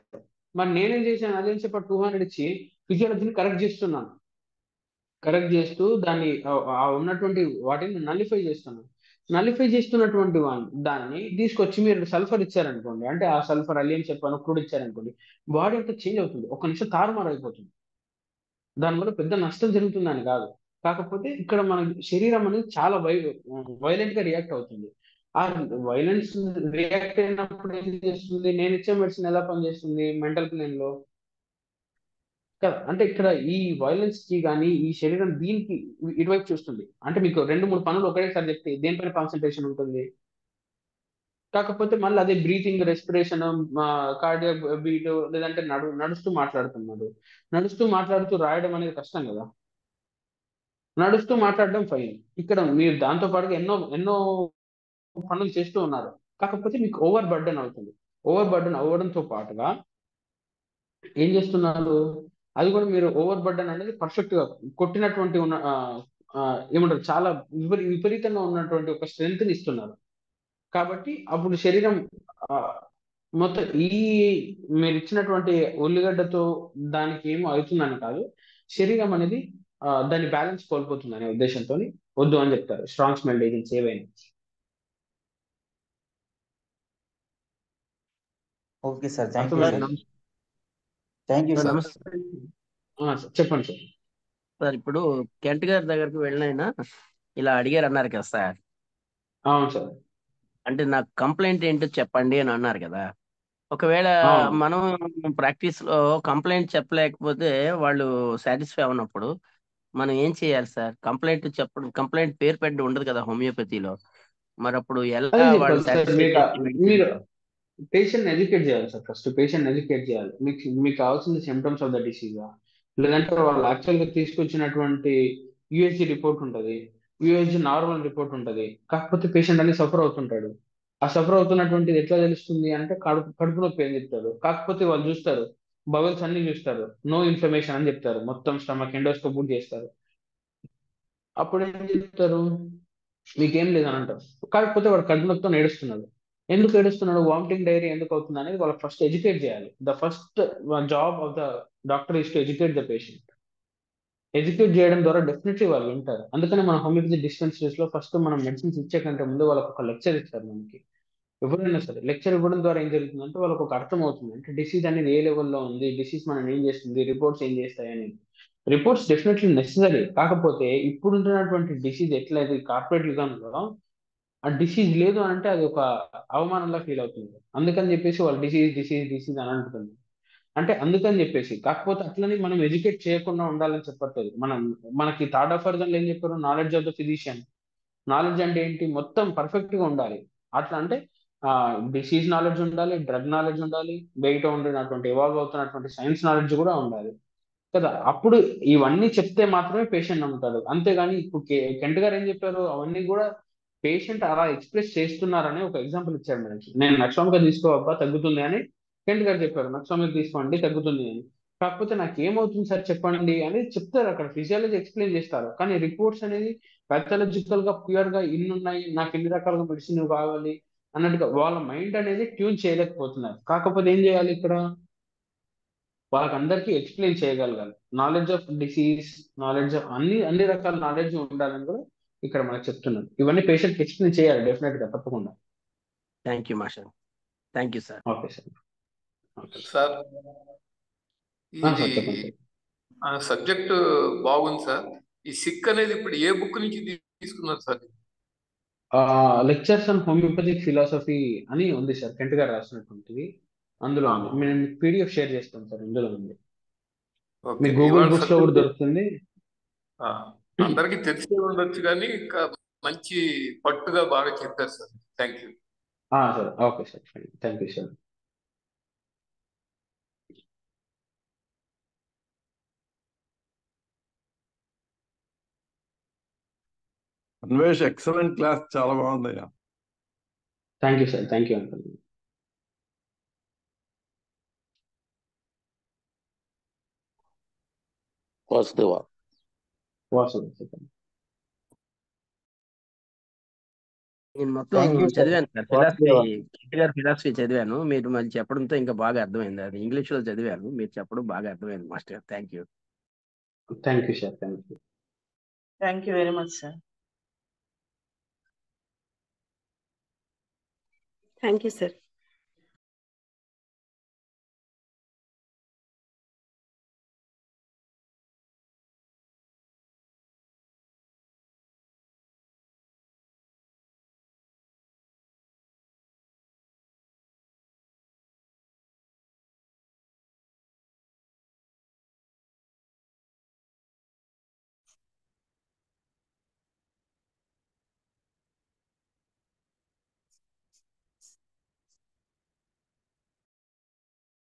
మరి నేనేం చేశాను అదేం చెప్ప టూ హండ్రెడ్ ఇచ్చి ఫిజియాలజీని కరెక్ట్ చేస్తున్నాను కరెక్ట్ చేస్తూ దాన్ని ఆ- ఆ ఉన్నటువంటి వాటిని నలిఫై చేస్తున్నాను నలిఫై చేస్తున్నటువంటి వా- దాన్ని తీసుకొచ్చి మీరు సల్ఫర్ ఇచ్చారనుకోండి అంటే ఆ సల్ఫర్ అలియన్ చెప్పాను క్రూడ్ ఇచ్చారనుకోండి బాడీ అంతా చేంజ్ అవుతుంది ఒక నిమిషం తారుమారు అయిపోతుంది దానివల్ల పెద్ద నష్టం జరుగుతుందని కాదు కాకపోతే ఇక్కడ మన శరీరం అనేది చాలా వై వైలెంట్ గా రియాక్ట్ అవుతుంది ఆ వైలెన్స్ రియాక్ట్ అయినప్పుడు ఏం చేస్తుంది నేను ఇచ్చే మెడిసిన్ ఎలా పనిచేస్తుంది మెంటల్ ప్లేన్ లో కదా అంటే ఇక్కడ ఈ వైలెన్స్ కి కానీ ఈ శరీరం దీనికి ఇటువైపు చూస్తుంది అంటే మీకు రెండు మూడు పనులు ఒకటేసారి చెప్తే దేనిపైన కాన్సన్ట్రేషన్ ఉంటుంది కాకపోతే మళ్ళీ అదే బ్రీతింగ్ రెస్పిరేషన్ కార్డియాక్ బీట్ లేదంటే నడు నడుస్తూ మాట్లాడుతున్నాడు నడుస్తూ మాట్లాడుతూ రాయడం అనేది కష్టం కదా నడుస్తూ మాట్లాడడం ఫైన్ ఇక్కడ మీరు దాంతో పాటుగా ఎన్నో ఎన్నో పనులు చేస్తూ ఉన్నారు కాకపోతే మీకు ఓవర్ బర్డెన్ అవుతుంది ఓవర్ బర్డెన్ అవ్వడంతో పాటుగా ఏం చేస్తున్నారు అది కూడా మీరు ఓవర్ బర్డెన్ అనేది పర్ఫెక్ట్ గా కొట్టినటువంటి ఉన్న ఆ, ఆ, ఏమంటారు చాలా విపరీ విపరీతంగా ఉన్నటువంటి ఒక స్ట్రెంగ్త్ ని ఇస్తున్నారు కాబట్టి అప్పుడు శరీరం ఆ, మొత్తం ఈ మీరు ఇచ్చినటువంటి ఉల్లిగడ్డతో దానికి ఏమో అవుతుందని కాదు శరీరం అనేది ఆ, దాని బ్యాలెన్స్ కోల్పోతుంది అనే ఉద్దేశంతో వద్దు అని చెప్తారు స్ట్రాంగ్ స్మెల్ ఏజెంట్స్ ఏవైనా ఓకే సార్ థ్యాంక్ యూ అర్థమైందా? Sir thank you sir sir నమస్తే ఆ, చెప్పండి సార్ సార్ ఇప్పుడు కెంట్ గారి దగ్గరికి వెళ్ళినైనా ఇలా అడిగారు అన్నారు కదా సార్ అవును సార్ అంటే నాకు కంప్లైంట్ ఏంటో చెప్పండి అని అన్నారు కదా ఒకవేళ అవును మనం ప్రాక్టీస్ లో కంప్లైంట్ చెప్పలేకపోతే వాళ్ళు సాటిస్ఫై అవునప్పుడు మనం ఏం చేయాలి సార్ కంప్లైంట్ చెప్పడం కంప్లైంట్ పేరు పెట్టి ఉండదు కదా హోమియోపతిలో మరి అప్పుడు ఎలా అదే వాళ్ళు చెప్పాలి సార్ సాటిస్ఫై మీకు చేసి మెడిసిన్ మీరు పేషెంట్ ఎడ్యుకేట్ చేయాలి సార్ ఫస్ట్ పేషెంట్ ఎడ్యుకేట్ చేయాలి మీకు మీకు కావాల్సిన సిమ్టమ్స్ ఆఫ్ ద డిసీజా లేదంటే వాళ్ళు యాక్చువల్ గా తీసుకొచ్చినటువంటి యుఎస్జి రిపోర్ట్ ఉంటుంది యుఎస్జి నార్మల్ రిపోర్ట్ ఉంటుంది కాకపోతే పేషెంట్ అనేది సఫర్ అవుతుంటాడు ఆ సఫర్ అవుతున్నటువంటిది ఎట్లా తెలుస్తుంది అంటే కడుపు కడుపు నొప్పి అని చెప్తారు కాకపోతే వాళ్ళు చూస్తారు బబుల్స్ అన్ని చూస్తారు నో ఇన్ఫర్మేషన్ అని చెప్తారు మొత్తం స్టమక్ ఎండోస్కోప్ కూడా చేస్తారు అప్పుడు ఏం చెప్తారు మీకేం లేదని అంటారు కాకపోతే వాడు కడుపు నొప్పితో ఏడుస్తున్నాడు ఎందుకు ఏడుస్తున్నాడు వామిటింగ్ డైరీ ఎందుకు అవుతుంది అనేది వాళ్ళు ఫస్ట్ ఎడ్యుకేట్ చేయాలి the first job of the doctor is to educate the patient educate చేయడం ద్వారా డెఫినెట్లీ వాళ్ళు వింటారు అందుకని మన హోమియోపతి డిస్పెన్సరీస్ లో ఫస్ట్ మనం మెడిసిన్స్ ఇచ్చే కంటే ముందు వాళ్ళకి ఒక లెక్చర్ ఇస్తారు మనకి ఎవరైనా సరే లెక్చర్ ఇవ్వడం ద్వారా ఏం జరుగుతుందంటే వాళ్ళకి ఒక అర్థం అవుతుంది అంటే డిసీజ్ అనేది ఏ లెవెల్లో ఉంది డిసీజ్ మనం ఏం చేస్తుంది రిపోర్ట్స్ ఏం చేస్తాయి అనేది రిపోర్ట్స్ డెఫినెట్లీ నెసరీ కాకపోతే ఇప్పుడు ఉంటున్నటువంటి డిసీజ్ ఎట్లయితే కార్పొరేట్ యుగంలో ఆ డిసీజ్ లేదు అంటే అది ఒక అవమానంలా ఫీల్ అవుతుంది అందుకని చెప్పేసి వాళ్ళు డిసీజ్ డిసీజ్ డిసీజ్ అని అంటుంది అంటే అందుకని చెప్పేసి కాకపోతే అట్లని మనం ఎడ్యుకేట్ చేయకుండా ఉండాలని చెప్పట్లేదు మనం మనకి థర్డ్ ఆఫ్ అర్జన్ ఏం చెప్పారు knowledge of the physician knowledge అంటే ఏంటి మొత్తం పర్ఫెక్ట్ గా ఉండాలి అట్లా అంటే ఆ డిసీజ్ నాలెడ్జ్ ఉండాలి డ్రగ్ నాలెడ్జ్ ఉండాలి బయట ఉండినటువంటి ఎవాల్వ్ అవుతున్నటువంటి సైన్స్ నాలెడ్జ్ కూడా ఉండాలి కదా అప్పుడు ఇవన్నీ చెప్తే మాత్రమే పేషెంట్ నమ్ముతాడు అంతేగాని ఇప్పుడు కె- కెంట్ గారు ఏం చెప్పారు అవన్నీ కూడా పేషెంట్ అలా ఎక్స్ప్రెస్ చేస్తున్నారని ఒక ఎగ్జాంపుల్ ఇచ్చారు మనకి నేను నక్షమిక తీసుకో అబ్బా తగ్గుతుంది అని కెంట్ గారు చెప్పారు నక్షమిక తీసుకోండి తగ్గుతుంది అని కాకపోతే నాకు ఏమవుతుంది సార్ చెప్పండి అని చెప్తారు అక్కడ ఫిజియాలజీ ఎక్స్ప్లెయిన్ చేస్తారు కానీ రిపోర్ట్స్ అనేది పాథాలజికల్ గా ప్యూర్ గా ఇన్ని ఉన్నాయి నాకు ఎన్ని రకాలుగా మెడిసిన్ కావాలి అన్నట్టుగా వాళ్ళ మైండ్ అనేది ట్యూన్ చేయలేకపోతున్నారు కాకపోతే ఏం చేయాలి ఇక్కడ వాళ్ళకందరికీ ఎక్స్ప్లెయిన్ చేయగలగాలి knowledge of disease knowledge of అన్ని అన్ని రకాల నాలెడ్జ్ ఉండాలని కూడా ఇక్కడ మనకు చెప్తున్నాను ఇవన్నీ పేషెంట్ ఎక్స్ప్లెయిన్ చేయాలి డెఫినెట్ గా తప్పకుండా thank you master thank you sir okay sir okay sir sir ఇది చెప్పండి సార్ సబ్జెక్ట్ బాగుంది సార్ ఈ సిక్ అనేది ఇప్పుడు ఏ బుక్ నుంచి తీసుకున్నారు sir lectures and homeopathic philosophy అని ఉంది సార్ కెంట్ గారు రాసినటువంటిది అందులో ఉంది నేను పీడిఎఫ్ షేర్ చేస్తాను సార్ ఇందులో ఉంది ఓకే మీ గూగుల్ ఇవాళ బుక్స్ లో కూడా సబ్జెక్ట్ దొరుకుతుంది అందరికి తెలిసే ఉండొచ్చు కానీ ఇంకా మంచి పట్టుగా బాగా చెప్పారు సార్ థ్యాంక్ యూ ఆ, sir okay sir thank you sir Anvesh excellent class చాలా బాగుందయ్యా thank you sir thank you uncle Vasudeva Vasu నేను మొత్తం థ్యాంక్ యూ సార్ చదివాను సార్ ఫిలాసఫీ వాసుదేవ కిట్ గారు ఫిలాసఫీ చదివాను మీరు మళ్ళీ చెప్పడంతో ఇంకా బాగా అర్థమైంది అది ఇంగ్లీష్ లో చదివాను మీరు చెప్పడం బాగా అర్థమైంది master thank you thank you sir thank you thank you very much sir thank you sir